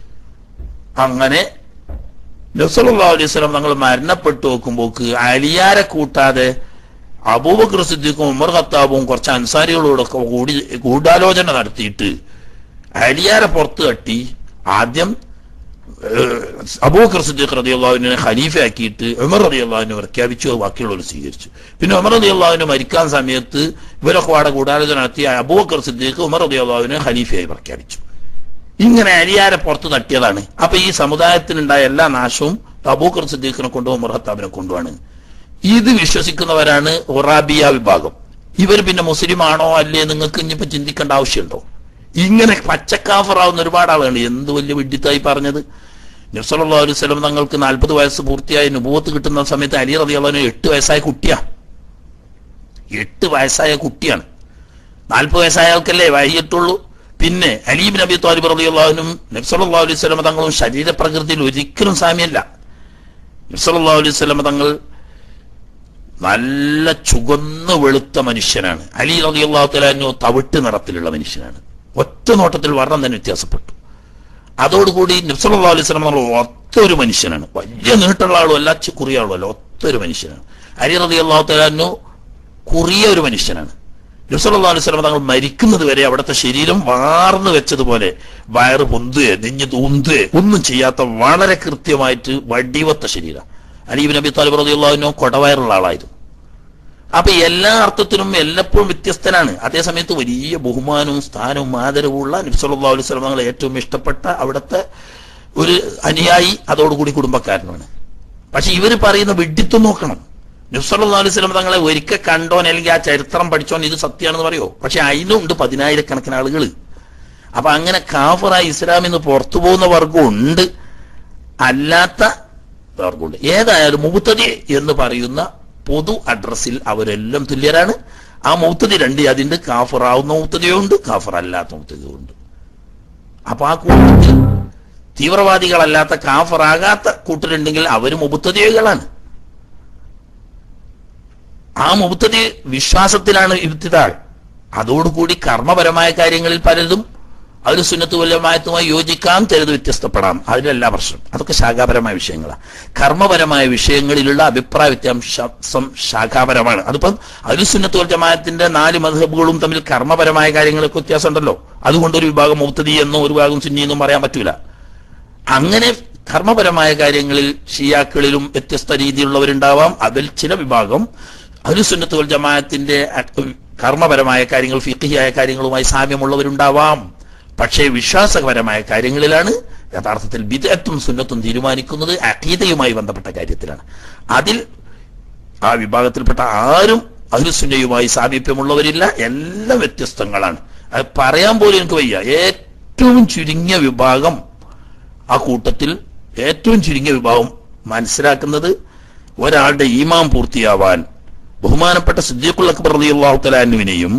അങ്ങനെ നബ്സല്ലാ അലൈഹി സ്വലം തങ്ങൾ മരണപ്പെട്ടു നോക്കുമ്പോക്ക് അലിയാരെ കൂട്ടാതെ അബൂബക്കർ സിദ്ദീഖും ഉമർ ഖത്താബും കുറച്ച് അൻസാരികളോടൊക്കെ കൂടി ഗൂഢാലോചന നടത്തിയിട്ട് അലിയാരെ പുറത്ത് തട്ടി ആദ്യം ഏഹ്, അബൂബക്കർ സിദ്ദീഖ് റളിയല്ലാഹുവിനെ ഖലീഫയാക്കിയിട്ട് ഉമർ റളിയല്ലാഹുവിനെ പ്രഖ്യാപിച്ചു അത് ബാക്കിയുള്ളവർ സ്വീകരിച്ചു പിന്നെ ഉമർ റളിയല്ലാഹുവിനെ മരിക്കാൻ സമയത്ത് ഇവരൊക്കെ വാടെ ഗൂഢാലോചന നടത്തി അബൂബക്കർ സിദ്ദീഖ് ഉമർ റളിയല്ലാഹുവിനെ ഖലീഫയായി പ്രഖ്യാപിച്ചു ഇങ്ങനെ അലിയാരെ പുറത്ത് തട്ടിയതാണ് അപ്പൊ ഈ സമുദായത്തിനുണ്ടായ എല്ലാ നാശവും അബൂക്കർ സിദ്ദീഖിനെ കൊണ്ടും ഉമർ ഖത്താബിനെ കൊണ്ടുമാണ് ഇത് വിശ്വസിക്കുന്നവരാണ് ഒറാബിയ വിഭാഗം ഇവർ പിന്നെ മുസ്ലിം ആണോ അല്ലേ നിങ്ങൾക്ക് ഇനിയിപ്പോ ചിന്തിക്കേണ്ട ആവശ്യമുണ്ടോ ഇങ്ങനെ പച്ചക്കാഫറാവുന്ന ഒരുപാട് ആളുകൾ എന്ത് വലിയ വിഡിത്തായി പറഞ്ഞത് നബ്സല്ലാ അലൈഹി സ്വലം തങ്ങൾക്ക് നാൽപ്പത് വയസ്സ് പൂർത്തിയായി നുപൂത്ത് കിട്ടുന്ന സമയത്ത് അലി റതി അള്ളഹാന് എട്ട് വയസ്സായ കുട്ടിയാ എട്ട് വയസ്സായ കുട്ടിയാണ് നാൽപ്പത് വയസ്സായ ആൾക്കല്ലേ വൈകിട്ടുള്ളൂ പിന്നെ അലീബ് നബി താലിബ് റളിയല്ലാഹുനും നബ്സല്ലാ അലൈഹി സ്വലമ തങ്ങളും ശരീരപ്രകൃതിയിൽ ഒരിക്കലും സാമ്യമല്ല നബ്സല്ലാ അലൈഹി സ്വലമ തങ്ങൾ നല്ല ചുവന്ന് വെളുത്ത മനുഷ്യനാണ് അലി റബി അള്ളാഹു തലാനു തവിട്ട് നിറത്തിലുള്ള മനുഷ്യനാണ് ഒറ്റ നോട്ടത്തിൽ വർണ്ണം തന്നെ വ്യത്യാസപ്പെട്ടു അതോടുകൂടി നബ്സല്ലാ അലൈഹി സ്വലം നമ്മൾ ഒത്ത ഒരു മനുഷ്യനാണ് വലിയ നീട്ടുള്ള ആളും അല്ല ചി- കുറിയ ആളും അല്ല ഒത്ത ഒരു മനുഷ്യനാണ് അലി റബി അള്ളാഹു തലാനു കുറിയ ഒരു മനുഷ്യനാണ് നബ്സല്ലാ അലൈഹി സ്വലം തങ്ങൾ മരിക്കുന്നത് വരെ അവിടുത്തെ ശരീരം വാർന്നു വെച്ചതുപോലെ വയറ് പൊന്തുകയെ നെഞ്ഞ് തൂന്തുകയെ ഒന്നും ചെയ്യാത്ത വളരെ കൃത്യമായിട്ട് വടിവത്ത ശരീരം അലീബ് നബി താലിബ് റളിയല്ലാഹുവിനോ കൊടവയറുള്ള ആളായിരുന്നു അപ്പൊ എല്ലാ അർത്ഥത്തിലും എല്ലപ്പോഴും വ്യത്യസ്തനാണ് അതേസമയത്ത് വലിയ ബഹുമാനവും സ്ഥാനവും ആദരവും ഉള്ള നബ്സല്ലാ അലൈഹി സ്വലം തങ്ങളെ ഏറ്റവും ഇഷ്ടപ്പെട്ട അവിടുത്തെ ഒരു അനുയായി അതോടുകൂടി കുടുംബക്കാരനാണ് പക്ഷെ ഇവർ പറയുന്ന വിഡിത്വം നോക്കണം നബ്സല്ലാ അലൈഹി സ്വലം തങ്ങളെ ഒരിക്കൽ കണ്ടോൻ അല്ലെങ്കിൽ ആ ചരിത്രം പഠിച്ചോൻ ഇത് സത്യമാണെന്ന് പറയോ പക്ഷെ അതിലുണ്ട് പതിനായിരക്കണക്കിന് ആളുകൾ അപ്പൊ അങ്ങനെ കാഫറായി ഇസ്ലാമിൽ നിന്ന് പുറത്തു പോകുന്ന വർഗം ഉണ്ട് അല്ലാത്ത വർഗമുണ്ട് ഏതായാലും മുബത്തതി എന്ന് പറയുന്ന പൊതു അഡ്രസ്സിൽ അവരെല്ലാം തുല്യരാണ് ആ മുത്തതി രണ്ട് അതിന്റെ കാഫറാവുന്ന മുത്തതിയുണ്ട് കാഫർ അല്ലാത്ത മുത്തതിയുണ്ട് അപ്പൊ ആ കൂട്ടത്തിൽ തീവ്രവാദികളല്ലാത്ത കാഫറാകാത്ത കൂട്ടരുണ്ടെങ്കിൽ അവർ മുബത്തതികളാണ് ആ മുബത്തതി വിശ്വാസത്തിലാണ് ഇരുത്തിതാൾ അതോടുകൂടി കർമ്മപരമായ കാര്യങ്ങളിൽ പലതും അതിൽ സുന്നത്ത് വല്ലമായത്തുമായി യോജിക്കാം ചിലത് വ്യത്യസ്തപ്പെടാം അതിലല്ല പ്രശ്നം അതൊക്കെ ശാഖാപരമായ വിഷയങ്ങളാണ് കർമ്മപരമായ വിഷയങ്ങളിലുള്ള അഭിപ്രായ വ്യത്യാസം ശാഖാപരമാണ് അതിപ്പം അതിൽ സുന്നത്ത് വൽ ജമാഅത്തിന്റെ നാല് മധുഹബുകളും തമ്മിൽ കർമ്മപരമായ കാര്യങ്ങളൊക്കെ വ്യത്യാസം ഉണ്ടല്ലോ അതുകൊണ്ട് ഒരു വിഭാഗം മുക്തതി എന്നോ ഒരു വിഭാഗം സുന്നി എന്നും പറയാൻ പറ്റൂല അങ്ങനെ കർമ്മപരമായ കാര്യങ്ങളിൽ ഷിയാക്കളിലും വ്യത്യസ്ത രീതിയിലുള്ളവരുണ്ടാവാം അതിൽ ചില വിഭാഗം അനുസുന്നത്ത് വൽ ജമാഅത്തിന്റെ അ- കർമ്മപരമായ കാര്യങ്ങൾ ഫിഖിയായ കാര്യങ്ങളുമായി സാമ്യമുള്ളവരുണ്ടാവാം പക്ഷേ വിശ്വാസപരമായ കാര്യങ്ങളിലാണ് യഥാർത്ഥത്തിൽ ബിദഅത്തും സുന്നത്തും തീരുമാനിക്കുന്നത് അഖീദയുമായി ബന്ധപ്പെട്ട കാര്യത്തിലാണ് അതിൽ ആ വിഭാഗത്തിൽപ്പെട്ട ആരും അഹ്ലുസുന്നയുമായി സാമീപ്യമുള്ളവരില്ല എല്ലാം വ്യത്യസ്തങ്ങളാണ് അത് പറയാൻ പോലും എനിക്ക് വയ്യ ഏറ്റവും ചുരുങ്ങിയ വിഭാഗം ആ കൂട്ടത്തിൽ ഏറ്റവും ചുരുങ്ങിയ വിഭാഗം മനസ്സിലാക്കുന്നത് ഒരാളുടെ ഈമാം പൂർത്തിയാവാൻ ബഹുമാനപ്പെട്ട സിദ്ദീഖുൽ അക്ബർ റളിയല്ലാഹു തലാനുവിനെയും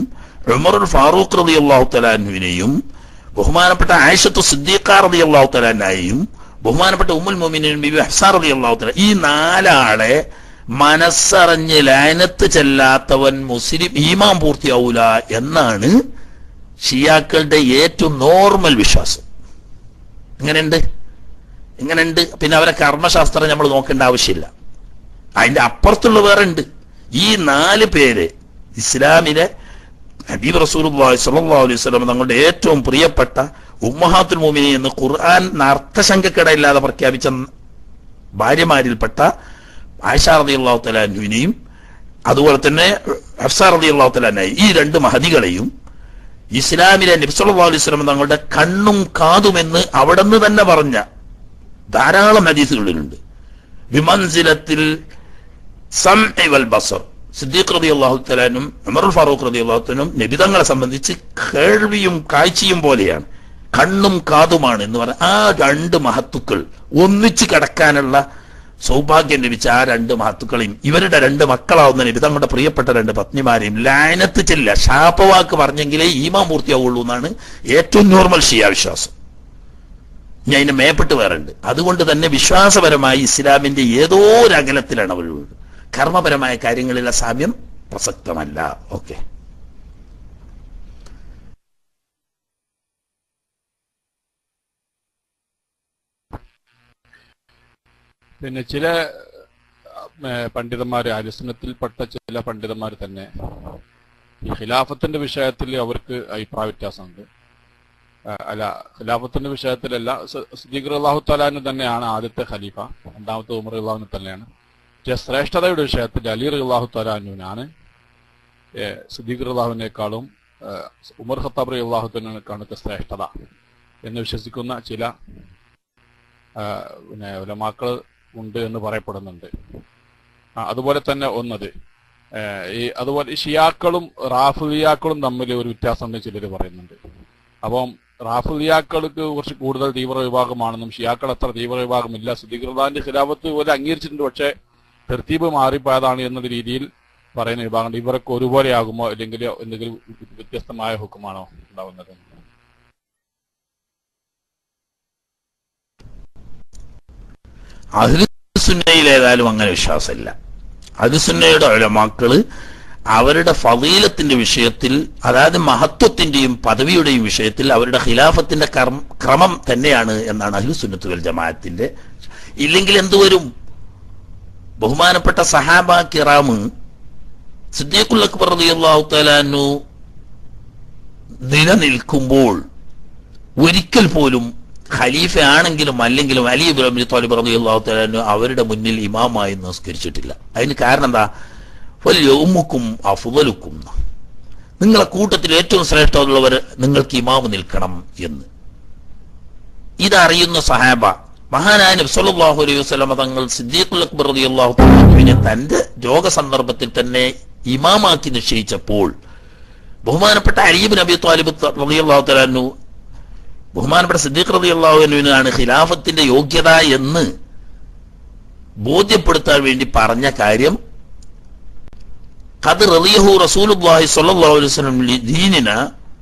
ഉമറുൽ ഫാറൂഖ് റതി അള്ളാഹു തലാനുവിനെയും ബഹുമാനപ്പെട്ട ആയിഷത്തു സിദ്ദീഖ റതി അള്ളാഹു തലാനായും ബഹുമാനപ്പെട്ട ഉമ്മുൽ മോമിനും ബിബി ഹഫ്സാർ റതി അള്ളാഹു തല ഈ നാലാളെ മനസ്സറിഞ്ഞ് ലാനത്ത് ചെല്ലാത്തവൻ മുസ്ലിം ഈമാൻ പൂർത്തിയാവൂല എന്നാണ് ഷിയാക്കളുടെ ഏറ്റവും നോർമൽ വിശ്വാസം ഇങ്ങനെയുണ്ട് ഇങ്ങനെയുണ്ട് പിന്നെ അവരെ കർമ്മശാസ്ത്രം നമ്മൾ നോക്കേണ്ട ആവശ്യമില്ല അതിന്റെ അപ്പുറത്തുള്ള വേറെ ഉണ്ട് ഈ നാല് പേര് ഇസ്ലാമിലെ ഹബീബ് റസൂലുള്ളാഹി സ്വല്ലല്ലാഹു അലൈഹി വസല്ലം തങ്ങളുടെ ഏറ്റവും പ്രിയപ്പെട്ട ഉമ്മഹാത്തുൽ മുഅ്മിനീൻ എന്ന് ഖുർആൻ അർത്ഥശങ്കക്കിടയില്ലാതെ പ്രഖ്യാപിച്ച ഭാര്യമാരിൽപ്പെട്ട ആയിഷ റളിയല്ലാഹു തആല അൻഹുവിനെയും അതുപോലെ തന്നെ ഹഫ്സ റളിയല്ലാഹു തആല അൻഹ ഈ രണ്ട് മഹദികളെയും ഇസ്ലാമിലെ നബി സല്ലല്ലാഹു അലൈഹി വസല്ലം തങ്ങളുടെ കണ്ണും കാതുമെന്ന് അവിടെ നിന്ന് തന്നെ പറഞ്ഞ ധാരാളം ഹദീസുകളിലുണ്ട് വിമൻസിലത്തിൽ സംഇ വൽ ബസർ സിദ്ദീഖ് റതി അള്ളാഹു തലാനും ഉമറുൽ ഫാറൂഖ് റതി അള്ളാഹുത്തനും നബിതങ്ങളെ സംബന്ധിച്ച് കേൾവിയും കാഴ്ചയും പോലെയാണ് കണ്ണും കാതുമാണ് എന്ന് പറഞ്ഞ ആ രണ്ട് മഹത്തുക്കൾ ഒന്നിച്ച് കിടക്കാനുള്ള സൗഭാഗ്യം ലഭിച്ച ആ രണ്ട് മഹത്തുക്കളെയും ഇവരുടെ രണ്ട് മക്കളാവുന്ന നബിതങ്ങളുടെ പ്രിയപ്പെട്ട രണ്ട് പത്നിമാരെയും ലായനത്ത് ചെല്ല ശാപവാക്ക് പറഞ്ഞെങ്കിലേ ഈമാൻ പൂർത്തിയാവുള്ളൂ എന്നാണ് ഏറ്റവും നോർമൽ ഷിയ വിശ്വാസം ഇനി അതിന്റെ മേപ്പെട്ട് വേറെ ഉണ്ട് അതുകൊണ്ട് തന്നെ വിശ്വാസപരമായി ഇസ്ലാമിന്റെ ഏതോ ഒരു അകലത്തിലാണ് അവർ വീട് കർമ്മപരമായ കാര്യങ്ങളിലെ സാമ്യം പ്രസക്തമല്ല ഓക്കെ പിന്നെ ചില ഏഹ്, പണ്ഡിതന്മാര് അരിസനത്തിൽപ്പെട്ട ചില പണ്ഡിതന്മാർ തന്നെ ഈ ഖിലാഫത്തിന്റെ വിഷയത്തിൽ അവർക്ക് അഭിപ്രായ വ്യത്യാസമുണ്ട് ആ, അല്ല ഖിലാഫത്തിന്റെ വിഷയത്തിലല്ല സിദ്ദീഖ് അള്ളാഹു താലാന് തന്നെയാണ് ആദ്യത്തെ ഖലീഫ രണ്ടാമത്തെ ഉമർ അള്ളാഹുന് തന്നെയാണ് പക്ഷേ ശ്രേഷ്ഠതയുടെ വിഷയത്തിൽ അലി അള്ളാഹു താലാനുവിനാണ് സിദ്ദീഖ് അള്ളാഹുവിനേക്കാളും ഉമർ ഖത്താബ് അള്ളാഹുത്തിനേക്കാളൊക്കെ ശ്രേഷ്ഠത എന്ന് വിശ്വസിക്കുന്ന ചില ആ, പിന്നെ ഉലമാക്കൾ ഉണ്ട് എന്ന് പറയപ്പെടുന്നുണ്ട് ആ, അതുപോലെ തന്നെ ഒന്നത് ഏ, ഈ അതുപോലെ ഈ ഷിയാക്കളും റാഫിയാക്കളും തമ്മിൽ ഒരു വ്യത്യാസം എന്ന് ചിലർ പറയുന്നുണ്ട് അപ്പം റാഫിയാക്കൾക്ക് കുറച്ച് കൂടുതൽ തീവ്ര വിഭാഗമാണെന്നും ഷിയാക്കൾ അത്ര തീവ്ര വിഭാഗമില്ല സുദീഖ്രദാന്റെ ഖിലാഫത്ത് പോലെ അംഗീകരിച്ചിട്ടുണ്ട് പക്ഷേ തെർത്തീബ് മാറിപ്പോയതാണ് എന്ന രീതിയിൽ പറയുന്ന വിഭാഗം ഇവരൊക്കെ ഒരുപോലെയാകുമോ അല്ലെങ്കിൽ എന്തെങ്കിലും വ്യത്യസ്തമായ ഹുക്കുമാണോ ഉണ്ടാവുന്നത് അഹ്ലുസുന്നയിൽ ഏതായാലും അങ്ങനെ വിശ്വാസമില്ല അഹ്ലുസുന്നയുടെ ഉലമാക്കള് അവരുടെ ഫവീലത്തിന്റെ വിഷയത്തിൽ അതായത് മഹത്വത്തിന്റെയും പദവിയുടെയും വിഷയത്തിൽ അവരുടെ ഖിലാഫത്തിന്റെ കർമ്മ- ക്രമം തന്നെയാണ് എന്നാണ് അഹ്ലുസുന്നത്തുൽ ജമാഅത്തിന്റെ ഇല്ലെങ്കിൽ എന്തുവരും ബഹുമാനപ്പെട്ട സഹാബ കിറാമ് സിദ്ദീഖുൽ അക്ബർ റളിയല്ലാഹു തആലാനു നിലനിൽക്കുമ്പോൾ ഒരിക്കൽ പോലും ഖലീഫ ആണെങ്കിലും അല്ലെങ്കിലും അലി ഇബ്രാഹിം അബി താലിബ് റളിയല്ലാഹു തആല അവരുടെ മുന്നിൽ ഇമാമായി നമസ്കരിച്ചിട്ടില്ല അതിന് കാരണം എന്താ വലിയ ഉമ്മുക്കും അഫുദലുക്കും നിങ്ങളെ കൂട്ടത്തിൽ ഏറ്റവും ശ്രേഷ്ഠമുള്ളവർ നിങ്ങൾക്ക് ഇമാമ് നിൽക്കണം എന്ന് ഇതറിയുന്ന സഹാബ മഹാനായ നബി സല്ലല്ലാഹു അലൈഹി വസല്ലമ തങ്ങൾ സിദ്ദീഖുൽ അക്ബർ റളിയല്ലാഹു തആല തന്റെ രോഗസന്ദർഭത്തിൽ തന്നെ ഇമാമാക്കി നിശ്ചയിച്ചപ്പോൾ ബഹുമാനപ്പെട്ട അലീബ് നബി താലിബ് റളിയല്ലാഹു തആല അൻഹു ബഹുമാനപ്പെട്ട സിദ്ദീഖ് റളിയല്ലാഹു അൻഹുവിനാണ് ഖിലാഫത്തിന്റെ യോഗ്യത എന്ന് ബോധ്യപ്പെടുത്താൻ വേണ്ടി പറഞ്ഞ കാര്യം ഖദ് റളിയഹു റസൂലുള്ളാഹി സ്വല്ലല്ലാഹു അലൈഹി വസല്ലം ലിദീനിന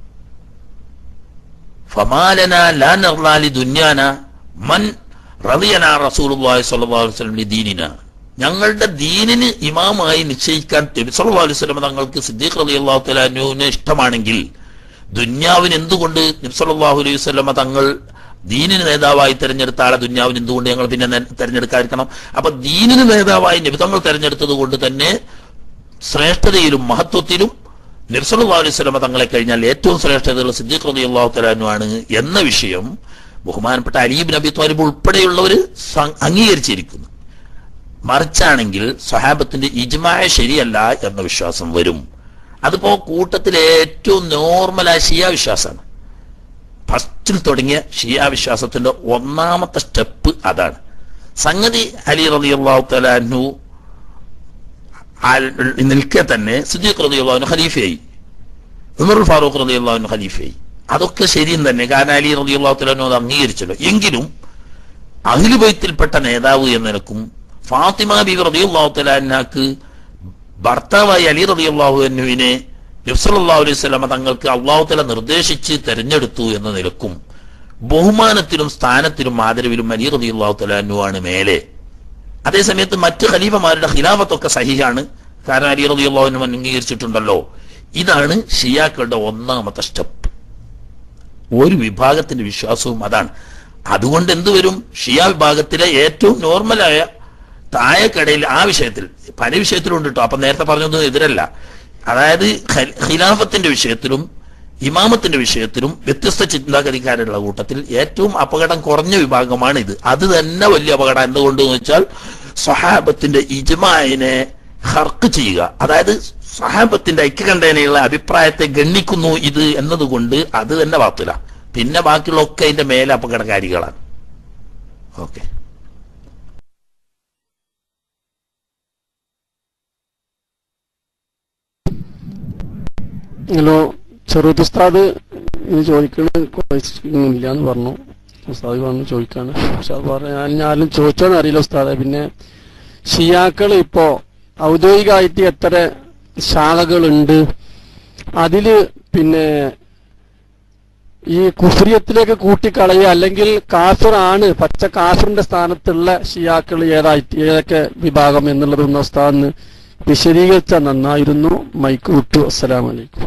ഫമാലന ലാ നർലാ ലിദുന്യാന മൻ റളിയന റസൂലുള്ളാഹി സ്വല്ലല്ലാഹു അലൈഹി വസല്ലം ലിദീനിന ഞങ്ങളുടെ ദീനിന് ഇമാമായി നിശ്ചയിക്കാൻ നബി സല്ലല്ലാഹു അലൈഹി വസല്ലം തങ്ങൾക്ക് സിദ്ദീഖ് റളിയല്ലാഹു തആല അൻഹുവിനെ ഇഷ്ടമാണെങ്കിൽ ദുന്യാവിന് എന്തുകൊണ്ട് നബി സല്ലല്ലാഹു അലൈഹി വസല്ലമ തങ്ങൾ ദീനിന് നേതാവായി തെരഞ്ഞെടുത്ത ആളെ ദുന്യാവിന് എന്തുകൊണ്ട് ഞങ്ങൾ പിന്നെ നെ- തെരഞ്ഞെടുക്കാതിരിക്കണം അപ്പൊ ദീനിന് നേതാവായി നബി തങ്ങൾ തെരഞ്ഞെടുത്തത് കൊണ്ട് തന്നെ ശ്രേഷ്ഠതയിലും മഹത്വത്തിലും നബി സല്ലല്ലാഹു അലൈഹി വസല്ലമ തങ്ങളെ കഴിഞ്ഞാൽ ഏറ്റവും ശ്രേഷ്ഠതയുള്ള സിദ്ദീഖ് റളിയല്ലാഹു തആല അൻഹു ആണ് എന്ന വിഷയം ബഹുമാനപ്പെട്ട അലീബ് നബി ത്വാലിബ് ഉൾപ്പെടെയുള്ളവർ അംഗീകരിച്ചിരിക്കുന്നു മറിച്ചാണെങ്കിൽ സഹാബത്തിന്റെ ഇജ്മായ ശരിയല്ല എന്ന വിശ്വാസം വരും അതിപ്പോ കൂട്ടത്തിലെ ഏറ്റവും നോർമലായ ഷിയ വിശ്വാസമാണ് ഫസ്റ്റിൽ തുടങ്ങിയ ഷിയ വിശ്വാസത്തിന്റെ ഒന്നാമത്തെ സ്റ്റെപ്പ് അതാണ് സംഗതി അലി റളിയല്ലാഹു തആല അൻഹു ആൽ- നിൽക്കെ തന്നെ സിദ്ദീഖ് റളിയല്ലാഹു ഖലീഫയായി ഉമർ ഫാറൂഖ് റളിയല്ലാഹു ഖലീഫയായി അതൊക്കെ ശരിയും തന്നെ കാരണം അലി റളിയല്ലാഹു തആല അൻഹു അത് അംഗീകരിച്ചല്ലോ എങ്കിലും അഖിലുബൈത്തിൽപ്പെട്ട നേതാവ് എന്ന നിലക്കും ഫാത്തിമ ബി റളിയല്ലാഹു തആല അൻഹാക്ക് ഭർത്താവായി അലി റളിയല്ലാഹു അൻഹുവിനെ നബ്സല്ലാ അലൈഹി സ്വലമ തങ്ങൾക്ക് അള്ളാഹുത്തല നിർദ്ദേശിച്ച് തെരഞ്ഞെടുത്തു എന്ന നിലക്കും ബഹുമാനത്തിലും സ്ഥാനത്തിലും ആദരവിലും അലി റബി അള്ളാഹു തലാനുവാണ് മേലെ അതേസമയത്ത് മറ്റ് ഖലീഫമാരുടെ ഖിലാഫത്തൊക്കെ സഹിഹാണ് കാരണം അലി റബി അള്ളാഹുവിനും അംഗീകരിച്ചിട്ടുണ്ടല്ലോ ഇതാണ് ഷിയാക്കളുടെ ഒന്നാമത്തെ സ്റ്റെപ്പ് ഒരു വിഭാഗത്തിന്റെ വിശ്വാസവും അതാണ് അതുകൊണ്ട് എന്ത് വരും ഷിയ വിഭാഗത്തിലെ ഏറ്റവും നോർമലായ താഴെക്കടയിൽ ആ വിഷയത്തിൽ പല വിഷയത്തിലും ഉണ്ട് കേട്ടോ അപ്പൊ നേരത്തെ പറഞ്ഞതൊന്നും എതിരല്ല അതായത് ഖൽ- ഖിലാഫത്തിന്റെ വിഷയത്തിലും ഇമാമത്തിന്റെ വിഷയത്തിലും വ്യത്യസ്ത ചിന്താഗതിക്കാരുള്ള കൂട്ടത്തിൽ ഏറ്റവും അപകടം കുറഞ്ഞ വിഭാഗമാണ് ഇത് അത് തന്നെ വലിയ അപകടം എന്തുകൊണ്ട് എന്ന് വെച്ചാൽ സ്വഹാബത്തിന്റെ ഇജ്മായിനെ ഹർക്ക് ചെയ്യുക അതായത് സഹാബത്തിന്റെ ഐക്യകണ്ഠേനയുള്ള അഭിപ്രായത്തെ ഗണ്ണിക്കുന്നു ഇത് എന്നതുകൊണ്ട് അത് തന്നെ വാത്തില്ല പിന്നെ ബാക്കിയുള്ളൊക്കെ അതിന്റെ മേലെ അപകടകാരികളാണ് ഓക്കെ ഹലോ ചെറുത്ത് ഉസ്താദ് ഇത് ചോദിക്കണ ഇല്ല എന്ന് പറഞ്ഞു ഉസ്താദ് വന്ന് ചോദിക്കാണ് പക്ഷെ അത് പറഞ്ഞ ഞാൻ ഞാനും ചോദിച്ചോന്ന് അറിയില്ല ഉസ്താദെ പിന്നെ ഷിയാക്കൾ ഇപ്പോ ഔദ്യോഗികമായിട്ട് എത്ര ശാഖകളുണ്ട് അതില് പിന്നെ ഈ കുഫ്രിയത്തിലേക്ക് കൂട്ടിക്കളയുക അല്ലെങ്കിൽ കാഫിർ ആണ് പച്ച കാഫിറിന്റെ സ്ഥാനത്തുള്ള ഷിയാക്കൾ ഏതായിട്ട് ഏതൊക്കെ വിഭാഗം എന്നുള്ളത് ഒന്ന് ഉസ്താദിന് വിശദീകരിച്ചാൽ നന്നായിരുന്നു മൈക്ക് വിട്ടു അസ്സലാമലൈക്കും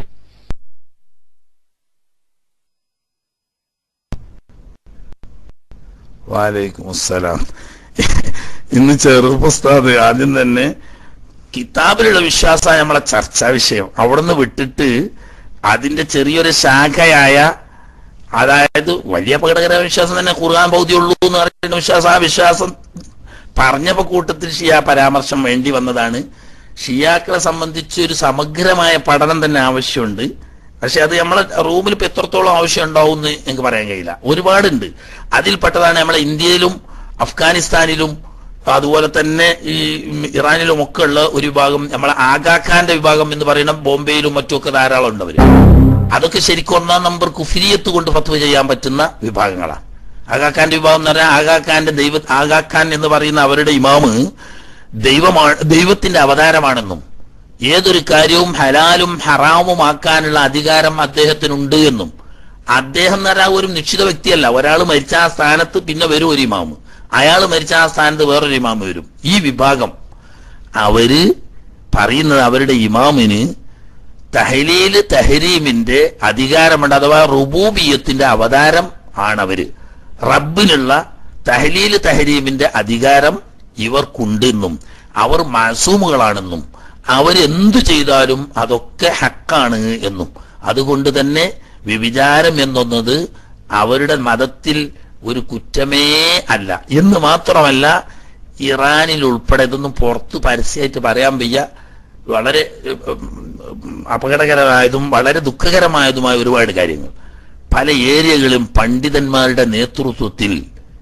വാലൈക്കും അസ്സലാം ഇന്ന് ചെറുപ്പുസ്താദ് ആദ്യം തന്നെ കിതാബിലുള്ള വിശ്വാസമാണ് നമ്മളെ ചർച്ചാ വിഷയം അവിടുന്ന് വിട്ടിട്ട് അതിന്റെ ചെറിയൊരു ശാഖയായ അതായത് വലിയ അപകടകരമായ വിശ്വാസം തന്നെ ഖുർആൻ ബൗദ്ധിയുള്ളൂ എന്ന് പറയുന്ന വിശ്വാസം ആ വിശ്വാസം പറഞ്ഞപ്പോ കൂട്ടത്തിൽ ഷിയ പരാമർശം വേണ്ടി വന്നതാണ് ഷിയാക്കളെ സംബന്ധിച്ച് ഒരു സമഗ്രമായ പഠനം തന്നെ ആവശ്യമുണ്ട് പക്ഷെ അത് നമ്മളെ റൂമിൽ ഇപ്പൊ എത്രത്തോളം ആവശ്യം ഉണ്ടാവും എന്ന് എനിക്ക് പറയാൻ കഴിയില്ല ഒരുപാടുണ്ട് അതിൽപ്പെട്ടതാണ് നമ്മളെ ഇന്ത്യയിലും അഫ്ഗാനിസ്ഥാനിലും അതുപോലെ തന്നെ ഈ ഇറാനിലും ഒക്കെ ഉള്ള ഒരു വിഭാഗം നമ്മളെ ആഗാഖാന്റെ വിഭാഗം എന്ന് പറയുന്ന ബോംബെയിലും മറ്റുമൊക്കെ ധാരാളം ഉണ്ട് അവര് അതൊക്കെ ശരിക്കും ഒന്നാം നമ്പർ കുഫിരിയത്ത് കൊണ്ട് ഫത്വ ചെയ്യാൻ പറ്റുന്ന വിഭാഗങ്ങളാണ് ആഗാഖാന്റെ വിഭാഗം എന്ന് പറഞ്ഞാൽ ആഗാഖാന്റെ ദൈവ ആഗാഖാൻ എന്ന് പറയുന്ന അവരുടെ ഇമാമ് ദൈവമാണ് ദൈവത്തിന്റെ അവതാരമാണെന്നും ഏതൊരു കാര്യവും ഹലാലും ഹറാമുമാക്കാനുള്ള അധികാരം അദ്ദേഹത്തിനുണ്ട് എന്നും അദ്ദേഹം എന്ന് പറഞ്ഞാൽ ഒരു നിശ്ചിത വ്യക്തിയല്ല ഒരാൾ മരിച്ച ആ സ്ഥാനത്ത് പിന്നെ വരും ഒരു ഇമാമ് അയാൾ മരിച്ച ആ സ്ഥാനത്ത് വേറൊരു ഇമാമ് വരും ഈ വിഭാഗം അവര് പറയുന്നത് അവരുടെ ഇമാമിന് തഹലീല് തഹരീമിന്റെ അധികാരമുണ്ട് അഥവാ റുബൂബിയത്തിന്റെ അവതാരം ആണവര് റബ്ബിനുള്ള തഹലീല് തഹരീമിന്റെ അധികാരം ഇവർക്കുണ്ടെന്നും അവർ മാസൂമുകളാണെന്നും അവരെന്തു ചെയ്താലും അതൊക്കെ ഹക്കാണ് എന്നും അതുകൊണ്ട് തന്നെ വ്യഭിചാരം എന്നൊന്നത് അവരുടെ മതത്തിൽ ഒരു കുറ്റമേ അല്ല എന്ന് മാത്രമല്ല ഇറാനിൽ ഉൾപ്പെടെ ഇതൊന്നും പുറത്ത് പരസ്യമായിട്ട് പറയാൻ വയ്യ വളരെ ഉം, അപകടകരമായതും വളരെ ദുഃഖകരമായതുമായ ഒരുപാട് കാര്യങ്ങൾ പല ഏരിയകളും പണ്ഡിതന്മാരുടെ നേതൃത്വത്തിൽ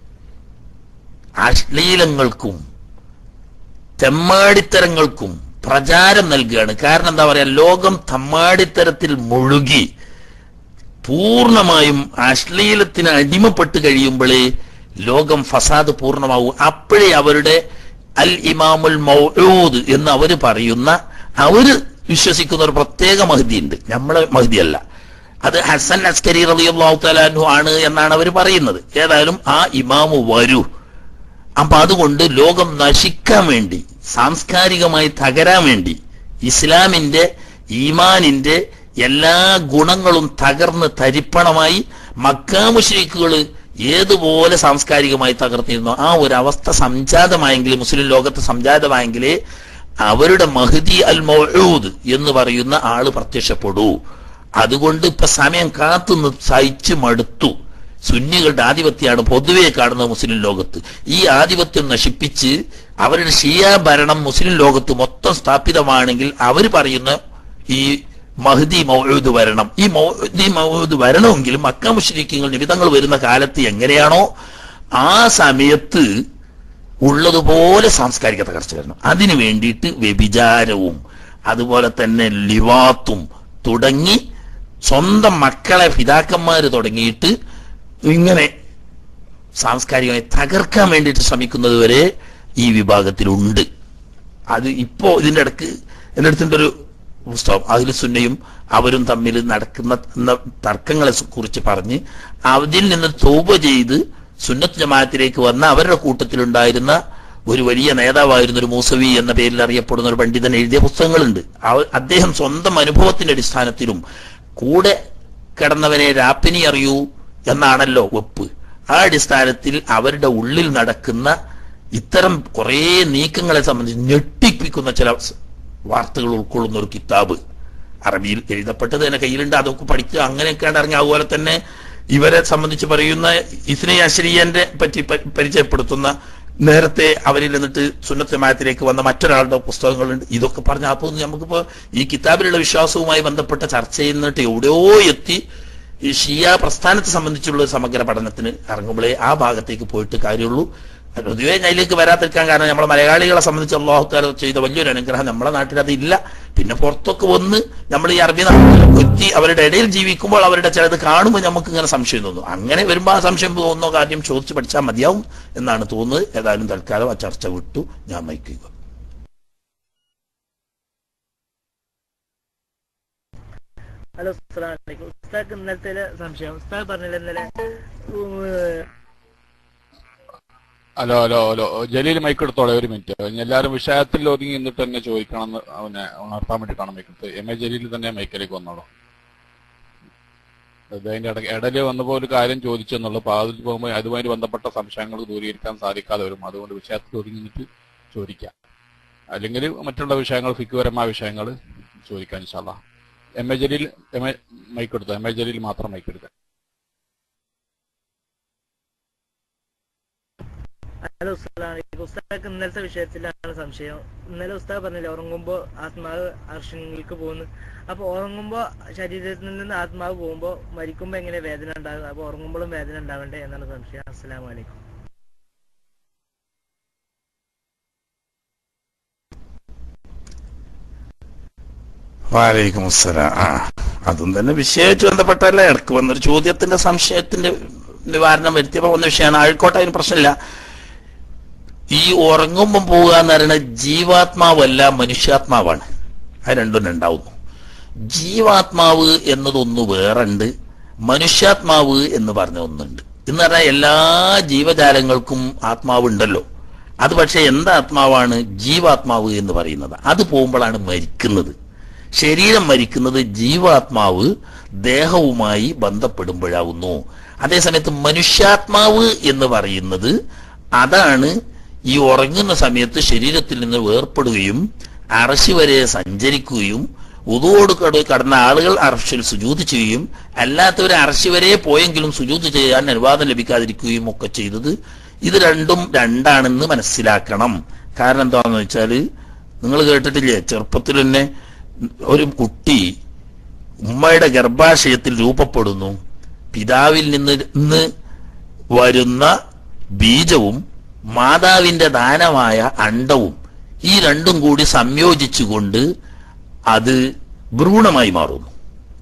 അശ്ലീലങ്ങൾക്കും തെമ്മാടിത്തരങ്ങൾക്കും പ്രചാരം നൽകുകയാണ് കാരണം എന്താ പറയാ ലോകം തമ്മാടിത്തരത്തിൽ മുഴുകി പൂർണ്ണമായും അശ്ലീലത്തിന് അടിമപ്പെട്ട് കഴിയുമ്പോഴേ ലോകം ഫസാദ് പൂർണ്ണമാവും അപ്പോഴേ അവരുടെ അൽ ഇമാമുൽ മൗഊദ് എന്ന് അവര് പറയുന്ന അവര് വിശ്വസിക്കുന്ന ഒരു പ്രത്യേക മഹദി ഉണ്ട് നമ്മളെ മഹദിയല്ല അത് ഹസൻ അസ്കരി റളിയല്ലാഹു തആലാഹു ആണ് എന്നാണ് അവർ പറയുന്നത് ഏതായാലും ആ ഇമാമു വരൂ അപ്പൊ അതുകൊണ്ട് ലോകം നശിക്കാൻ വേണ്ടി സാംസ്കാരികമായി തകരാൻ വേണ്ടി ഇസ്ലാമിന്റെ ഈമാനിന്റെ എല്ലാ ഗുണങ്ങളും തകർന്ന് തരിപ്പണമായി മക്കാമുശ്രീക്കുകൾ ഏതുപോലെ സാംസ്കാരികമായി തകർന്നിരുന്നു ആ ഒരു അവസ്ഥ സംജാതമായെങ്കിൽ മുസ്ലിം ലോകത്ത് സംജാതമായെങ്കിലേ അവരുടെ മഹദി അൽ മൗഊദ് എന്ന് പറയുന്ന ആള് പ്രത്യക്ഷപ്പെടൂ അതുകൊണ്ട് ഇപ്പൊ സമയം കാത്തുനിന്ന് സഹിച്ചു മടുത്തു സുന്നികളുടെ ആധിപത്യമാണ് പൊതുവെ കാണുന്നത് മുസ്ലിം ലോകത്ത് ഈ ആധിപത്യം നശിപ്പിച്ച് അവരുടെ ഷിയ ഭരണം മുസ്ലിം ലോകത്ത് മൊത്തം സ്ഥാപിതമാണെങ്കിൽ അവർ പറയുന്ന ഈ മഹദി മൗഊദ് വരണം ഈ മൗദി മൗഊദ് വരണമെങ്കിൽ മക്ക മുഷ്രിക്കങ്ങൾ നിമിതങ്ങൾ വരുന്ന കാലത്ത് എങ്ങനെയാണോ ആ സമയത്ത് ഉള്ളതുപോലെ സാംസ്കാരിക തകർച്ച വരണം അതിനു വേണ്ടിയിട്ട് വ്യഭിചാരവും അതുപോലെ തന്നെ ലിവാത്തും തുടങ്ങി സ്വന്തം മക്കളെ പിതാക്കന്മാര് തുടങ്ങിയിട്ട് ഇങ്ങനെ സാംസ്കാരികമായി തകർക്കാൻ വേണ്ടിയിട്ട് ശ്രമിക്കുന്നത് വരെ ഈ വിഭാഗത്തിലുണ്ട് അത് ഇപ്പോ ഇതിന്റെ ഇടക്ക് എന്റെ അടുത്തിന്റെ ഒരു പുസ്തകം അതിൽ സുന്നയും അവരും തമ്മിൽ നടക്കുന്ന ന്ന തർക്കങ്ങളെ കുറിച്ച് പറഞ്ഞ് അതിൽ നിന്ന് തോപ ചെയ്ത് സുന്നത്ത് ജമാഅത്തിലേക്ക് വന്ന അവരുടെ കൂട്ടത്തിലുണ്ടായിരുന്ന ഒരു വലിയ നേതാവായിരുന്ന ഒരു മൂസവി എന്ന പേരിൽ അറിയപ്പെടുന്ന ഒരു പണ്ഡിതൻ എഴുതിയ പുസ്തകങ്ങളുണ്ട് അവ- അദ്ദേഹം സ്വന്തം അനുഭവത്തിന്റെ അടിസ്ഥാനത്തിലും കൂടെ കിടന്നവനെ രാപ്പിനി അറിയൂ എന്നാണല്ലോ വെപ്പ് ആ അടിസ്ഥാനത്തിൽ അവരുടെ ഉള്ളിൽ നടക്കുന്ന ഇത്തരം കുറേ നീക്കങ്ങളെ സംബന്ധിച്ച് ഞെട്ടിപ്പിക്കുന്ന ചില സ് വാർത്തകൾ ഉൾക്കൊള്ളുന്ന ഒരു കിതാബ് അറബിയിൽ എഴുതപ്പെട്ടത് എന്നെ കയ്യിലുണ്ട് അതൊക്കെ പഠിക്കുക അങ്ങനെയൊക്കെയാണ് ഇറങ്ങി അതുപോലെ തന്നെ ഇവരെ സംബന്ധിച്ച് പറയുന്ന ഇസ്നെ അശ്രീയന്റെ പറ്റി പ- പരിചയപ്പെടുത്തുന്ന നേരത്തെ അവരിൽ നിന്നിട്ട് സുന്നത്തമായത്തിലേക്ക് വന്ന മറ്റൊരാളുടെ പുസ്തകങ്ങളുണ്ട് ഇതൊക്കെ പറഞ്ഞ അപ്പോൾ നമുക്കിപ്പോ ഈ കിതാബിലുള്ള വിശ്വാസവുമായി ബന്ധപ്പെട്ട ചർച്ചയിൽ നിന്നിട്ട് എവിടെയോ എത്തി ഈ ഷിയ പ്രസ്ഥാനത്തെ സംബന്ധിച്ചുള്ള ഒരു സമഗ്ര പഠനത്തിന് ഇറങ്ങുമ്പോഴേ ആ ഭാഗത്തേക്ക് പോയിട്ട് കാര്യമുള്ളൂ പൊതുവേ ഞാൻ അതിലേക്ക് വരാതിരിക്കാൻ കാരണം നമ്മളെ മലയാളികളെ സംബന്ധിച്ച് അള്ളാഹുത്താല ചെയ്ത വലിയൊരു അനുഗ്രഹം നമ്മളെ നാട്ടിൽ അതില്ല പിന്നെ പുറത്തൊക്കെ വന്ന് നമ്മൾ ഈ അറബി നാട്ടിലൊക്കെ എത്തി അവരുടെ ഇടയിൽ ജീവിക്കുമ്പോൾ അവരുടെ ചിലത് കാണുമ്പോൾ നമുക്ക് ഇങ്ങനെ സംശയം തോന്നും അങ്ങനെ വരുമ്പോൾ ആ സംശയം തോന്നുന്ന കാര്യം ചോദിച്ച് പഠിച്ചാൽ മതിയാവും എന്നാണ് തോന്നുന്നത് ഏതായാലും തൽക്കാലം ആ ചർച്ച വിട്ടു ഞാൻ മൈക്കുക ഹലോ അസ്സലാമു അലൈക്കും ഉസ്താദ് ഇന്നലത്തെ സംശയം ഉസ്താദ് പറഞ്ഞില്ല ഇന്നലെ ഉം, hello hello hello Jaleel mike എടുത്തോളെ ഒരു മിനിറ്റ് എല്ലാവരും വിഷയത്തിൽ ഒതുങ്ങി നിന്നിട്ട് തന്നെ ചോദിക്കണമെന്ന് അവനെ ഉണർത്താൻ വേണ്ടിയിട്ടാണ് മൈക്ക് എടുത്തത് എം എ ജലീൽ തന്നെ മൈക്കിലേക്ക് വന്നോളൂ അത് അതിന്റെ ഇടയ്ക്ക് ഇടയിൽ വന്നപ്പോൾ ഒരു കാര്യം ചോദിച്ചെന്നുള്ളൂ അപ്പൊ അതിൽ പോകുമ്പോൾ അതുമായി ബന്ധപ്പെട്ട സംശയങ്ങൾ ദൂരീകരിക്കാൻ സാധിക്കാതെ വരും അതുകൊണ്ട് വിഷയത്തിൽ ഒതുങ്ങി നിന്നിട്ട് ചോദിക്കാം അല്ലെങ്കിൽ മറ്റുള്ള വിഷയങ്ങൾ ഫിക്കുപരമായ വിഷയങ്ങൾ ചോദിക്കാൻ ഇൻഷാല്ല M A Jaleel M A mike എടുത്തോ എം എ ജലീൽ മാത്രം മൈക്ക് എടുക്കാം ഹലോ അസ്സലാമു അലൈക്കും ഉസ്താദ് ഇന്നലത്തെ വിഷയത്തിലാണ് സംശയം ഇന്നലെ ഉസ്താദ് പറഞ്ഞില്ലേ ഉറങ്ങുമ്പോ ആത്മാവ് അർഷങ്ങൾക്ക് പോകുന്നു അപ്പൊ ഉറങ്ങുമ്പോ ശരീരത്തിൽ നിന്ന് ആത്മാവ് പോകുമ്പോ മരിക്കുമ്പോ എങ്ങനെ വേദന ഉണ്ടാകും അപ്പൊ ഉറങ്ങുമ്പോഴും വേദന ഉണ്ടാവണ്ടേ എന്നാണ് സംശയം അസ്സലാമു അലൈക്കും വാലൈക്കും അസ്സലാം ആ അതും തന്നെ വിഷയമായിട്ട് ബന്ധപ്പെട്ടല്ല ഇടക്ക് വന്നൊരു ചോദ്യത്തിന്റെ സംശയത്തിന്റെ നിവാരണം വരുത്തിയപ്പോ വന്ന വിഷയമാണ് ആയിക്കോട്ടെ അതിന് പ്രശ്നമില്ല ഈ ഉറങ്ങുമ്പം പോവുക എന്ന് പറയുന്നത് ജീവാത്മാവല്ല മനുഷ്യാത്മാവാണ് അത് രണ്ടും രണ്ടാവുന്നു ജീവാത്മാവ് എന്നതൊന്ന് വേറുണ്ട് മനുഷ്യാത്മാവ് എന്ന് പറഞ്ഞ ഒന്നുണ്ട് എന്ന് പറഞ്ഞാൽ എല്ലാ ജീവജാലങ്ങൾക്കും ആത്മാവ് ഉണ്ടല്ലോ അത് പക്ഷെ എന്താ ആത്മാവാണ് ജീവാത്മാവ് എന്ന് പറയുന്നത് അത് പോകുമ്പോഴാണ് മരിക്കുന്നത് ശരീരം മരിക്കുന്നത് ജീവാത്മാവ് ദേഹവുമായി ബന്ധപ്പെടുമ്പോഴാവുന്നു അതേസമയത്ത് മനുഷ്യാത്മാവ് എന്ന് പറയുന്നത് അതാണ് ഈ ഉറങ്ങുന്ന സമയത്ത് ശരീരത്തിൽ നിന്ന് വേർപ്പെടുകയും അറശി വരെ സഞ്ചരിക്കുകയും ഉതുവോട് കട കടന്ന ആളുകൾ അറശിൽ സുജൂത് ചെയ്യുകയും അല്ലാത്തവരെ അറശി വരെ പോയെങ്കിലും സുജൂത് ചെയ്യാൻ അനുവാദം ലഭിക്കാതിരിക്കുകയും ഒക്കെ ചെയ്തത് ഇത് രണ്ടും രണ്ടാണെന്ന് മനസ്സിലാക്കണം കാരണം എന്താണെന്ന് വെച്ചാല് നിങ്ങൾ കേട്ടിട്ടില്ലേ ചെറുപ്പത്തിൽ തന്നെ ഒരു കുട്ടി ഉമ്മയുടെ ഗർഭാശയത്തിൽ രൂപപ്പെടുന്നു പിതാവിൽ നിന്ന് നിന്ന് വരുന്ന ബീജവും മാതാവിന്റെ ദാനമായ അണ്ടവും ഈ രണ്ടും കൂടി സംയോജിച്ചുകൊണ്ട് അത് ഭ്രൂണമായി മാറുന്നു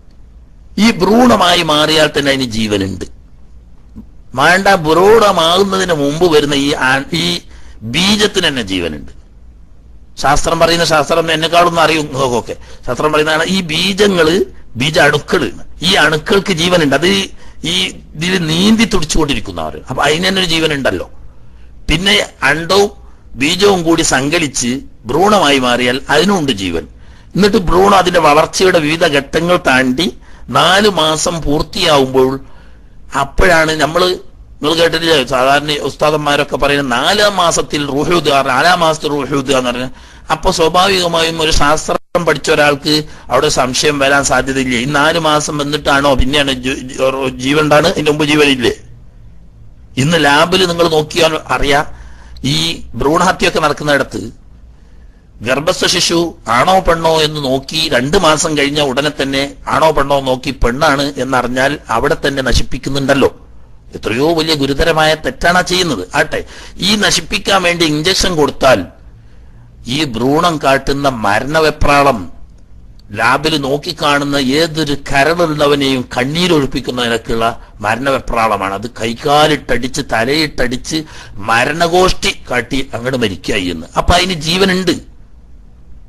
ഈ ഭ്രൂണമായി മാറിയാൽ തന്നെ അതിന് ജീവനുണ്ട് വേണ്ട ഭ്രൂണമാകുന്നതിന് മുമ്പ് വരുന്ന ഈ ആ- ഈ ബീജത്തിന് തന്നെ ജീവനുണ്ട് ശാസ്ത്രം പറയുന്ന ശാസ്ത്രം എന്നെക്കാളൊന്നും അറിയും നോക്കൊക്കെ ശാസ്ത്രം പറയുന്നതാണ് ഈ ബീജങ്ങള് ബീജ അണുക്കള് ഈ അണുക്കൾക്ക് ജീവനുണ്ട് അത് ഈ ഇതിൽ നീന്തി തുടിച്ചുകൊണ്ടിരിക്കുന്നവർ അപ്പൊ അതിന് തന്നെ ഒരു ജീവനുണ്ടല്ലോ പിന്നെ അണ്ടവും ബീജവും കൂടി സങ്കലിച്ച് ഭ്രൂണമായി മാറിയാൽ അതിനുണ്ട് ജീവൻ എന്നിട്ട് ഭ്രൂണം അതിന്റെ വളർച്ചയുടെ വിവിധ ഘട്ടങ്ങൾ താണ്ടി നാല് മാസം പൂർത്തിയാവുമ്പോൾ അപ്പോഴാണ് നമ്മൾ നിങ്ങൾ കേട്ടിട്ടില്ലേ സാധാരണ ഉസ്താദന്മാരൊക്കെ പറയുന്നത് നാലാം മാസത്തിൽ റൂഹുദ് നാലാം മാസത്തിൽ റൂഹുദ് എന്ന് പറഞ്ഞാൽ അപ്പൊ സ്വാഭാവികമായും ഒരു ശാസ്ത്രം പഠിച്ച ഒരാൾക്ക് അവിടെ സംശയം വരാൻ സാധ്യതയില്ലേ ഈ നാല് മാസം വന്നിട്ടാണോ പിന്നെയാണ് ജീ- ജീ- ജീവൻ ഉണ്ടാണ് ഇതിന്റെ മുമ്പ് ജീവനില്ലേ ഇന്ന് ലാബിൽ നിങ്ങൾ നോക്കിയാൽ അറിയാം ഈ ഭ്രൂണഹത്യയൊക്കെ നടക്കുന്നിടത്ത് ഗർഭസ്ഥ ശിശു ആണോ പെണ്ണോ എന്ന് നോക്കി രണ്ട് മാസം കഴിഞ്ഞ ഉടനെ തന്നെ ആണോ പെണ്ണോ നോക്കി പെണ്ണാണ് എന്നറിഞ്ഞാൽ അവിടെ തന്നെ നശിപ്പിക്കുന്നുണ്ടല്ലോ എത്രയോ വലിയ ഗുരുതരമായ തെറ്റാണ് ആ ചെയ്യുന്നത് ആട്ടെ ഈ നശിപ്പിക്കാൻ വേണ്ടി ഇഞ്ചക്ഷൻ കൊടുത്താൽ ഈ ഭ്രൂണം കാട്ടുന്ന മരണവെപ്രാളം ലാബിൽ നോക്കിക്കാണുന്ന ഏതൊരു കരളുള്ളവനെയും കണ്ണീരൊഴിപ്പിക്കുന്ന നിലക്കുള്ള മരണവെപ്രാളമാണ് അത് കൈകാലിട്ടടിച്ച് തലയിട്ടടിച്ച് മരണഗോഷ്ഠി കാട്ടി അങ്ങോട്ട് മരിക്കായി എന്ന് അപ്പൊ അതിന് ജീവനുണ്ട്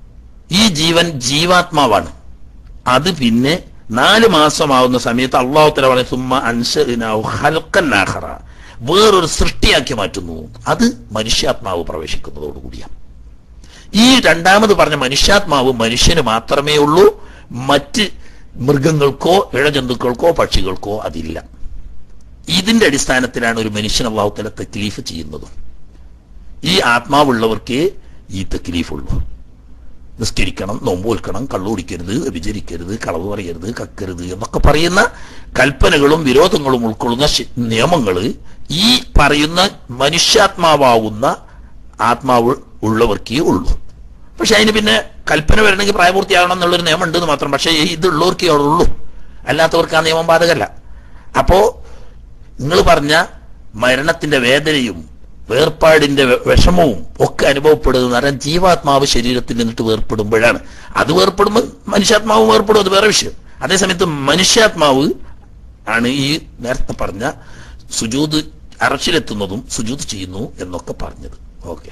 ഈ ജീവൻ ജീവാത്മാവാണ് അത് പിന്നെ നാല് മാസമാവുന്ന സമയത്ത് അള്ളാഹു തല പറഞ്ഞു സുമ്മ അൻഷറിനാവു ഹൽക്കന്നാഹറ വേറൊരു സൃഷ്ടിയാക്കി മാറ്റുന്നു അത് മനുഷ്യാത്മാവ് പ്രവേശിക്കുന്നതോടുകൂടിയാണ് ഈ രണ്ടാമത് പറഞ്ഞ മനുഷ്യാത്മാവ് മനുഷ്യന് മാത്രമേ ഉള്ളൂ മറ്റ് മൃഗങ്ങൾക്കോ ഇഴജന്തുക്കൾക്കോ പക്ഷികൾക്കോ അതില്ല ഇതിന്റെ അടിസ്ഥാനത്തിലാണ് ഒരു മനുഷ്യൻ അള്ളാഹുത്തല തക്ലീഫ് ചെയ്യുന്നതും ഈ ആത്മാവുള്ളവർക്കേ ഈ തക്ലീഫുള്ളൂ നിസ്കരിക്കണം നോമ്പ് വെൽക്കണം കള്ളുകുടിക്കരുത് വ്യഭിചരിക്കരുത് കളവ് പറയരുത് കക്കരുത് എന്നൊക്കെ പറയുന്ന കൽപ്പനകളും വിരോധങ്ങളും ഉൾക്കൊള്ളുന്ന ശി- നിയമങ്ങള് ഈ പറയുന്ന മനുഷ്യാത്മാവാകുന്ന ആത്മാവ് ഉള്ളവർക്കേ ഉള്ളൂ പക്ഷെ അതിന് പിന്നെ കൽപ്പന വരണമെങ്കിൽ പ്രായപൂർത്തിയാകണം എന്നുള്ളൊരു നിയമം ഉണ്ടെന്ന് മാത്രം പക്ഷേ ഇതുള്ളവർക്കേ അവിടെ ഉള്ളൂ അല്ലാത്തവർക്ക് ആ നിയമം ബാധകല്ല അപ്പോ നിങ്ങൾ പറഞ്ഞ മരണത്തിന്റെ വേദനയും വേർപാടിന്റെ വെ- വിഷമവും ഒക്കെ അനുഭവപ്പെടുന്നത് പറഞ്ഞാൽ ജീവാത്മാവ് ശരീരത്തിൽ നിന്നിട്ട് വേർപ്പെടുമ്പോഴാണ് അത് വേർപ്പെടുമ്പോൾ മനുഷ്യാത്മാവ് വേർപ്പെടും അത് വേറെ വിഷയം അതേസമയത്ത് മനുഷ്യാത്മാവ് ആണ് ഈ നേരത്തെ പറഞ്ഞ സുജൂത് അറച്ചിലെത്തുന്നതും സുജൂത് ചെയ്യുന്നു എന്നൊക്കെ പറഞ്ഞത് ഓക്കെ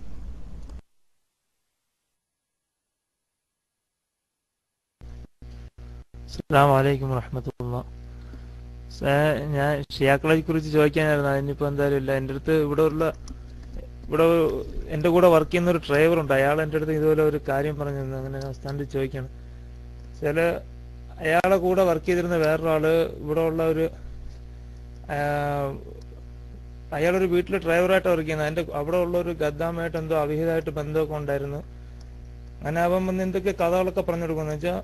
അസ്സാം വലൈക്കും വറഹമത്തുള്ള ഞാൻ ഷിയാക്കളെ കുറിച്ച് ചോദിക്കാനായിരുന്നു അതിനിപ്പോ എന്തായാലും ഇല്ല എൻ്റെ അടുത്ത് ഇവിടെ ഉള്ള ഇവിടെ എൻ്റെ കൂടെ വർക്ക് ചെയ്യുന്ന ഒരു ഡ്രൈവർ ഉണ്ട് അയാൾ എൻ്റെ അടുത്ത് ഇതുപോലെ ഒരു കാര്യം പറഞ്ഞു തന്നു അങ്ങനെ സ്ഥാനത്ത് ചോദിക്കാണ് ചില അയാളെ കൂടെ വർക്ക് ചെയ്തിരുന്ന വേറൊരാള് ഇവിടെ ഉള്ള ഒരു ആ, അയാളൊരു വീട്ടിൽ ഡ്രൈവറായിട്ട് വർക്ക് ചെയ്യുന്നത് അതിന്റെ അവിടെ ഉള്ള ഒരു ഗദ്ദാമായിട്ട് എന്തോ അവിഹിതമായിട്ട് ബന്ധമൊക്കെ ഉണ്ടായിരുന്നു അങ്ങനെ അവൻ വന്ന് എന്തൊക്കെ കഥകളൊക്കെ പറഞ്ഞു കൊടുക്കുന്നു വെച്ചാൽ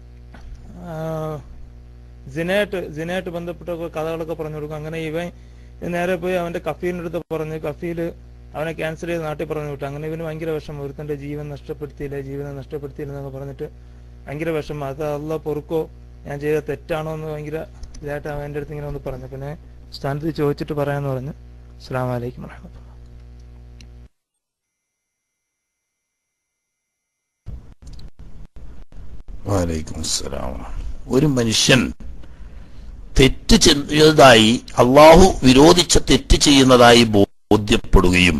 ജിനയായിട്ട് ജിനയായിട്ട് ബന്ധപ്പെട്ട കഥകളൊക്കെ പറഞ്ഞു കൊടുക്കും അങ്ങനെ ഇവൻ നേരെ പോയി അവന്റെ കഫീലിന്റെ അടുത്ത് പറഞ്ഞു കഫീല് അവനെ ക്യാൻസൽ ചെയ്ത് നാട്ടിൽ പറഞ്ഞു വിട്ടു അങ്ങനെ ഇവന് ഭയങ്കര വിഷമം ഒരുത്തന്റെ ജീവൻ നഷ്ടപ്പെടുത്തിയില്ല ജീവനെ നഷ്ടപ്പെടുത്തിയില്ല എന്നൊക്കെ പറഞ്ഞിട്ട് ഭയങ്കര വിഷമം അത് അല്ല പൊറുക്കോ ഞാൻ ചെയ്ത തെറ്റാണോ എന്ന് ഭയങ്കര ഇതായിട്ട് അവൻ എൻ്റെ അടുത്ത് ഇങ്ങനെ ഒന്ന് പറഞ്ഞു പിന്നെ സ്ഥാനത്ത് ചോദിച്ചിട്ട് പറയാന്ന് പറഞ്ഞു അസ്സാം വലൈക്കും വാഹമത്തുള്ള വലൈക്കും അസ്സലാം ഒരു മനുഷ്യൻ തെറ്റ് ചെയ്തതായി അള്ളാഹു വിരോധിച്ച തെറ്റ് ചെയ്യുന്നതായി ബോധ്യപ്പെടുകയും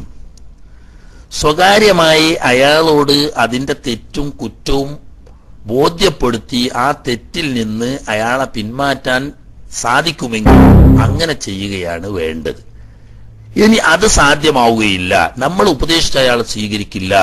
സ്വകാര്യമായി അയാളോട് അതിന്റെ തെറ്റും കുറ്റവും ബോധ്യപ്പെടുത്തി ആ തെറ്റിൽ നിന്ന് അയാളെ പിന്മാറ്റാൻ സാധിക്കുമെങ്കിൽ അങ്ങനെ ചെയ്യുകയാണ് വേണ്ടത് ഇനി അത് സാധ്യമാവുകയില്ല നമ്മൾ ഉപദേശിച്ച അയാൾ സ്വീകരിക്കില്ല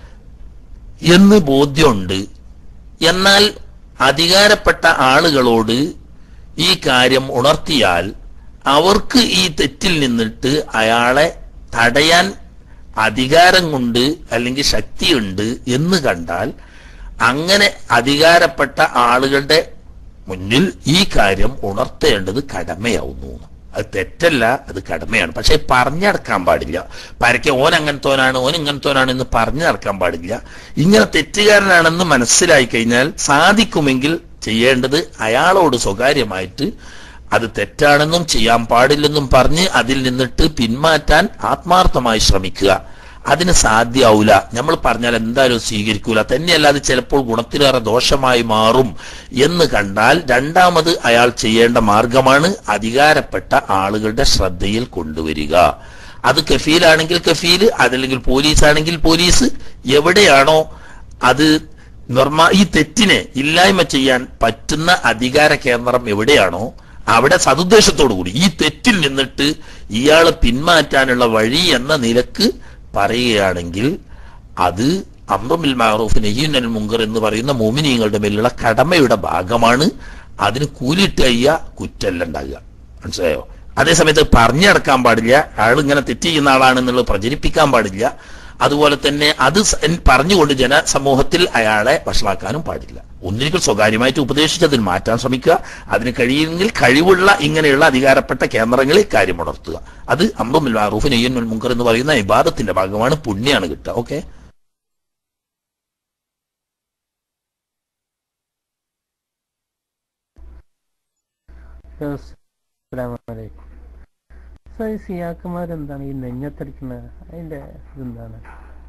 എന്ന് ബോധ്യമുണ്ട് എന്നാൽ അധികാരപ്പെട്ട ആളുകളോട് ഈ കാര്യം ഉണർത്തിയാൽ അവർക്ക് ഈ തെറ്റിൽ നിന്നിട്ട് അയാളെ തടയാൻ അധികാരം കൊണ്ട് അല്ലെങ്കിൽ ശക്തിയുണ്ട് എന്ന് കണ്ടാൽ അങ്ങനെ അധികാരപ്പെട്ട ആളുകളുടെ മുന്നിൽ ഈ കാര്യം ഉണർത്തേണ്ടത് കടമയാവുന്നു അത് തെറ്റല്ല അത് കടമയാണ് പക്ഷെ പറഞ്ഞടക്കാൻ പാടില്ല പരക്കെ ഓൻ അങ്ങനത്തോനാണ് ഓൻ ഇങ്ങനത്തോനാണ് എന്ന് പറഞ്ഞു നടക്കാൻ പാടില്ല ഇങ്ങനെ തെറ്റുകാരനാണെന്ന് മനസ്സിലായി കഴിഞ്ഞാൽ സാധിക്കുമെങ്കിൽ ചെയ്യേണ്ടത് അയാളോട് സ്വകാര്യമായിട്ട് അത് തെറ്റാണെന്നും ചെയ്യാൻ പാടില്ലെന്നും പറഞ്ഞ് അതിൽ നിന്നിട്ട് പിന്മാറ്റാൻ ആത്മാർത്ഥമായി ശ്രമിക്കുക അതിന് സാധ്യാവൂല നമ്മൾ പറഞ്ഞാൽ എന്തായാലും സ്വീകരിക്കൂല തന്നെയല്ല അത് ചിലപ്പോൾ ഗുണത്തിലേറെ ദോഷമായി മാറും എന്ന് കണ്ടാൽ രണ്ടാമത് അയാൾ ചെയ്യേണ്ട മാർഗമാണ് അധികാരപ്പെട്ട ആളുകളുടെ ശ്രദ്ധയിൽ കൊണ്ടുവരിക അത് കഫീലാണെങ്കിൽ കഫീൽ അതല്ലെങ്കിൽ പോലീസ് ആണെങ്കിൽ പോലീസ് എവിടെയാണോ അത് നിർമ്മാ ഈ തെറ്റിനെ ഇല്ലായ്മ ചെയ്യാൻ പറ്റുന്ന അധികാര കേന്ദ്രം എവിടെയാണോ അവിടെ സതുദ്ദേശത്തോടു കൂടി ഈ തെറ്റിൽ നിന്നിട്ട് ഇയാളെ പിന്മാറ്റാനുള്ള വഴി എന്ന നിലക്ക് പറയുകയാണെങ്കിൽ അത് അമ്രുമിൽ മാറൂഫ് നെയ്യുന്നൽ മുങ്കർ എന്ന് പറയുന്ന മോമിനിയങ്ങളുടെ മേലുള്ള കടമയുടെ ഭാഗമാണ് അതിന് കൂലിയിട്ട് കഴിയുക കുറ്റല്ല ഉണ്ടാകുക മനസ്സിലായോ അതേസമയത്ത് പറഞ്ഞടക്കാൻ പാടില്ല അയാൾ ഇങ്ങനെ തെറ്റ് ചെയ്യുന്ന ആളാണെന്നുള്ളത് പ്രചരിപ്പിക്കാൻ പാടില്ല അതുപോലെ തന്നെ അത് സ- പറഞ്ഞുകൊണ്ട് ജനസമൂഹത്തിൽ അയാളെ വഷളാക്കാനും പാടില്ല ഒന്നിരിക്കൽ സ്വകാര്യമായിട്ട് ഉപദേശിച്ചതിൽ മാറ്റാൻ ശ്രമിക്കുക അതിന് കഴിയുമെങ്കിൽ കഴിവുള്ള ഇങ്ങനെയുള്ള അധികാരപ്പെട്ട കേന്ദ്രങ്ങളിൽ കാര്യം ഉണർത്തുക അത് അമ്രുമിൽ മാറൂഫ് നെയ്യന്നുൽ മുങ്കർ എന്ന് പറയുന്ന ഇബാദത്തിന്റെ ഭാഗമാണ് പുണ്യാണ് കിട്ടുക ഓക്കെ അസ്സലാമലൈക്കും സോ ഈ സിയാക്കന്മാരെന്താണ് ഈ നെഞ്ഞത്തടിക്കുന്നത് അതിന്റെ ഇതെന്താണ്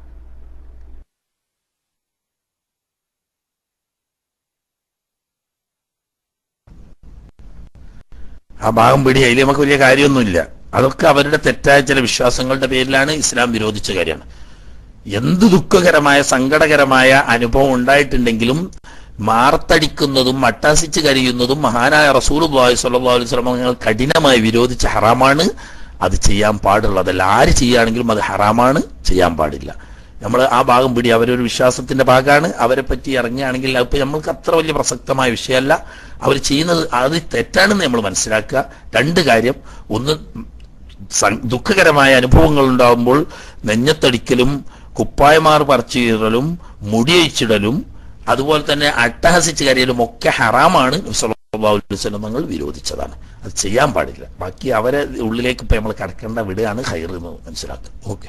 ആ ഭാഗം പിടി അതിൽ നമുക്ക് വലിയ കാര്യമൊന്നുമില്ല അതൊക്കെ അവരുടെ തെറ്റായ ചില വിശ്വാസങ്ങളുടെ പേരിലാണ് ഇസ്ലാം വിരോധിച്ച കാര്യമാണ് എന്ത് ദുഃഖകരമായ സങ്കടകരമായ അനുഭവം ഉണ്ടായിട്ടുണ്ടെങ്കിലും മാർത്തടിക്കുന്നതും മട്ടാസിച്ച് കരയുന്നതും മഹാനായ റസൂൽ സല്ലല്ലാഹു അലൈഹി വസല്ലം നിങ്ങൾ കഠിനമായി വിരോധിച്ച ഹറാമാണ് അത് ചെയ്യാൻ പാടുള്ളതല്ല ആര് ചെയ്യുകയാണെങ്കിലും അത് ഹറാമാണ് ചെയ്യാൻ പാടില്ല നമ്മൾ ആ ഭാഗം പിടി അവരൊരു വിശ്വാസത്തിന്റെ ഭാഗമാണ് അവരെ പറ്റി ഇറങ്ങുകയാണെങ്കിൽ അതിപ്പോ നമ്മൾക്ക് അത്ര വലിയ പ്രസക്തമായ വിഷയമല്ല അവർ ചെയ്യുന്നത് അത് തെറ്റാണെന്ന് നമ്മൾ മനസ്സിലാക്കുക രണ്ട് കാര്യം ഒന്ന് സ- ദുഃഖകരമായ അനുഭവങ്ങൾ ഉണ്ടാകുമ്പോൾ നെഞ്ഞത്തടിക്കലും കുപ്പായമാർ പറിച്ചു കീറലും മുടിയഴിച്ചിടലും അതുപോലെ തന്നെ അട്ടഹസിച്ച് കരയലും ഒക്കെ ഹറാമാണ് സല്ലല്ലാഹു അലൈഹി വസല്ലം തങ്ങൾ വിരോധിച്ചതാണ് അത് ചെയ്യാൻ പാടില്ല ബാക്കി അവരെ ഉള്ളിലേക്ക് ഇപ്പൊ നമ്മൾ കടക്കേണ്ട വിടുകയാണ് ഹൈർ എന്ന് മനസ്സിലാക്കുക ഓക്കെ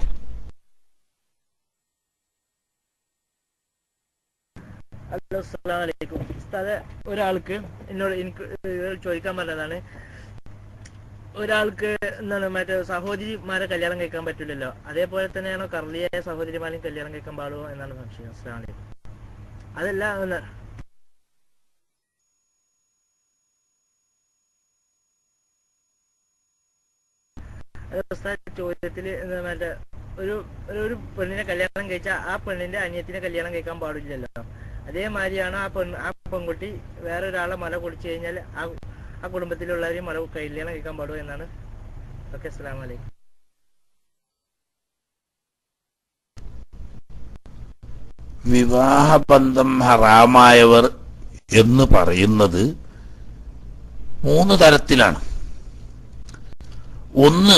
ഹലോ അസ്സലാം വലൈക്കും ഉസ്താദെ ഒരാൾക്ക് എന്നോട് എനിക്ക് ഏഹ് ചോദിക്കാൻ പറഞ്ഞതാണ് ഒരാൾക്ക് എന്താണ് മറ്റേ സഹോദരിമാരെ കല്യാണം കഴിക്കാൻ പറ്റില്ലല്ലോ അതേപോലെ തന്നെയാണോ കർലിയായ സഹോദരിമാരെയും കല്യാണം കഴിക്കാൻ പാടുമോ എന്നാണ് സംശയം അസ്സലാം വലൈക്കും അതല്ല ഒന്ന് അത് ഉസ്താദ് ചോദ്യത്തില് എന്താ മറ്റേ ഒരു ഒരു ഒരു പെണ്ണിനെ കല്യാണം കഴിച്ചാൽ ആ പെണ്ണിന്റെ അനിയത്തിനെ കല്യാണം കഴിക്കാൻ പാടില്ലല്ലോ അതേമാതിരിയാണ് ആ പെൺ ആ പെൺകുട്ടി വേറെ ഒരാളെ മല കുടിച്ചു കഴിഞ്ഞാൽ ആ ആ കുടുംബത്തിലുള്ളവരെയും മല കല്യാണം കഴിക്കാൻ പാടുമോ എന്നാണ് ഓക്കെ അസ്സലാം വലൈക്കും വിവാഹബന്ധം ഹറാമായവർ എന്ന് പറയുന്നത് മൂന്ന് തരത്തിലാണ് ഒന്ന്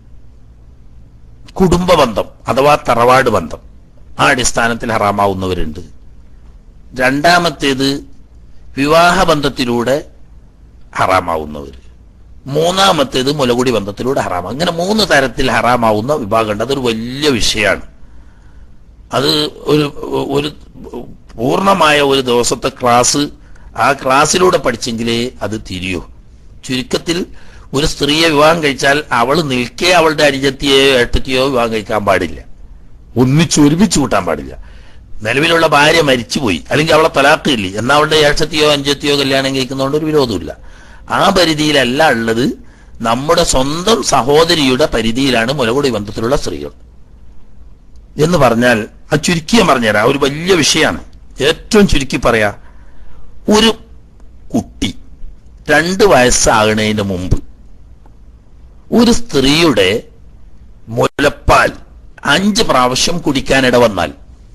കുടുംബ ബന്ധം അഥവാ തറവാട് ബന്ധം ആ അടിസ്ഥാനത്തിൽ ഹറാമാവുന്നവരുണ്ട് രണ്ടാമത്തേത് വിവാഹബന്ധത്തിലൂടെ ഹറാമാവുന്നവർ മൂന്നാമത്തേത് മുലകുടി ബന്ധത്തിലൂടെ ഹറാമാവും ഇങ്ങനെ മൂന്ന് തരത്തിൽ ഹറാമാവുന്ന വിഭാഗമുണ്ട് അതൊരു വലിയ വിഷയമാണ് അത് ഒരു ഒരു പൂർണ്ണമായ ഒരു ദിവസത്തെ ക്ലാസ് ആ ക്ലാസ്സിലൂടെ പഠിച്ചെങ്കിലേ അത് തിരിയൂ ചുരുക്കത്തിൽ ഒരു സ്ത്രീയെ വിവാഹം കഴിച്ചാൽ അവൾ നിൽക്കേ അവളുടെ അനുജത്തിയോ ഏട്ടത്തിയോ വിവാഹം കഴിക്കാൻ പാടില്ല ഒന്നിച്ച് ഒരുമിച്ച് കൂട്ടാൻ പാടില്ല നിലവിലുള്ള ഭാര്യ മരിച്ചുപോയി അല്ലെങ്കിൽ അവളെ തലാക്കില്ലേ എന്നാൽ അവളുടെ ഏട്ടത്തിയോ അഞ്ചത്തിയോ കല്യാണം കഴിക്കുന്നതുകൊണ്ട് ഒരു വിരോധമില്ല ആ പരിധിയിലല്ല ഉള്ളത് നമ്മുടെ സ്വന്തം സഹോദരിയുടെ പരിധിയിലാണ് മുലകുടി ബന്ധത്തിലുള്ള സ്ത്രീകൾ എന്ന് പറഞ്ഞാൽ ആ ചുരുക്കിയ പറഞ്ഞുതരാം ഒരു വലിയ വിഷയമാണ് ഏറ്റവും ചുരുക്കി പറയാ ഒരു കുട്ടി രണ്ട് വയസ്സാകണതിന് മുമ്പ് ഒരു സ്ത്രീയുടെ മുലപ്പാൽ അഞ്ച് പ്രാവശ്യം കുടിക്കാനിട വന്നാൽ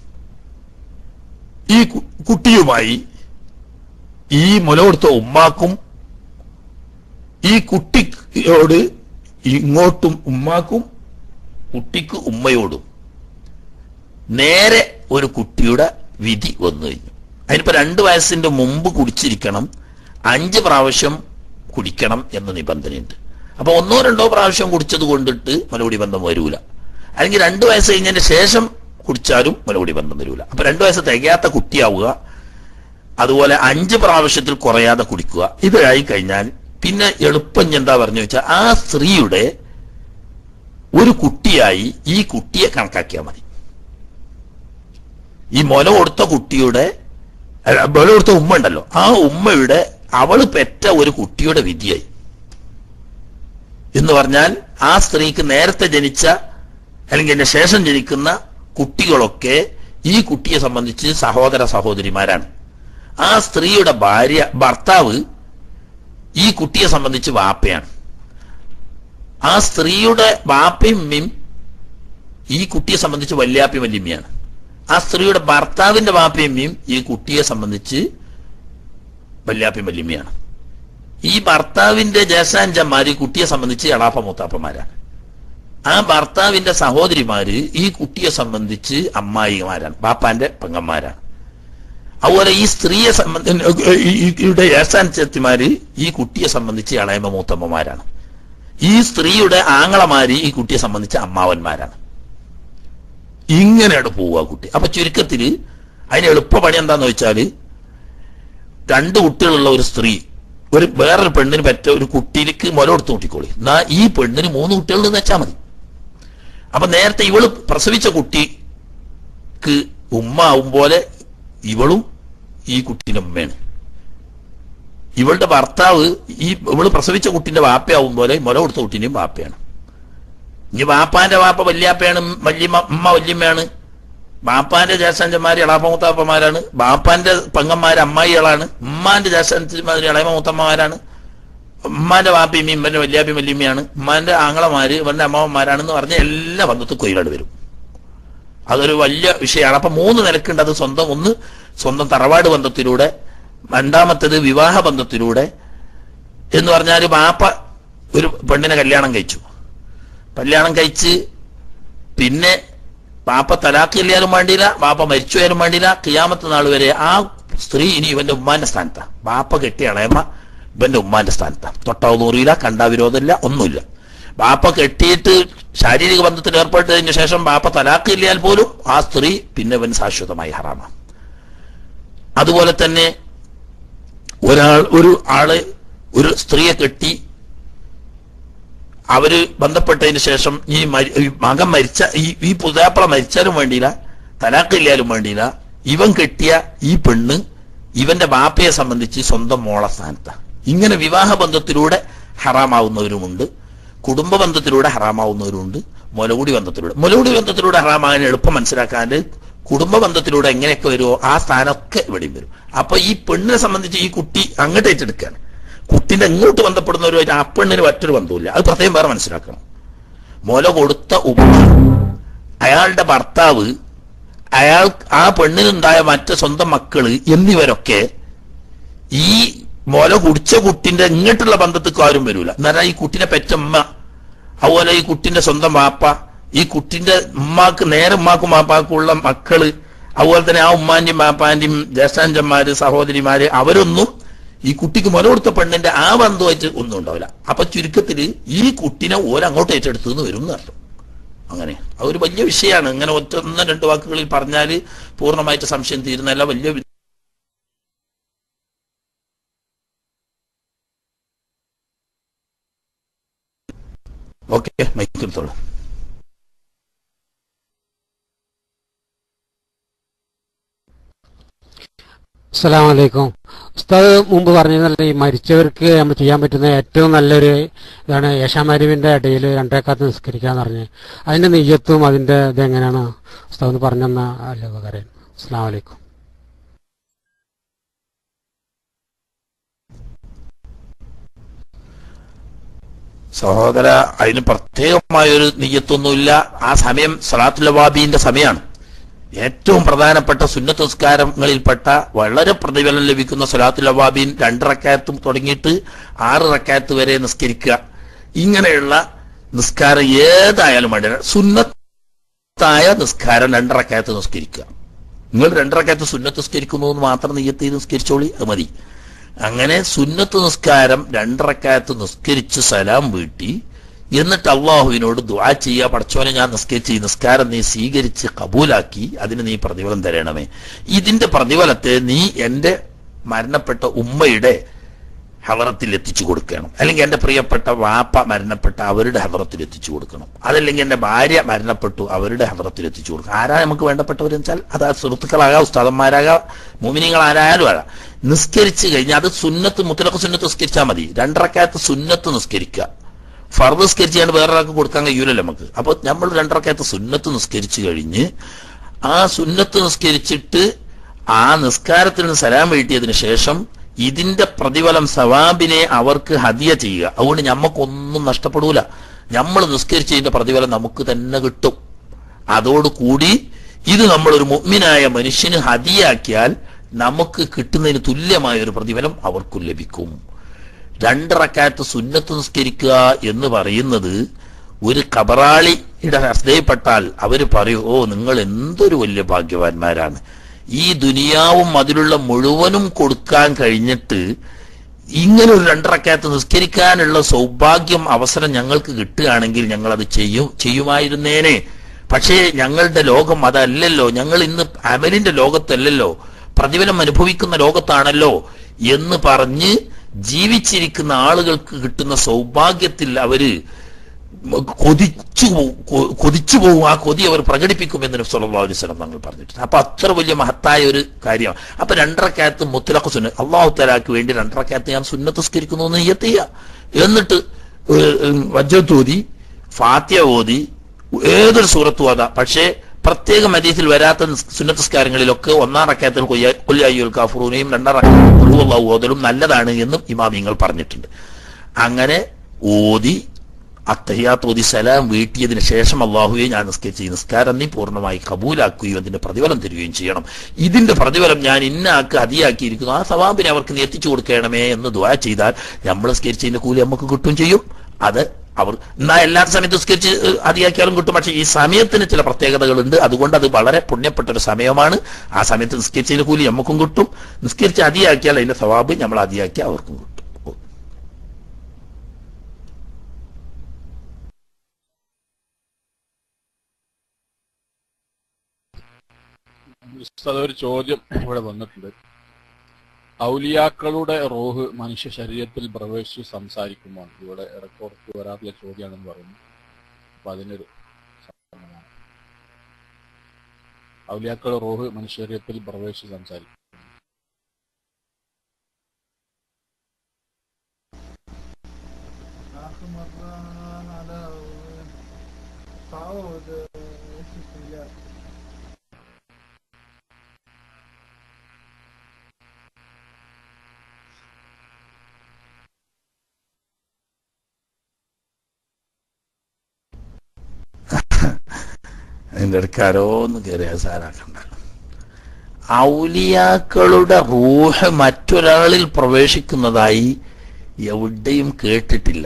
ഈ കു- കുട്ടിയുമായി ഈ മുല കൊടുത്ത ഉമ്മാക്കും ഈ കുട്ടിയോട് ഇങ്ങോട്ടും ഉമ്മാക്കും കുട്ടിക്ക് ഉമ്മയോടും നേരെ ഒരു കുട്ടിയുടെ വിധി വന്നു കഴിഞ്ഞു അതിനിപ്പോ രണ്ട് വയസ്സിന്റെ മുമ്പ് കുടിച്ചിരിക്കണം അഞ്ച് പ്രാവശ്യം കുടിക്കണം എന്ന നിബന്ധനയുണ്ട് അപ്പൊ ഒന്നോ രണ്ടോ പ്രാവശ്യം കുടിച്ചത് കൊണ്ടിട്ട് മലകുടി ബന്ധം വരൂല അല്ലെങ്കിൽ രണ്ട് വയസ്സ് കഴിഞ്ഞതിന് ശേഷം കുടിച്ചാലും മലകുടി ബന്ധം വരൂല അപ്പൊ രണ്ട് വയസ്സ് തികയാത്ത കുട്ടിയാവുക അതുപോലെ അഞ്ച് പ്രാവശ്യത്തിൽ കുറയാതെ കുടിക്കുക ഇത് ആയി കഴിഞ്ഞാൽ പിന്നെ എളുപ്പം ഇനി എന്താ പറഞ്ഞു വെച്ചാൽ ആ സ്ത്രീയുടെ ഒരു കുട്ടിയായി ഈ കുട്ടിയെ കണക്കാക്കിയാൽ മതി ഈ മുല കൊടുത്ത കുട്ടിയുടെ അല്ല, മുല കൊടുത്ത ഉമ്മ ഉണ്ടല്ലോ ആ ഉമ്മയുടെ അവള് പെറ്റ ഒരു കുട്ടിയുടെ വിധിയായി എന്ന് പറഞ്ഞാൽ ആ സ്ത്രീക്ക് നേരത്തെ ജനിച്ച അല്ലെങ്കിൽ അതിന്റെ ശേഷം ജനിക്കുന്ന കുട്ടികളൊക്കെ ഈ കുട്ടിയെ സംബന്ധിച്ച് സഹോദര സഹോദരിമാരാണ് ആ സ്ത്രീയുടെ ഭാര്യ ഭർത്താവ് ഈ കുട്ടിയെ സംബന്ധിച്ച് വാപ്പയാണ് ആ സ്ത്രീയുടെ വാപ്പയും ഉമ്മയും ഈ കുട്ടിയെ സംബന്ധിച്ച് വല്യാപ്പി വല്യമ്മയാണ് ആ സ്ത്രീയുടെ ഭർത്താവിന്റെ വാപ്പയമ്മയും ഈ കുട്ടിയെ സംബന്ധിച്ച് വല്യാപ്പി വല്യമ്മയാണ് ഈ ഭർത്താവിന്റെ ജ്യേഷ്ഠാഞ്ചന്മാര് ഈ കുട്ടിയെ സംബന്ധിച്ച് എളാപ്പ മൂത്താപ്പന്മാരാണ് ആ ഭർത്താവിന്റെ സഹോദരിമാര് ഈ കുട്ടിയെ സംബന്ധിച്ച് അമ്മായിമാരാണ് ബാപ്പാന്റെ പെങ്ങന്മാരാണ് അതുപോലെ ഈ സ്ത്രീയെ സംബന്ധിയുടെ ജ്യേഷ്ഠാഞ്ചത്തിമാര് ഈ കുട്ടിയെ സംബന്ധിച്ച് ഇളയമ മൂത്തമ്മമാരാണ് ഈ സ്ത്രീയുടെ ആങ്ങളമാര് ഈ കുട്ടിയെ സംബന്ധിച്ച് അമ്മാവന്മാരാണ് ഇങ്ങനെയാണ് പോവുക കുട്ടി അപ്പൊ ചുരുക്കത്തില് അതിന് എളുപ്പ പണി എന്താന്ന് വെച്ചാല് രണ്ട് കുട്ടികളുള്ള ഒരു സ്ത്രീ ഒരു വേറൊരു പെണ്ണിന് പറ്റ ഒരു കുട്ടിക്ക് മുല കൊടുത്ത് കൂട്ടിക്കോളി എന്നാ ഈ പെണ്ണിന് മൂന്ന് കുട്ടികളുണ്ടെന്ന് വെച്ചാൽ മതി അപ്പൊ നേരത്തെ ഇവള് പ്രസവിച്ച കുട്ടിക്ക് ഉമ്മ ആവും പോലെ ഇവളും ഈ കുട്ടീന്റെ ഉമ്മയാണ് ഇവളുടെ ഭർത്താവ് ഈ ഇവള് പ്രസവിച്ച കുട്ടിന്റെ വാപ്പയാവും പോലെ മുല കൊടുത്ത കുട്ടീന്റെയും വാപ്പയാണ് ഇനി വാപ്പാന്റെ വാപ്പ വല്യാപ്പയാണ് വല്യമ്മ ഉമ്മ വല്യമ്മയാണ് ബാപ്പാന്റെ ജ്യേഷ്ഠന്മാര് ഇളാമൂത്താപ്പന്മാരാണ് ബാപ്പാന്റെ പെങ്ങന്മാര് അമ്മായികളാണ് ഉമ്മാന്റെ ജ്യേഷ്ഠന്മാര് ഇളയമൂത്തമ്മമാരാണ് ഉമ്മാന്റെ വാപ്പിയും ഇമ്മന്റെ വല്യാപ്പിയും വല്യമ്മയാണ് ഉമ്മാന്റെ ആങ്ങളമാര് ഇവന്റെ അമ്മാവന്മാരാണെന്ന് പറഞ്ഞ എല്ലാ ബന്ധത്തും കൊയിലാട് വരും അതൊരു വലിയ വിഷയമാണ് അപ്പൊ മൂന്ന് നിലക്കുണ്ട് അത് സ്വന്തം ഒന്ന് സ്വന്തം തറവാട് ബന്ധത്തിലൂടെ രണ്ടാമത്തേത് വിവാഹ ബന്ധത്തിലൂടെ എന്ന് പറഞ്ഞാൽ ബാപ്പ ഒരു പെണ്ണിനെ കല്യാണം കഴിച്ചു കല്യാണം കഴിച്ച് പിന്നെ ബാപ്പ തലാക്കില്ലാലും വേണ്ടിയില്ല ബാപ്പ മരിച്ചു പോയാലും വേണ്ടിയില്ല കിയാമത്ത് നാൾ വരെ ആ സ്ത്രീ ഇനി ഇവന്റെ ഉമ്മാന്റെ സ്ഥാനത്താ ബാപ്പ കെട്ടിയ ഇളയമ്മ ഇവന്റെ ഉമ്മാന്റെ സ്ഥാനത്താ തൊട്ടാവ് നൂറിയില്ല കണ്ടാ വിരോധമില്ല ഒന്നുമില്ല ബാപ്പ കെട്ടിയിട്ട് ശാരീരിക ബന്ധത്തിൽ ഏർപ്പെട്ടതിന് ശേഷം ബാപ്പ തലാക്കില്ലാൽ പോലും ആ സ്ത്രീ പിന്നെ ഇവൻ ശാശ്വതമായി ഹറാമാണ് അതുപോലെ തന്നെ ഒരാൾ ഒരു ആള് ഒരു സ്ത്രീയെ കെട്ടി അവര് ബന്ധപ്പെട്ടതിന് ശേഷം ഈ മരി- ഈ മകൻ മരിച്ച ഈ ഈ പുതാപ്പള മരിച്ചാലും വേണ്ടിയില്ല തലാക്കില്ലാലും വേണ്ടിയില്ല ഇവൻ കെട്ടിയ ഈ പെണ്ണ് ഇവന്റെ ബാപ്പയെ സംബന്ധിച്ച് സ്വന്തം മോള സ്ഥാനത്താണ് ഇങ്ങനെ വിവാഹ ബന്ധത്തിലൂടെ ഹറാമാവുന്നവരുമുണ്ട് കുടുംബ ബന്ധത്തിലൂടെ ഹറാമാവുന്നവരുണ്ട് മുലകുടി ബന്ധത്തിലൂടെ മുലകുടി ബന്ധത്തിലൂടെ ഹറാമാകാൻ എളുപ്പം മനസ്സിലാക്കാണ്ട് കുടുംബ ബന്ധത്തിലൂടെ എങ്ങനെയൊക്കെ വരുമോ ആ സ്ഥാനമൊക്കെ ഇവിടെയും വരും അപ്പൊ ഈ പെണ്ണിനെ സംബന്ധിച്ച് ഈ കുട്ടി അങ്ങോട്ട് ഏറ്റെടുക്കുകയാണ് കുട്ടിന്റെ ഇങ്ങോട്ട് ബന്ധപ്പെടുന്നവരുമായിട്ട് ആ പെണ്ണിന് മറ്റൊരു ബന്ധമില്ല അത് പ്രത്യേകം വേറെ മനസ്സിലാക്കണം മുല കൊടുത്ത ഉമ്മ അയാളുടെ ഭർത്താവ് അയാൾ ആ പെണ്ണിനുണ്ടായ മറ്റ് സ്വന്തം മക്കള് എന്നിവരൊക്കെ ഈ മുല കുടിച്ച കുട്ടിന്റെ ഇങ്ങോട്ടുള്ള ബന്ധത്തിൽ ആരും വരൂല എന്നാൽ ഈ കുട്ടിനെ പെറ്റമ്മ അതുപോലെ ഈ കുട്ടിന്റെ സ്വന്തം വാപ്പ ഈ കുട്ടിന്റെ ഉമ്മാക്ക് നേരെ ഉമ്മാക്കും വാപ്പാക്കും ഉള്ള മക്കള് അതുപോലെ തന്നെ ആ ഉമ്മാന്റെയും വാപ്പാന്റെയും ജ്യേഷ്ഠാഞ്ചന്മാര് സഹോദരിമാര് അവരൊന്നും ഈ കുട്ടിക്ക് മുല കൊടുത്ത പെണ്ണിന്റെ ആ ബന്ധമായിട്ട് ഒന്നും ഉണ്ടാവില്ല അപ്പൊ ചുരുക്കത്തില് ഈ കുട്ടിനെ ഓരങ്ങോട്ട് ഏറ്റെടുത്തു എന്ന് വരും എന്നർത്ഥം അങ്ങനെ അതൊരു വലിയ വിഷയമാണ് ഇങ്ങനെ ഒറ്റ ഒന്നോ രണ്ട് വാക്കുകളിൽ പറഞ്ഞാല് പൂർണ്ണമായിട്ട് സംശയം തീരുന്നല്ല വലിയ വി- ഓക്കെ മൈക്കെടുത്തോളൂ അസ്സലാമു അലൈക്കും ഉസ്താദ് മുമ്പ് പറഞ്ഞതല്ല ഈ മരിച്ചവർക്ക് നമ്മൾ ചെയ്യാൻ പറ്റുന്ന ഏറ്റവും നല്ലൊരു ഇതാണ് യേശാമാരുവിന്റെ ഇടയിൽ രണ്ടേക്കാത്ത് നിസ്കരിക്കാന്ന് പറഞ്ഞ് അതിന്റെ നെയ്യത്തും അതിന്റെ ഇതെങ്ങനെയാണ് ഉസ്താദ് ഒന്ന് പറഞ്ഞെന്ന അല്ല ഉപകാരം അസ്സലാമു അലൈക്കും സഹോദര അതിന് പ്രത്യേകമായൊരു നെയ്യത്തൊന്നുമില്ല ആ സമയം സലാത്തുൽ ലവാബീന്റെ സമയമാണ് ഏറ്റവും പ്രധാനപ്പെട്ട സുന്നത്ത് നിസ്കാരങ്ങളിൽപ്പെട്ട വളരെ പ്രതിഫലം ലഭിക്കുന്ന സലാത്തുൽ ലവാബീൻ രണ്ട് റക്കായത്തും തുടങ്ങിയിട്ട് ആറ് റക്കായത്ത് വരെ നിസ്കരിക്കുക ഇങ്ങനെയുള്ള നിസ്കാരം ഏതായാലും വേണ്ട സുന്നത്തായ നിസ്കാരം രണ്ട് റക്കായത്ത് നിസ്കരിക്കുക നിങ്ങൾ രണ്ട് റക്കായത്ത് സുന്നത്ത് നിസ്കരിക്കുന്നു എന്ന് മാത്രം നെയ്യത്ത് ചെയ്ത് നിസ്കരിച്ചോളി അത് മതി അങ്ങനെ സുന്നത്ത് നിസ്കാരം രണ്ടറക്കാലത്ത് നിസ്കരിച്ച് സലാം വീട്ടി എന്നിട്ട് അള്ളാഹുവിനോട് ദുആ ചെയ്യുക പടച്ചോനെ ഞാൻ നിസ്കരിച്ച് ഈ നിസ്കാരം നീ സ്വീകരിച്ച് കബൂലാക്കി അതിന് നീ പ്രതിഫലം തരണമേ ഇതിന്റെ പ്രതിഫലത്തെ നീ എന്റെ മരണപ്പെട്ട ഉമ്മയുടെ ഹവറത്തിൽ എത്തിച്ചു കൊടുക്കണം അല്ലെങ്കിൽ എന്റെ പ്രിയപ്പെട്ട വാപ്പ മരണപ്പെട്ട അവരുടെ ഹവറത്തിൽ എത്തിച്ചു കൊടുക്കണം അതല്ലെങ്കിൽ എന്റെ ഭാര്യ മരണപ്പെട്ടു അവരുടെ ഹവറത്തിൽ എത്തിച്ചു കൊടുക്കണം ആരാ നമുക്ക് വേണ്ടപ്പെട്ടവരെന്ന് വെച്ചാൽ അത് ആ സുഹൃത്തുക്കളാകാം ഉസ്താദന്മാരാകാം മോമിനികൾ ആരായാലും ആകാം നിസ്കരിച്ചു കഴിഞ്ഞാൽ അത് സുന്നത്ത് മുത്തലക്ക് സുന്നത്ത് നിസ്കരിച്ചാൽ മതി രണ്ടറക്കാലത്ത് സുന്നത്ത് നിസ്കരിക്കുക ഫർദ് നിസ്കരിച്ചാണ്ട് വേറൊരാൾക്ക് കൊടുക്കാൻ കഴിയൂലല്ലോ നമുക്ക് അപ്പോൾ നമ്മൾ രണ്ടറക്കാലത്ത് സുന്നത്ത് നിസ്കരിച്ചു കഴിഞ്ഞ് ആ സുന്നത്ത് നിസ്കരിച്ചിട്ട് ആ നിസ്കാരത്തിൽ നിന്ന് സലാം വീട്ടിയതിനു ശേഷം ഇതിന്റെ പ്രതിഫലം സവാബിനെ അവർക്ക് ഹദിയ ചെയ്യുക അതുകൊണ്ട് ഞമ്മക്കൊന്നും നഷ്ടപ്പെടൂല നമ്മൾ നിസ്കരിച്ചതിന്റെ പ്രതിഫലം നമുക്ക് തന്നെ കിട്ടും അതോടുകൂടി ഇത് നമ്മൾ ഒരു മുഗ്മിനായ മനുഷ്യന് ഹദിയാക്കിയാൽ നമുക്ക് കിട്ടുന്നതിന് തുല്യമായ ഒരു പ്രതിഫലം അവർക്കും ലഭിക്കും രണ്ടിറക്കാലത്ത് സുന്നത്ത് നിസ്കരിക്കുക എന്ന് പറയുന്നത് ഒരു കബറാളിയുടെ ഹസ്തയിൽപ്പെട്ടാൽ അവര് പറയും ഓ നിങ്ങൾ എന്തൊരു വലിയ ഭാഗ്യവാന്മാരാണ് ഈ ദുനിയാവും അതിലുള്ള മുഴുവനും കൊടുക്കാൻ കഴിഞ്ഞിട്ട് ഇങ്ങനെ ഒരു രണ്ടറക്കകത്ത് നിസ്കരിക്കാനുള്ള സൗഭാഗ്യം അവസരം ഞങ്ങൾക്ക് കിട്ടുകയാണെങ്കിൽ ഞങ്ങൾ അത് ചെയ്യും ചെയ്യുമായിരുന്നേനെ പക്ഷേ ഞങ്ങളുടെ ലോകം അതല്ലല്ലോ ഞങ്ങൾ ഇന്ന് അമലിന്റെ ലോകത്തല്ലല്ലോ പ്രതിഫലം അനുഭവിക്കുന്ന ലോകത്താണല്ലോ എന്ന് പറഞ്ഞ് ജീവിച്ചിരിക്കുന്ന ആളുകൾക്ക് കിട്ടുന്ന സൗഭാഗ്യത്തിൽ അവര് കൊതിച്ചു പോകും കൊ- കൊതിച്ചു പോകും ആ കൊതി അവർ പ്രകടിപ്പിക്കുമെന്ന് സല്ലല്ലാഹു അലൈഹി വസല്ലം തങ്ങൾ പറഞ്ഞിട്ടുണ്ട് അപ്പൊ അത്ര വലിയ മഹത്തായ ഒരു കാര്യമാണ് അപ്പൊ രണ്ടരക്കാലത്ത് മുത്തലഖ് സുന്ന അള്ളാഹു തലാക്ക് വേണ്ടി രണ്ടരക്കാലത്ത് ഞാൻ സുന്നത്ത് സ്കരിക്കുന്നു എന്ന് നിയ്യത്ത് ചെയ്യുക എന്നിട്ട് വജ്രത്ത് ഓതി ഫാത്യ ഓതി ഏതൊരു സൂറത്തും അതാ പക്ഷേ പ്രത്യേകം ഹദീസിൽ വരാത്ത നിസ്- സുന്നത്തസ്കാരങ്ങളിലൊക്കെ ഒന്നാം റക്കാത്തിൽ കൊല്ലായ്യുൽ കാഫറൂനെയും രണ്ടാം റക്കാത്തിൽ ഓതലും നല്ലതാണ് എന്നും ഇമാമിങ്ങൾ പറഞ്ഞിട്ടുണ്ട് അങ്ങനെ ഓതി അത്തയ്യാത്ത് ഓതി സലാം വീട്ടിയതിന് ശേഷം അള്ളാഹുവെ ഞാൻ നിസ്കരിച്ച് ഈ നിസ്കാരം നീ പൂർണ്ണമായി കബൂലാക്കുകയും അതിന്റെ പ്രതിഫലം തരികയും ചെയ്യണം ഇതിന്റെ പ്രതിഫലം ഞാൻ ഇന്നാക്ക് അതിയാക്കിയിരിക്കുന്നു ആ സവാബിനെ അവർക്ക് നീ എത്തിച്ചു കൊടുക്കണമേ എന്ന് ദുആ ചെയ്താൽ നമ്മൾ നിസ്കരിച്ചതിന്റെ കൂലി നമുക്ക് കിട്ടും ചെയ്യും അത് അവർ എന്നാ എല്ലാ സമയത്തും നിസ്കരിച്ച് ഏഹ്, അതിയാക്കിയാലും കിട്ടും പക്ഷേ ഈ സമയത്തിന് ചില പ്രത്യേകതകളുണ്ട് അതുകൊണ്ട് അത് വളരെ പുണ്യപ്പെട്ട ഒരു സമയമാണ് ആ സമയത്ത് നിസ്കരിച്ചതിന്റെ കൂലി നമുക്കും കിട്ടും നിസ്കരിച്ച് അതിയാക്കിയാൽ അതിന്റെ സവാബ് നമ്മൾ അതിയാക്കി അവർക്കും കിട്ടും ഉസ്താദ് ഒരു ചോദ്യം ഇവിടെ വന്നിട്ടുണ്ട് ഔലിയാക്കളുടെ റോഹ് മനുഷ്യ ശരീരത്തിൽ പ്രവേശിച്ച് സംസാരിക്കുമോ ഇവിടെ ഇടയ്ക്കുറക്ക് വരാറുള്ള ചോദ്യമാണെന്ന് പറയുന്നു അപ്പൊ അതിനൊരു സമാധാനം. ഔലിയാക്കളുടെ റോഹ് മനുഷ്യ ശരീരത്തിൽ പ്രവേശിച്ച് സംസാരിക്കും അതിന്റെ ഇടയ്ക്ക് ആരോന്ന് കയറി സാരാക്കണ്ട ഔലിയാക്കളുടെ റൂഹ് മറ്റൊരാളിൽ പ്രവേശിക്കുന്നതായി എവിടെയും കേട്ടിട്ടില്ല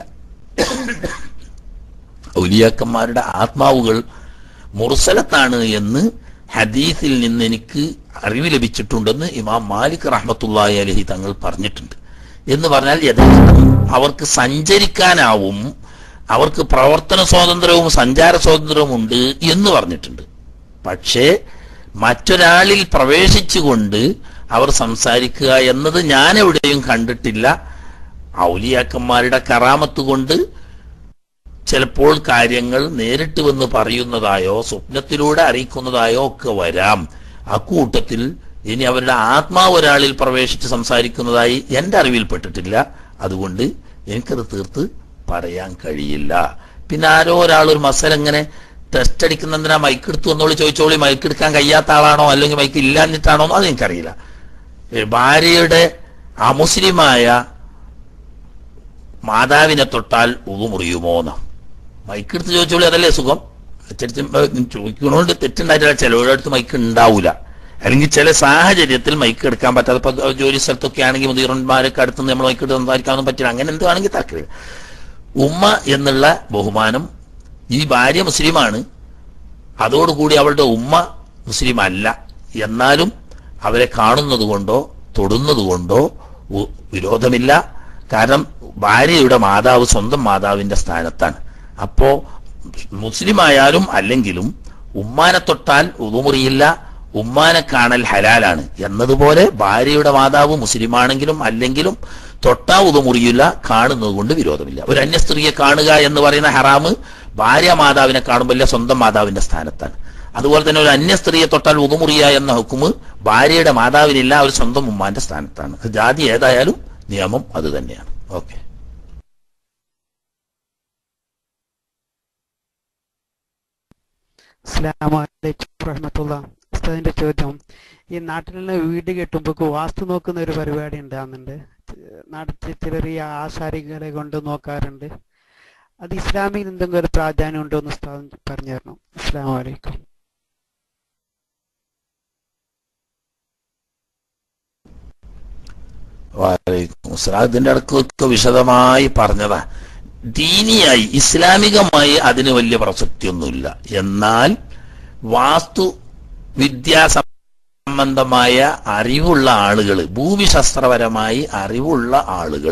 ഔലിയാക്കന്മാരുടെ ആത്മാവുകൾ മുർസലത്താണ് എന്ന് ഹദീസിൽ നിന്ന് എനിക്ക് അറിവ് ലഭിച്ചിട്ടുണ്ടെന്ന് ഇമാം മാലിക് റഹ്മത്തുള്ളാഹി അലഹി തങ്ങൾ പറഞ്ഞിട്ടുണ്ട് എന്ന് പറഞ്ഞാൽ യഥാർത്ഥം അവർക്ക് സഞ്ചരിക്കാനാവും അവർക്ക് പ്രവർത്തന സ്വാതന്ത്ര്യവും സഞ്ചാര സ്വാതന്ത്ര്യവും ഉണ്ട് എന്ന് പറഞ്ഞിട്ടുണ്ട് പക്ഷേ മറ്റൊരാളിൽ പ്രവേശിച്ചുകൊണ്ട് അവർ സംസാരിക്കുക എന്നത് ഞാൻ എവിടെയും കണ്ടിട്ടില്ല ഔലിയാക്കന്മാരുടെ കറാമത്ത് കൊണ്ട് ചിലപ്പോൾ കാര്യങ്ങൾ നേരിട്ട് വന്ന് പറയുന്നതായോ സ്വപ്നത്തിലൂടെ അറിയിക്കുന്നതായോ ഒക്കെ വരാം അക്കൂട്ടത്തിൽ ഇനി അവരുടെ ആത്മാവ് ഒരാളിൽ പ്രവേശിച്ച് സംസാരിക്കുന്നതായി എന്റെ അറിവിൽപ്പെട്ടിട്ടില്ല അതുകൊണ്ട് എനിക്കത് തീർത്ത് പറയാൻ കഴിയില്ല പിന്നെ ആരോ ഒരാൾ ഒരു മസൽ എങ്ങനെ ടെസ്റ്റ് അടിക്കുന്ന എന്തിനാ മൈക്ക് എടുത്തു എന്നോളി ചോദിച്ചോളി മൈക്ക് എടുക്കാൻ കഴിയാത്ത ആളാണോ അല്ലെങ്കിൽ മൈക്ക് ഇല്ലാഞ്ഞിട്ടാണോ എന്ന് അത് എനിക്കറിയില്ല ഏ, ഭാര്യയുടെ അമുസ്ലിമായ മാതാവിനെ തൊട്ടാൽ ഉതുമുറിയുമോ എന്ന് മൈക്ക് എടുത്ത് ചോദിച്ചോളി അതല്ലേ സുഖം അച്ചടിച്ച് ചോദിക്കണോണ്ട് തെറ്റുണ്ടായിട്ടില്ല ചിലവരുടെ അടുത്ത് മൈക്ക് ഉണ്ടാവൂല അല്ലെങ്കിൽ ചില സാഹചര്യത്തിൽ മൈക്ക് എടുക്കാൻ പറ്റാതെ ഇപ്പൊ ജോലി സ്ഥലത്തൊക്കെ ആണെങ്കിൽ മുതിർന്നമാരൊക്കെ അടുത്ത് നമ്മൾ മൈക്ക് എടുത്ത് സംസാരിക്കാനൊന്നും പറ്റില്ല അങ്ങനെ എന്താണെങ്കിൽ താല്പര്യം ഉമ്മ എന്നുള്ള ബഹുമാനം ഈ ഭാര്യ മുസ്ലിമാണ് അതോടുകൂടി അവളുടെ ഉമ്മ മുസ്ലിം അല്ല എന്നാലും അവരെ കാണുന്നത് കൊണ്ടോ തൊടുന്നത് കൊണ്ടോ ഉ- വിരോധമില്ല കാരണം ഭാര്യയുടെ മാതാവ് സ്വന്തം മാതാവിന്റെ സ്ഥാനത്താണ് അപ്പോ മുസ്ലിം ആയാലും അല്ലെങ്കിലും ഉമ്മാനെ തൊട്ടാൽ ഉതുമുറിയില്ല ഉമ്മാനെ കാണൽ ഹലാലാണ് എന്നതുപോലെ ഭാര്യയുടെ മാതാവ് മുസ്ലിമാണെങ്കിലും അല്ലെങ്കിലും തൊട്ടാ ഉതുമുറിയില്ല കാണുന്നത് കൊണ്ട് വിരോധമില്ല ഒരു അന്യ സ്ത്രീയെ കാണുക എന്ന് പറയുന്ന ഹറാമ് ഭാര്യ മാതാവിനെ കാണുമ്പോൾ സ്വന്തം മാതാവിന്റെ സ്ഥാനത്താണ് അതുപോലെ തന്നെ ഒരു അന്യ സ്ത്രീയെ തൊട്ടാൽ ഉതുമുറിയ എന്ന ഹുക്കുമ് ഭാര്യയുടെ മാതാവിനില്ല ഒരു സ്വന്തം ഉമ്മാന്റെ സ്ഥാനത്താണ് ജാതി ഏതായാലും നിയമം അത് തന്നെയാണ് ഓക്കെ അസ്ലാമലൈക്കും റഹ്മത്തുള്ള ഉസ്താദിന്റെ ചോദ്യം ഈ നാട്ടിലുള്ള വീട് കെട്ടുമ്പോൾ വാസ്തു നോക്കുന്ന ഒരു പരിപാടി ഉണ്ടാകുന്നുണ്ട് നാട്ടിൽ ചിലർ ഈ ആശാരികളെ കൊണ്ട് നോക്കാറുണ്ട് അത് ഇസ്ലാമിൽ എന്തെങ്കിലും ഒരു പ്രാധാന്യം ഉണ്ടോ എന്ന് ഉസ്താദ് പറഞ്ഞു തരണം അസ്സാം വലൈക്കും വാലൈക്കും അസ്സലാം. ഇതിന്റെ ഇടക്കൊക്കെ വിശദമായി പറഞ്ഞതാ ദീനിയായി ഇസ്ലാമികമായി അതിന് വലിയ പ്രസക്തിയൊന്നുമില്ല എന്നാൽ വാസ്തു വിദ്യാ സംബന്ധമായ അറിവുള്ള ആളുകൾ ഭൂമിശാസ്ത്രപരമായി അറിവുള്ള ആളുകൾ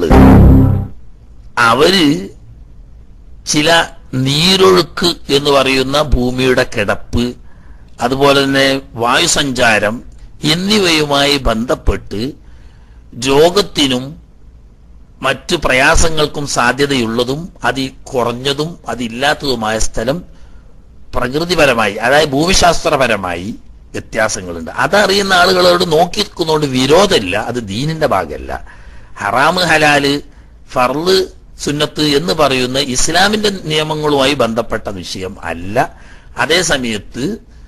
അവര് ചില നീരൊഴുക്ക് എന്ന് പറയുന്ന ഭൂമിയുടെ കിടപ്പ് അതുപോലെ തന്നെ വായുസഞ്ചാരം എന്നിവയുമായി ബന്ധപ്പെട്ട് രോഗത്തിനും മറ്റു പ്രയാസങ്ങൾക്കും സാധ്യതയുള്ളതും അതി കുറഞ്ഞതും അതില്ലാത്തതുമായ സ്ഥലം പ്രകൃതിപരമായി അതായത് ഭൂമിശാസ്ത്രപരമായി വ്യത്യാസങ്ങളുണ്ട് അതറിയുന്ന ആളുകളോട് നോക്കിക്കുന്നതുകൊണ്ട് വിരോധമില്ല അത് ദീനിന്റെ ഭാഗമല്ല ഹറാമ് ഹലാല് ഫർള് സുന്നത്ത് എന്ന് പറയുന്ന ഇസ്ലാമിന്റെ നിയമങ്ങളുമായി ബന്ധപ്പെട്ട വിഷയം അല്ല അതേ സമയത്ത്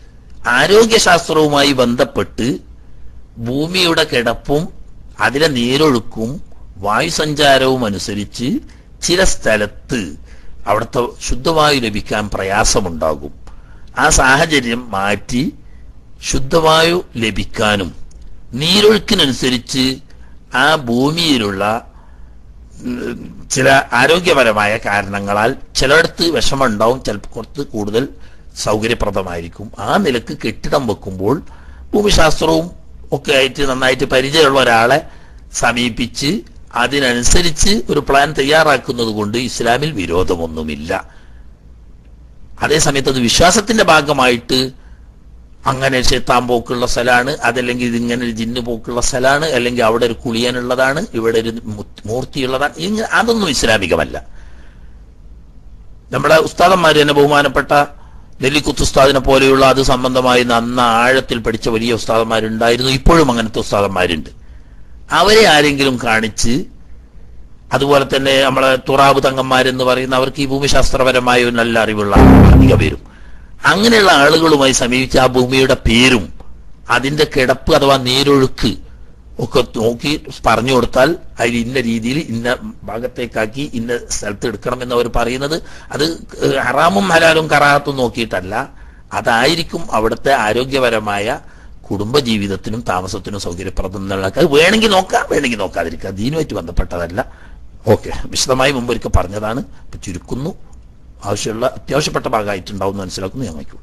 ആരോഗ്യശാസ്ത്രവുമായി ബന്ധപ്പെട്ട് ഭൂമിയുടെ കിടപ്പും അതിലെ നീരൊഴുക്കും വായുസഞ്ചാരവും അനുസരിച്ച് ചില സ്ഥലത്ത് അവിടുത്തെ ശുദ്ധവായു ലഭിക്കാൻ പ്രയാസമുണ്ടാകും ആ സാഹചര്യം മാറ്റി ശുദ്ധവായു ലഭിക്കാനും നീരൊഴുക്കിനനുസരിച്ച് ആ ഭൂമിയിലുള്ള ഉം, ചില ആരോഗ്യപരമായ കാരണങ്ങളാൽ ചിലയിടത്ത് വിഷമമുണ്ടാവും ചിലപ്പോൾ കുറച്ച് കൂടുതൽ സൗകര്യപ്രദമായിരിക്കും ആ നിലക്ക് കെട്ടിടം വെക്കുമ്പോൾ ഭൂമിശാസ്ത്രവും ഒക്കെ ആയിട്ട് നന്നായിട്ട് പരിചയമുള്ള ഒരാളെ സമീപിച്ച് അതിനനുസരിച്ച് ഒരു പ്ലാൻ തയ്യാറാക്കുന്നത് കൊണ്ട് ഇസ്ലാമിൽ വിരോധമൊന്നുമില്ല അതേസമയത്ത് അത് വിശ്വാസത്തിന്റെ ഭാഗമായിട്ട് അങ്ങനെ ചെത്താൻ പോക്കുള്ള സ്ഥലമാണ് അതല്ലെങ്കിൽ ഇതിങ്ങനെ ഒരു ജിന്ന് പോക്കുള്ള സ്ഥലമാണ് അല്ലെങ്കിൽ അവിടെ ഒരു കുളിയാനുള്ളതാണ് ഇവിടെ ഒരു മു- മൂർത്തിയുള്ളതാണ് ഇങ്ങ അതൊന്നും ഇസ്ലാമികമല്ല നമ്മുടെ ഉസ്താദന്മാർ തന്നെ ബഹുമാനപ്പെട്ട നെല്ലിക്കുത്ത് ഉസ്താദിനെ പോലെയുള്ള അത് സംബന്ധമായി നന്ന ആഴത്തിൽ പഠിച്ച വലിയ ഉസ്താദന്മാരുണ്ടായിരുന്നു ഇപ്പോഴും അങ്ങനത്തെ ഉസ്താദന്മാരുണ്ട് അവരെ ആരെങ്കിലും കാണിച്ച് അതുപോലെ തന്നെ നമ്മളെ തുറാബ് തങ്ങന്മാരെന്ന് പറയുന്ന അവർക്ക് ഈ ഭൂമിശാസ്ത്രപരമായ ഒരു നല്ല അറിവുള്ള ആളുകൾ അധിക പേരും അങ്ങനെയുള്ള ആളുകളുമായി സമീപിച്ച് ആ ഭൂമിയുടെ പേരും അതിന്റെ കിടപ്പ് അഥവാ നീരൊഴുക്ക് ഒക്കെ നോക്കി പറഞ്ഞു കൊടുത്താൽ അതിൽ ഇന്ന രീതിയിൽ ഇന്ന ഭാഗത്തേക്കാക്കി ഇന്ന സ്ഥലത്ത് എടുക്കണം എന്ന് അവർ പറയുന്നത് അത് ഹറാമും ഹലാലും കറാത്തും നോക്കിയിട്ടല്ല അതായിരിക്കും അവിടുത്തെ ആരോഗ്യപരമായ കുടുംബജീവിതത്തിനും താമസത്തിനും സൗകര്യപ്രദം എന്നുള്ള അത് വേണമെങ്കിൽ നോക്കാം വേണമെങ്കിൽ നോക്കാതിരിക്കുക ദീനുമായിട്ട് ബന്ധപ്പെട്ടതല്ല ഓക്കെ വിശദമായി മുമ്പ് ഒരിക്കൽ പറഞ്ഞതാണ് ഇപ്പൊ ചുരുക്കുന്നു ആവശ്യമുള്ള അത്യാവശ്യപ്പെട്ട ഭാഗമായിട്ടുണ്ടാവും മനസ്സിലാക്കുന്നു ഞങ്ങൾക്ക്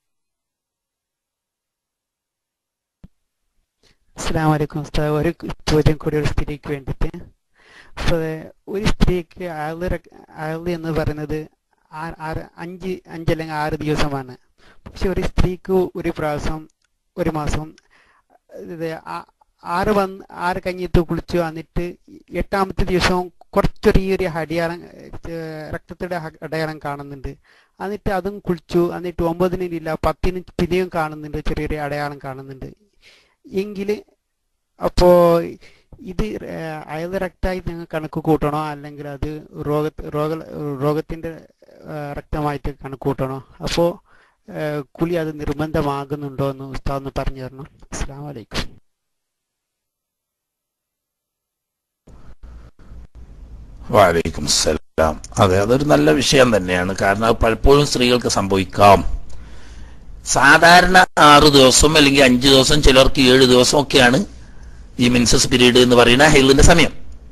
അസ്സാം വലൈക്കും ഉസ്താദ് ഒരു ചോദ്യം കൂടി ഒരു സ്ത്രീക്ക് വേണ്ടിയിട്ട് ഉസ്താദ് ഒരു സ്ത്രീക്ക് അയാള് അയാള് എന്ന് പറയുന്നത് ആ- ആറ് അഞ്ച് അഞ്ചല്ലെങ്കിൽ ആറ് ദിവസമാണ് പക്ഷെ ഒരു സ്ത്രീക്ക് ഒരു പ്രാവശ്യം ഒരു മാസം ഇത് ആ- ആറ് വന്ന് ആറ് കഴിഞ്ഞിട്ട് കുളിച്ചു വന്നിട്ട് എട്ടാമത്തെ ദിവസം കുറച്ചൊരു ഈ ഒരു അടയാളം ഏഹ് രക്തത്തിന്റെ ഹ- അടയാളം കാണുന്നുണ്ട് എന്നിട്ട് അതും കുളിച്ചു എന്നിട്ട് ഒമ്പതിനില്ല പത്തിന് പിന്നെയും കാണുന്നുണ്ട് ചെറിയൊരു അടയാളം കാണുന്നുണ്ട് എങ്കിൽ അപ്പോ ഇത് ഏഹ് അയൽ രക്തമായി നിങ്ങൾ കണക്ക് കൂട്ടണോ അല്ലെങ്കിൽ അത് രോഗ രോഗ രോഗത്തിന്റെ ഏഹ് രക്തമായിട്ട് കണക്ക് കൂട്ടണോ അപ്പോ ഏഹ് കുളി അത് നിർബന്ധമാകുന്നുണ്ടോ എന്ന് ഉസ്താദ് ഒന്ന് പറഞ്ഞു തരണം അസ്സാം വലൈക്കും വാലൈക്കും സലാം അതെ അതൊരു നല്ല വിഷയം തന്നെയാണ് കാരണം അത് പലപ്പോഴും സ്ത്രീകൾക്ക് സംഭവിക്കാം സാധാരണ ആറ് ദിവസം അല്ലെങ്കിൽ അഞ്ച് ദിവസം ചിലർക്ക് ഏഴ് ദിവസം ഒക്കെയാണ് ഈ മിൻസസ് പീരീഡ് എന്ന് പറയുന്ന ഹെയിലിന്റെ സമയം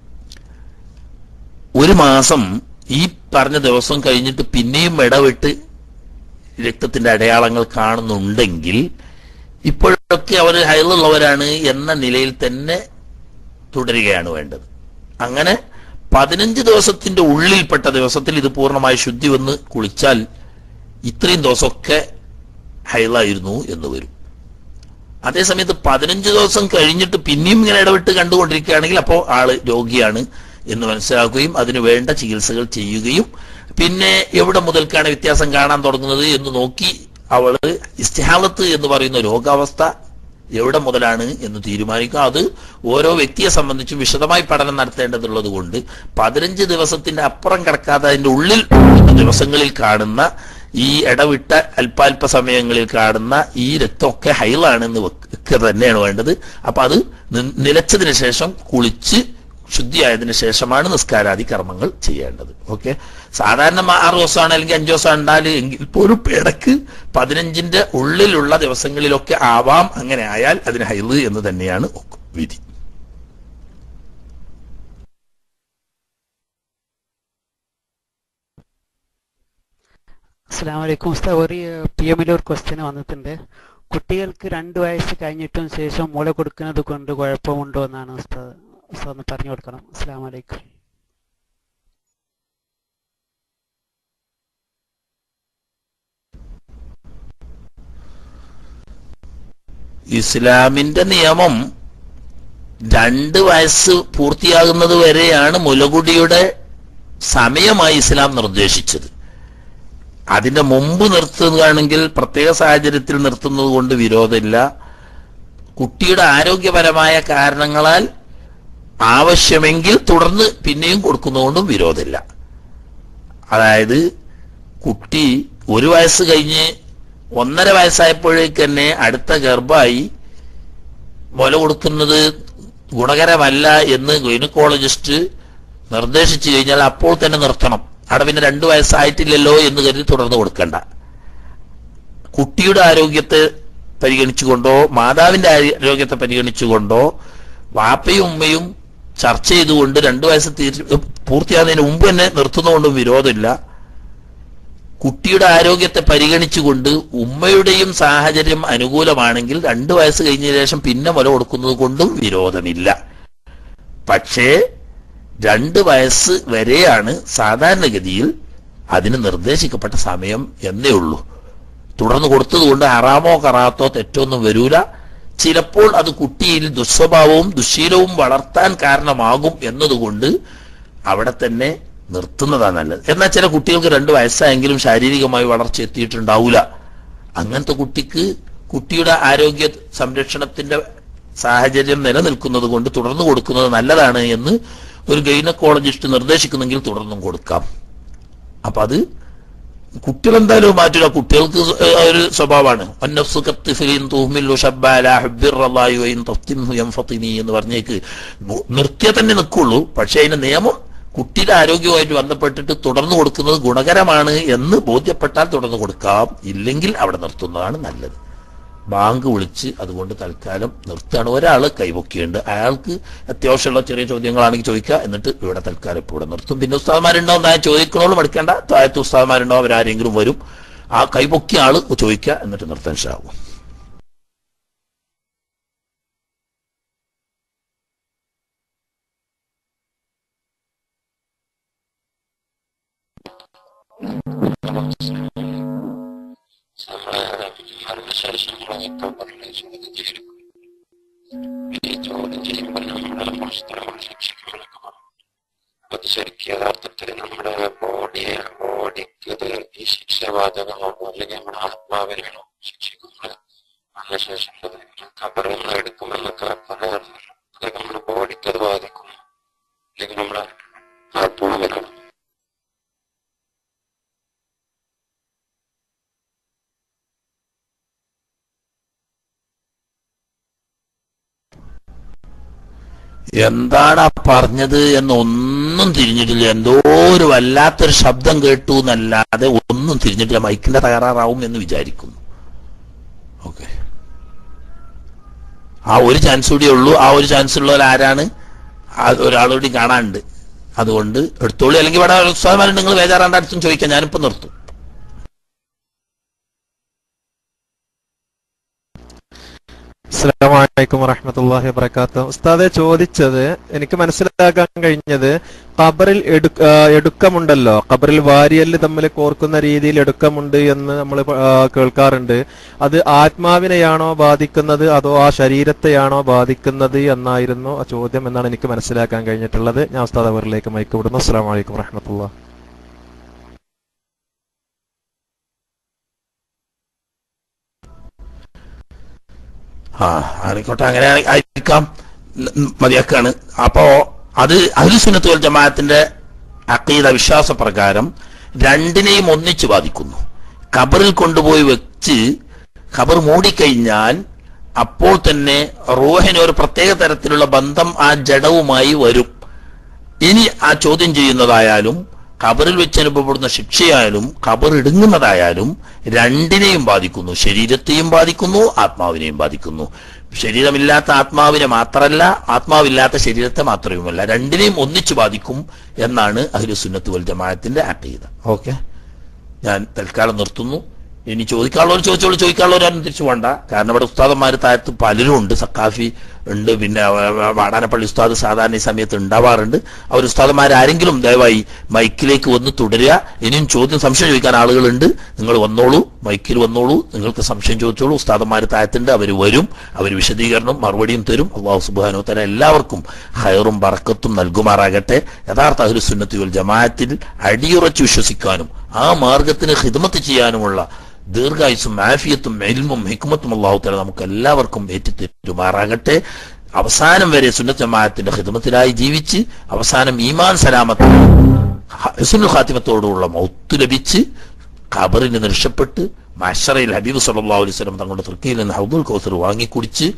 ഒരു മാസം ഈ പറഞ്ഞ ദിവസം കഴിഞ്ഞിട്ട് പിന്നെയും ഇടവിട്ട് രക്തത്തിന്റെ അടയാളങ്ങൾ കാണുന്നുണ്ടെങ്കിൽ ഇപ്പോഴൊക്കെ അവർ ഹൈലുള്ളവരാണ് എന്ന നിലയിൽ തന്നെ തുടരുകയാണ് വേണ്ടത് അങ്ങനെ പതിനഞ്ച് ദിവസത്തിന്റെ ഉള്ളിൽപ്പെട്ട ദിവസത്തിൽ ഇത് പൂർണ്ണമായി ശുദ്ധി വന്ന് കുളിച്ചാൽ ഇത്രയും ദിവസമൊക്കെ ഹൈലായിരുന്നു എന്ന് വരും അതേസമയത്ത് പതിനഞ്ച് ദിവസം കഴിഞ്ഞിട്ട് പിന്നെയും ഇങ്ങനെ ഇടവിട്ട് കണ്ടുകൊണ്ടിരിക്കുകയാണെങ്കിൽ അപ്പോൾ ആള് രോഗിയാണ് എന്ന് മനസ്സിലാക്കുകയും അതിന് വേണ്ട ചികിത്സകൾ ചെയ്യുകയും പിന്നെ എവിടെ മുതൽക്കാണ് വ്യത്യാസം കാണാൻ തുടങ്ങുന്നത് എന്ന് നോക്കി അവള് ഇസ്തിഹാലത്ത് എന്ന് പറയുന്ന രോഗാവസ്ഥ എവിടെ മുതലാണ് എന്ന് തീരുമാനിക്കുക അത് ഓരോ വ്യക്തിയെ സംബന്ധിച്ചും വിശദമായി പഠനം നടത്തേണ്ടതുള്ളത് കൊണ്ട് പതിനഞ്ച് ദിവസത്തിന്റെ അപ്പുറം കിടക്കാതെ അതിന്റെ ഉള്ളിൽ ദിവസങ്ങളിൽ കാണുന്ന ഈ ഇടവിട്ട അല്പാൽപ സമയങ്ങളിൽ കാണുന്ന ഈ രക്തമൊക്കെ ഹൈലാണെന്ന് വെക്കുക തന്നെയാണ് വേണ്ടത് അപ്പൊ അത് നി- നിലച്ചതിന് ശേഷം കുളിച്ച് ശുദ്ധിയായതിനു ശേഷമാണ് നിസ്കാരാദി കർമ്മങ്ങൾ ചെയ്യേണ്ടത് ഓക്കെ സാധാരണ മ- ആറ് ദിവസമാണ് അല്ലെങ്കിൽ അഞ്ചു ദിവസം ഉണ്ടാല് എങ്കിൽ പോലും ഇടക്ക് പതിനഞ്ചിന്റെ ഉള്ളിലുള്ള ദിവസങ്ങളിലൊക്കെ ആവാം അങ്ങനെ ആയാൽ അതിന് ഹൈല് എന്ന് തന്നെയാണ് വിധി അസ്സാം വലൈക്കും ഉസ്താദ് ഒരു പി എമ്മിൽ ഒരു ക്വസ്റ്റ്യൻ വന്നിട്ടുണ്ട് കുട്ടികൾക്ക് രണ്ട് വയസ്സ് കഴിഞ്ഞിട്ടും ശേഷം മുള കൊടുക്കുന്നത് കൊണ്ട് കുഴപ്പമുണ്ടോ എന്നാണ് ഉസ്താദ് ഉസ്താദ് ഒന്ന് പറഞ്ഞു കൊടുക്കണം അസ്സാം വലൈക്കും ഇസ്ലാമിന്റെ നിയമം രണ്ട് വയസ്സ് പൂർത്തിയാകുന്നത് വരെയാണ് മുലകുടിയുടെ സമയമായി ഇസ്ലാം നിർദ്ദേശിച്ചത് അതിന്റെ മുമ്പ് നിർത്തുകയാണെങ്കിൽ പ്രത്യേക സാഹചര്യത്തിൽ നിർത്തുന്നത് കൊണ്ട് വിരോധമില്ല കുട്ടിയുടെ ആരോഗ്യപരമായ കാരണങ്ങളാൽ ആവശ്യമെങ്കിൽ തുടർന്ന് പിന്നെയും കൊടുക്കുന്നതുകൊണ്ടും വിരോധമില്ല അതായത് കുട്ടി ഒരു വയസ്സ് കഴിഞ്ഞ് ഒന്നര വയസ്സായപ്പോഴേക്ക് തന്നെ അടുത്ത ഗർഭമായി മുല കൊടുക്കുന്നത് ഗുണകരമല്ല എന്ന് ഗൈനക്കോളജിസ്റ്റ് നിർദ്ദേശിച്ചു കഴിഞ്ഞാൽ അപ്പോൾ തന്നെ നിർത്തണം അവിടെ പിന്നെ രണ്ടു വയസ്സായിട്ടില്ലല്ലോ എന്ന് കരുതി തുടർന്ന് കൊടുക്കണ്ട കുട്ടിയുടെ ആരോഗ്യത്തെ പരിഗണിച്ചുകൊണ്ടോ മാതാവിന്റെ ആരോഗ്യത്തെ പരിഗണിച്ചുകൊണ്ടോ വാപ്പയും ഉമ്മയും ചർച്ച ചെയ്തുകൊണ്ട് രണ്ടു വയസ്സ് തീർ- പൂർത്തിയാകുന്നതിന് മുമ്പ് തന്നെ നിർത്തുന്നതുകൊണ്ടും വിരോധമില്ല കുട്ടിയുടെ ആരോഗ്യത്തെ പരിഗണിച്ചുകൊണ്ട് ഉമ്മയുടെയും സാഹചര്യം അനുകൂലമാണെങ്കിൽ രണ്ടു വയസ്സ് കഴിഞ്ഞ ശേഷം പിന്നെ മുല കൊടുക്കുന്നത് കൊണ്ടും വിരോധമില്ല പക്ഷേ രണ്ട് വയസ്സ് വരെയാണ് സാധാരണഗതിയിൽ അതിന് നിർദ്ദേശിക്കപ്പെട്ട സമയം എന്നേ ഉള്ളൂ തുടർന്ന് കൊടുത്തതുകൊണ്ട് ഹറാമോ കറാത്തോ തെറ്റൊന്നും വരൂല ചിലപ്പോൾ അത് കുട്ടിയിൽ ദുസ്വഭാവവും ദുശീലവും വളർത്താൻ കാരണമാകും എന്നതുകൊണ്ട് അവിടെ തന്നെ നിർത്തുന്നതാണ് നല്ലത് എന്നാൽ ചില കുട്ടികൾക്ക് രണ്ട് വയസ്സായെങ്കിലും ശാരീരികമായി വളർച്ച എത്തിയിട്ടുണ്ടാവില്ല അങ്ങനത്തെ കുട്ടിക്ക് കുട്ടിയുടെ ആരോഗ്യ സംരക്ഷണത്തിന്റെ സാഹചര്യം നിലനിൽക്കുന്നത് കൊണ്ട് തുടർന്ന് കൊടുക്കുന്നത് നല്ലതാണ് എന്ന് ഒരു ഗൈനക്കോളജിസ്റ്റ് നിർദ്ദേശിക്കുന്നെങ്കിൽ തുടർന്നും കൊടുക്കാം അപ്പൊ അത് കുട്ടികൾ എന്തായാലും മാറ്റില്ല കുട്ടികൾക്ക് ഒരു സ്വഭാവമാണ് "വന്നഫ്സു കത്തിഫിലിൻ തുഹ്മില്ലു ഷബ്ബ ലാ ഹുബ്ബിർ റളായി വഇൻ തഫ്തിൻഹു യൻഫതിനി എന്ന് പറഞ്ഞേക്ക് നു- നിർത്തിയേ തന്നെ നിൽക്കുള്ളൂ പക്ഷെ അതിന്റെ നിയമം കുട്ടിയുടെ ആരോഗ്യവുമായിട്ട് ബന്ധപ്പെട്ടിട്ട് തുടർന്ന് കൊടുക്കുന്നത് ഗുണകരമാണ് എന്ന് ബോധ്യപ്പെട്ടാൽ തുടർന്ന് കൊടുക്കാം ഇല്ലെങ്കിൽ അവിടെ നിർത്തുന്നതാണ് നല്ലത് ബാങ്ക് വിളിച്ച് അതുകൊണ്ട് തൽക്കാലം നിർത്തുകയാണ് ഒരാൾ കൈപൊക്കിയുണ്ട് അയാൾക്ക് അത്യാവശ്യമുള്ള ചെറിയ ചോദ്യങ്ങളാണെങ്കിൽ ചോദിക്കുക എന്നിട്ട് ഇവിടെ തൽക്കാലം ഇപ്പോൾ ഇവിടെ നിർത്തും പിന്നെ ഉസ്താദ്മാരുണ്ടാവും ഞാൻ ചോദിക്കണോളും എടുക്കേണ്ട താഴത്ത് ഉസ്താദ്മാരുണ്ടാവും അവരാരെങ്കിലും വരും ആ കൈപൊക്കിയ ആള് ചോദിക്കുക എന്നിട്ട് നിർത്താൻ ഷാവും നമ്മളെ മരണശേഷങ്ങളൊക്കെ പറഞ്ഞ ചോദ്യം ചെയ്യും ഈ ചോദ്യം ചെയ്യുമ്പോൾ നമ്മളെ പുസ്തകങ്ങൾ ശിക്ഷിക്കുമെന്നൊക്കെ പറഞ്ഞു അപ്പൊ അത് ശരിക്കും യഥാർത്ഥത്തിൽ നമ്മുടെ ബോഡിയെ ബോഡിക്ക് ഇത് ഈ ശിക്ഷ ബാധകമാണോ അല്ലെങ്കിൽ നമ്മുടെ ആത്മാവിനാണോ ശിക്ഷിക്കുന്നത് മരണശേഷം കബറ് നമ്മൾ എടുക്കുമെന്നൊക്കെ പറയാറുണ്ടല്ലോ അതൊക്കെ നമ്മുടെ ബോഡിക്ക് അത് ബാധിക്കും അല്ലെങ്കിൽ നമ്മുടെ ആത്മാവിനാണോ എന്താണ് ആ പറഞ്ഞത് എന്ന് ഒന്നും തിരിഞ്ഞിട്ടില്ല എന്തോ ഒരു വല്ലാത്തൊരു ശബ്ദം കേട്ടു എന്നല്ലാതെ ഒന്നും തിരിഞ്ഞിട്ടില്ല മൈക്കിന്റെ തകരാറാവും എന്ന് വിചാരിക്കുന്നു ഓക്കെ ആ ഒരു ചാൻസ് കൂടിയേ ഉള്ളൂ ആ ഒരു ചാൻസ് ഉള്ളവർ ആരാണ് ആ ഒരാളുകൂടി കാണാനുണ്ട് അതുകൊണ്ട് എടുത്തോളൂ അല്ലെങ്കിൽ ഇവിടെ ഉത്സാഹമാരും നിങ്ങൾ ബേജാറാണ്ട് അടുത്തും ചോദിക്കാം ഞാനിപ്പോ നിർത്തും അസ്സലാമലൈക്കും വറഹമത്തല്ലാഹി വബർക്കാത്തു ഉസ്താദെ ചോദിച്ചത് എനിക്ക് മനസ്സിലാക്കാൻ കഴിഞ്ഞത് ഖബറിൽ എടു ആ, എടുക്കമുണ്ടല്ലോ ഖബറിൽ വാരിയല് തമ്മിൽ കോർക്കുന്ന രീതിയിൽ എടുക്കമുണ്ട് എന്ന് നമ്മൾ കേൾക്കാറുണ്ട് അത് ആത്മാവിനെയാണോ ബാധിക്കുന്നത് അതോ ആ ശരീരത്തെയാണോ ബാധിക്കുന്നത് എന്നായിരുന്നു ആ ചോദ്യം എന്നാണ് എനിക്ക് മനസ്സിലാക്കാൻ കഴിഞ്ഞിട്ടുള്ളത് ഞാൻ ഉസ്താദ് അവരിലേക്ക് മയക്ക് വിടുന്നു അസ്സാം വലൈക്കും വറഹമത്തുള്ള ആ ആയിക്കോട്ടെ അങ്ങനെ ആയി- ആയിരിക്കാം ന- ന- മതിയാക്കാണ് അപ്പോ അത് അഹ്ലുസുന്നത്ത് വൽ ജമാഅത്തിന്റെ അക്കീദ വിശ്വാസ പ്രകാരം രണ്ടിനെയും ഒന്നിച്ച് ബാധിക്കുന്നു ഖബറിൽ കൊണ്ടുപോയി വെച്ച് ഖബർ മൂടിക്കഴിഞ്ഞാൽ അപ്പോൾ തന്നെ റൂഹിന് ഒരു പ്രത്യേക തരത്തിലുള്ള ബന്ധം ആ ജഡവുമായി വരും ഇനി ആ ചോദ്യം ചെയ്യുന്നതായാലും ഖബറിൽ വെച്ച് അനുഭവപ്പെടുന്ന ശിക്ഷയായാലും ഖബർ ഇടുങ്ങുന്നതായാലും രണ്ടിനെയും ബാധിക്കുന്നു ശരീരത്തെയും ബാധിക്കുന്നു ആത്മാവിനെയും ബാധിക്കുന്നു ശരീരമില്ലാത്ത ആത്മാവിനെ മാത്രമല്ല ആത്മാവില്ലാത്ത ശരീരത്തെ മാത്രവുമല്ല രണ്ടിനെയും ഒന്നിച്ചു ബാധിക്കും എന്നാണ് അഖിലുസുന്നത്ത് വൽ ജമാഅത്തിന്റെ അക്കീദ ഓക്കെ ഞാൻ തൽക്കാലം നിർത്തുന്നു ഇനി ചോദിക്കാനുള്ളവർ ചോദിച്ചോളൂ ചോദിക്കാനുള്ളവരാരും തിരിച്ചു വേണ്ട കാരണം ഇവിടെ ഉസ്താദന്മാർ താഴത്ത് പലരും ഉണ്ട് സക്കാഫി ഉണ്ട് പിന്നെ വ- വ- വാടാനപ്പള്ളി ഉസ്താദ് സാധാരണ ഈ സമയത്ത് ഉണ്ടാവാറുണ്ട് അവർ ഉസ്താദന്മാർ ആരെങ്കിലും ദയവായി മൈക്കിലേക്ക് വന്ന് തുടരുക ഇനിയും ചോദ്യം സംശയം ചോദിക്കാൻ ആളുകളുണ്ട് നിങ്ങൾ വന്നോളൂ മൈക്കിൽ വന്നോളൂ നിങ്ങൾക്ക് സംശയം ചോദിച്ചോളൂ ഉസ്താദന്മാർ താഴത്തുണ്ട് അവർ വരും അവർ വിശദീകരണവും മറുപടിയും തരും അള്ളാഹു സുബാനോ തല എല്ലാവർക്കും ഹയറും ബറക്കത്തും നൽകുമാറാകട്ടെ യഥാർത്ഥ അഹ്ലുസുന്നത്തി വൽ ജമാഅത്തിൽ അടിയുറച്ച് വിശ്വസിക്കാനും ആ മാർഗത്തിന് ഹിദ്മത്ത് ചെയ്യാനുമുള്ള ദീർഘായുസും ആഫിയത്തും എൽമും ഹിക്മത്തും അള്ളാഹു തല നമുക്ക് എല്ലാവർക്കും ഏറ്റുതരുമാറാകട്ടെ അവസാനം വരെ സുന്നത്ത് ജമാഅത്തിന്റെ ഹിദ്മത്തിലായി ജീവിച്ച് അവസാനം ഈമാൻ സലാമത്ത് ഹസുൽ ഖാത്തിമത്തോടുള്ള മൗത്ത് ലഭിച്ച് ഖബറിന് രക്ഷപ്പെട്ട് മഷറയിൽ ഹബീബ് സല്ലല്ലാഹു അലൈഹി വസല്ലം തങ്ങളുടെ തൃക്കയിൽ നിന്ന് ഹൗദുൽ കൗസർ വാങ്ങി കുടിച്ച്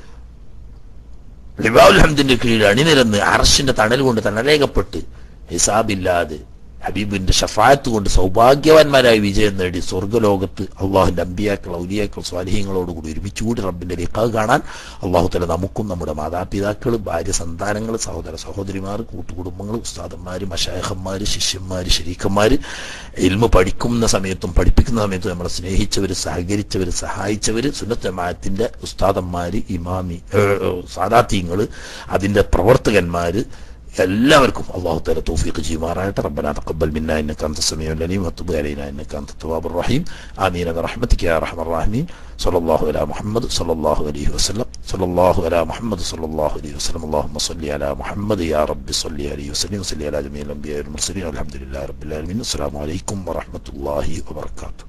ലിബാഉൽ ഹംദിന്റെ കീഴിൽ അണിനിരന്ന് അർഷിന്റെ തണൽ കൊണ്ട് തണലേകപ്പെട്ട് ഹിസാബില്ലാതെ ഹബീബിന്റെ ഷഫായത്ത് കൊണ്ട് സൗഭാഗ്യവാന്മാരായി വിജയം നേടി സ്വർഗ്ഗലോകത്ത് അള്ളാഹുന്റെ അമ്പിയാക്കൾ ഔലിയാക്കൾ സ്വാലിഹ്യങ്ങളോടുകൂടി ഒരുമിച്ച് കൂടി റബ്ബിന്റെ ലിഖാവ് കാണാൻ അള്ളാഹു തല നമുക്കും നമ്മുടെ മാതാപിതാക്കൾ ഭാര്യ സന്താനങ്ങൾ സഹോദര സഹോദരിമാർ കൂട്ടുകുടുംബങ്ങൾ ഉസ്താദന്മാർ മഷായഹന്മാർ ശിഷ്യന്മാർ ശരീക്കന്മാർ ഇൽമ പഠിക്കുന്ന സമയത്തും പഠിപ്പിക്കുന്ന സമയത്തും നമ്മളെ സ്നേഹിച്ചവർ സഹകരിച്ചവർ സഹായിച്ചവർ സുന്നത്ത് ജമാഅത്തിന്റെ ഉസ്താദന്മാർ ഇമാമി സാദാത്യങ്ങൾ അതിന്റെ പ്രവർത്തകന്മാർ എല്ലാവർക്കും അള്ളാഹു തല തൗഫീഖ് ചെയ്യുമാറാകട്ടെ റബ്ബന തഖബ്ബൽ മിന്ന ഇന്നക അൻത സമീഉൽ അലീം വതുബ് അലൈനാ ഇന്നക അൻത തവ്വാബുർ റഹീം ആമീൻ ബിറഹ്മതിക യാ അർഹമർ റഹീമീൻ സല്ലല്ലാഹു അലാ മുഹമ്മദ് സല്ലല്ലാഹു അലൈഹി വസല്ലം സല്ലല്ലാഹു അലാ മുഹമ്മദ് സല്ലല്ലാഹു അലൈഹി വസല്ലം അല്ലാഹുമ്മ സ്വല്ലി അലാ മുഹമ്മദ് യാ റബ്ബി സ്വല്ലി അലൈഹി വസല്ലം വസല്ലി അലാ ജമീൽ അംബിയാ വൽ മുർസലീൻ അൽഹംദുലില്ലാഹി റബ്ബിൽ ആലമീൻ അസ്സലാമു അലൈക്കും വറഹ്മത്തുള്ളാഹി വബറകാതുഹു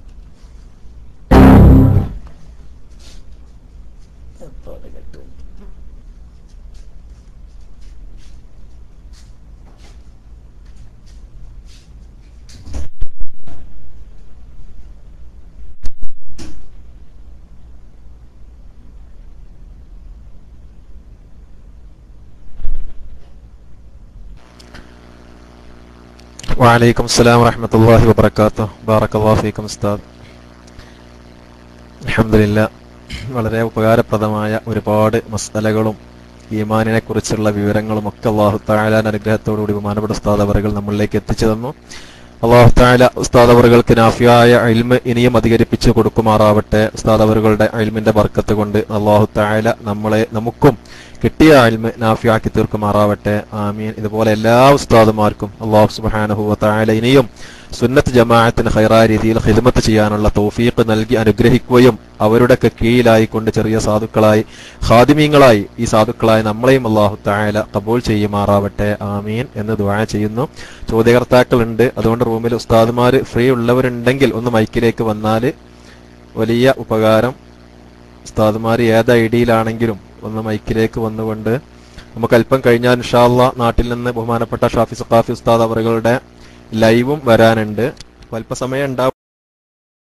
വലൈക്കും അസ്സലാം വറഹമത്തല്ലാഹി വബർക്കാത്തു ബാറക്കല്ലാഹു ഫീക്കും ഉസ്താദ് അൽഹംദുലില്ലാ വളരെ ഉപകാരപ്രദമായ ഒരുപാട് മസ്തലകളും ഈമാനിനെ കുറിച്ചുള്ള വിവരങ്ങളും ഒക്കെ അള്ളാഹു താലാൻ അനുഗ്രഹത്തോടുകൂടി ബഹുമാനപ്പെട്ട ഉസ്താദ് അവറുകൾ നമ്മളിലേക്ക് എത്തിച്ചു തന്നു അള്ളാഹു താല ഉസ്താദ് അവറുകൾക്ക് നാഫിയായ അൽമ് ഇനിയും അധികരിപ്പിച്ചു കൊടുക്കുമാറാവട്ടെ ഉസ്താദ് അവറുകളുടെ അൽമിന്റെ ബർക്കത്ത് കൊണ്ട് അള്ളാഹു താല നമ്മളെ നമുക്കും കിട്ടിയ അൽമ് നാഫിയാക്കി തീർക്കുമാറാവട്ടെ ആമീൻ ഇതുപോലെ എല്ലാ ഉസ്താദുമാർക്കും അള്ളാഹു സുബാനഹു താല ഇനിയും സുന്നത്ത് ജമാഅത്തിന് ഹൈറായ രീതിയിൽ ഹിദ്മത്ത് ചെയ്യാനുള്ള തൗഫീഖ് നൽകി അനുഗ്രഹിക്കുകയും അവരുടെയൊക്കെ കീഴിലായിക്കൊണ്ട് ചെറിയ സാധുക്കളായി ഹാദിമീങ്ങളായി ഈ സാധുക്കളായി നമ്മളെയും അള്ളാഹു തായാല കബൂൽ ചെയ്യുമാറാവട്ടെ ആമീൻ എന്ന് ദുആ ചെയ്യുന്നു ചോദ്യകർത്താക്കളുണ്ട് അതുകൊണ്ട് റൂമിൽ ഉസ്താദുമാർ ഫ്രീ ഉള്ളവരുണ്ടെങ്കിൽ ഒന്ന് മൈക്കിലേക്ക് വന്നാൽ വലിയ ഉപകാരം ഉസ്താദുമാർ ഏത് ഐ ഡിയിലാണെങ്കിലും ഒന്ന് മൈക്കിലേക്ക് വന്നുകൊണ്ട് നമുക്ക് അല്പം കഴിഞ്ഞാൽ ഇൻഷാല്ല നാട്ടിൽ നിന്ന് ബഹുമാനപ്പെട്ട ഷാഫി സഖാഫി ഉസ്താദ് അവറുകളുടെ ലൈവും വരാനുണ്ട് അല്പസമയം ഉണ്ടാവും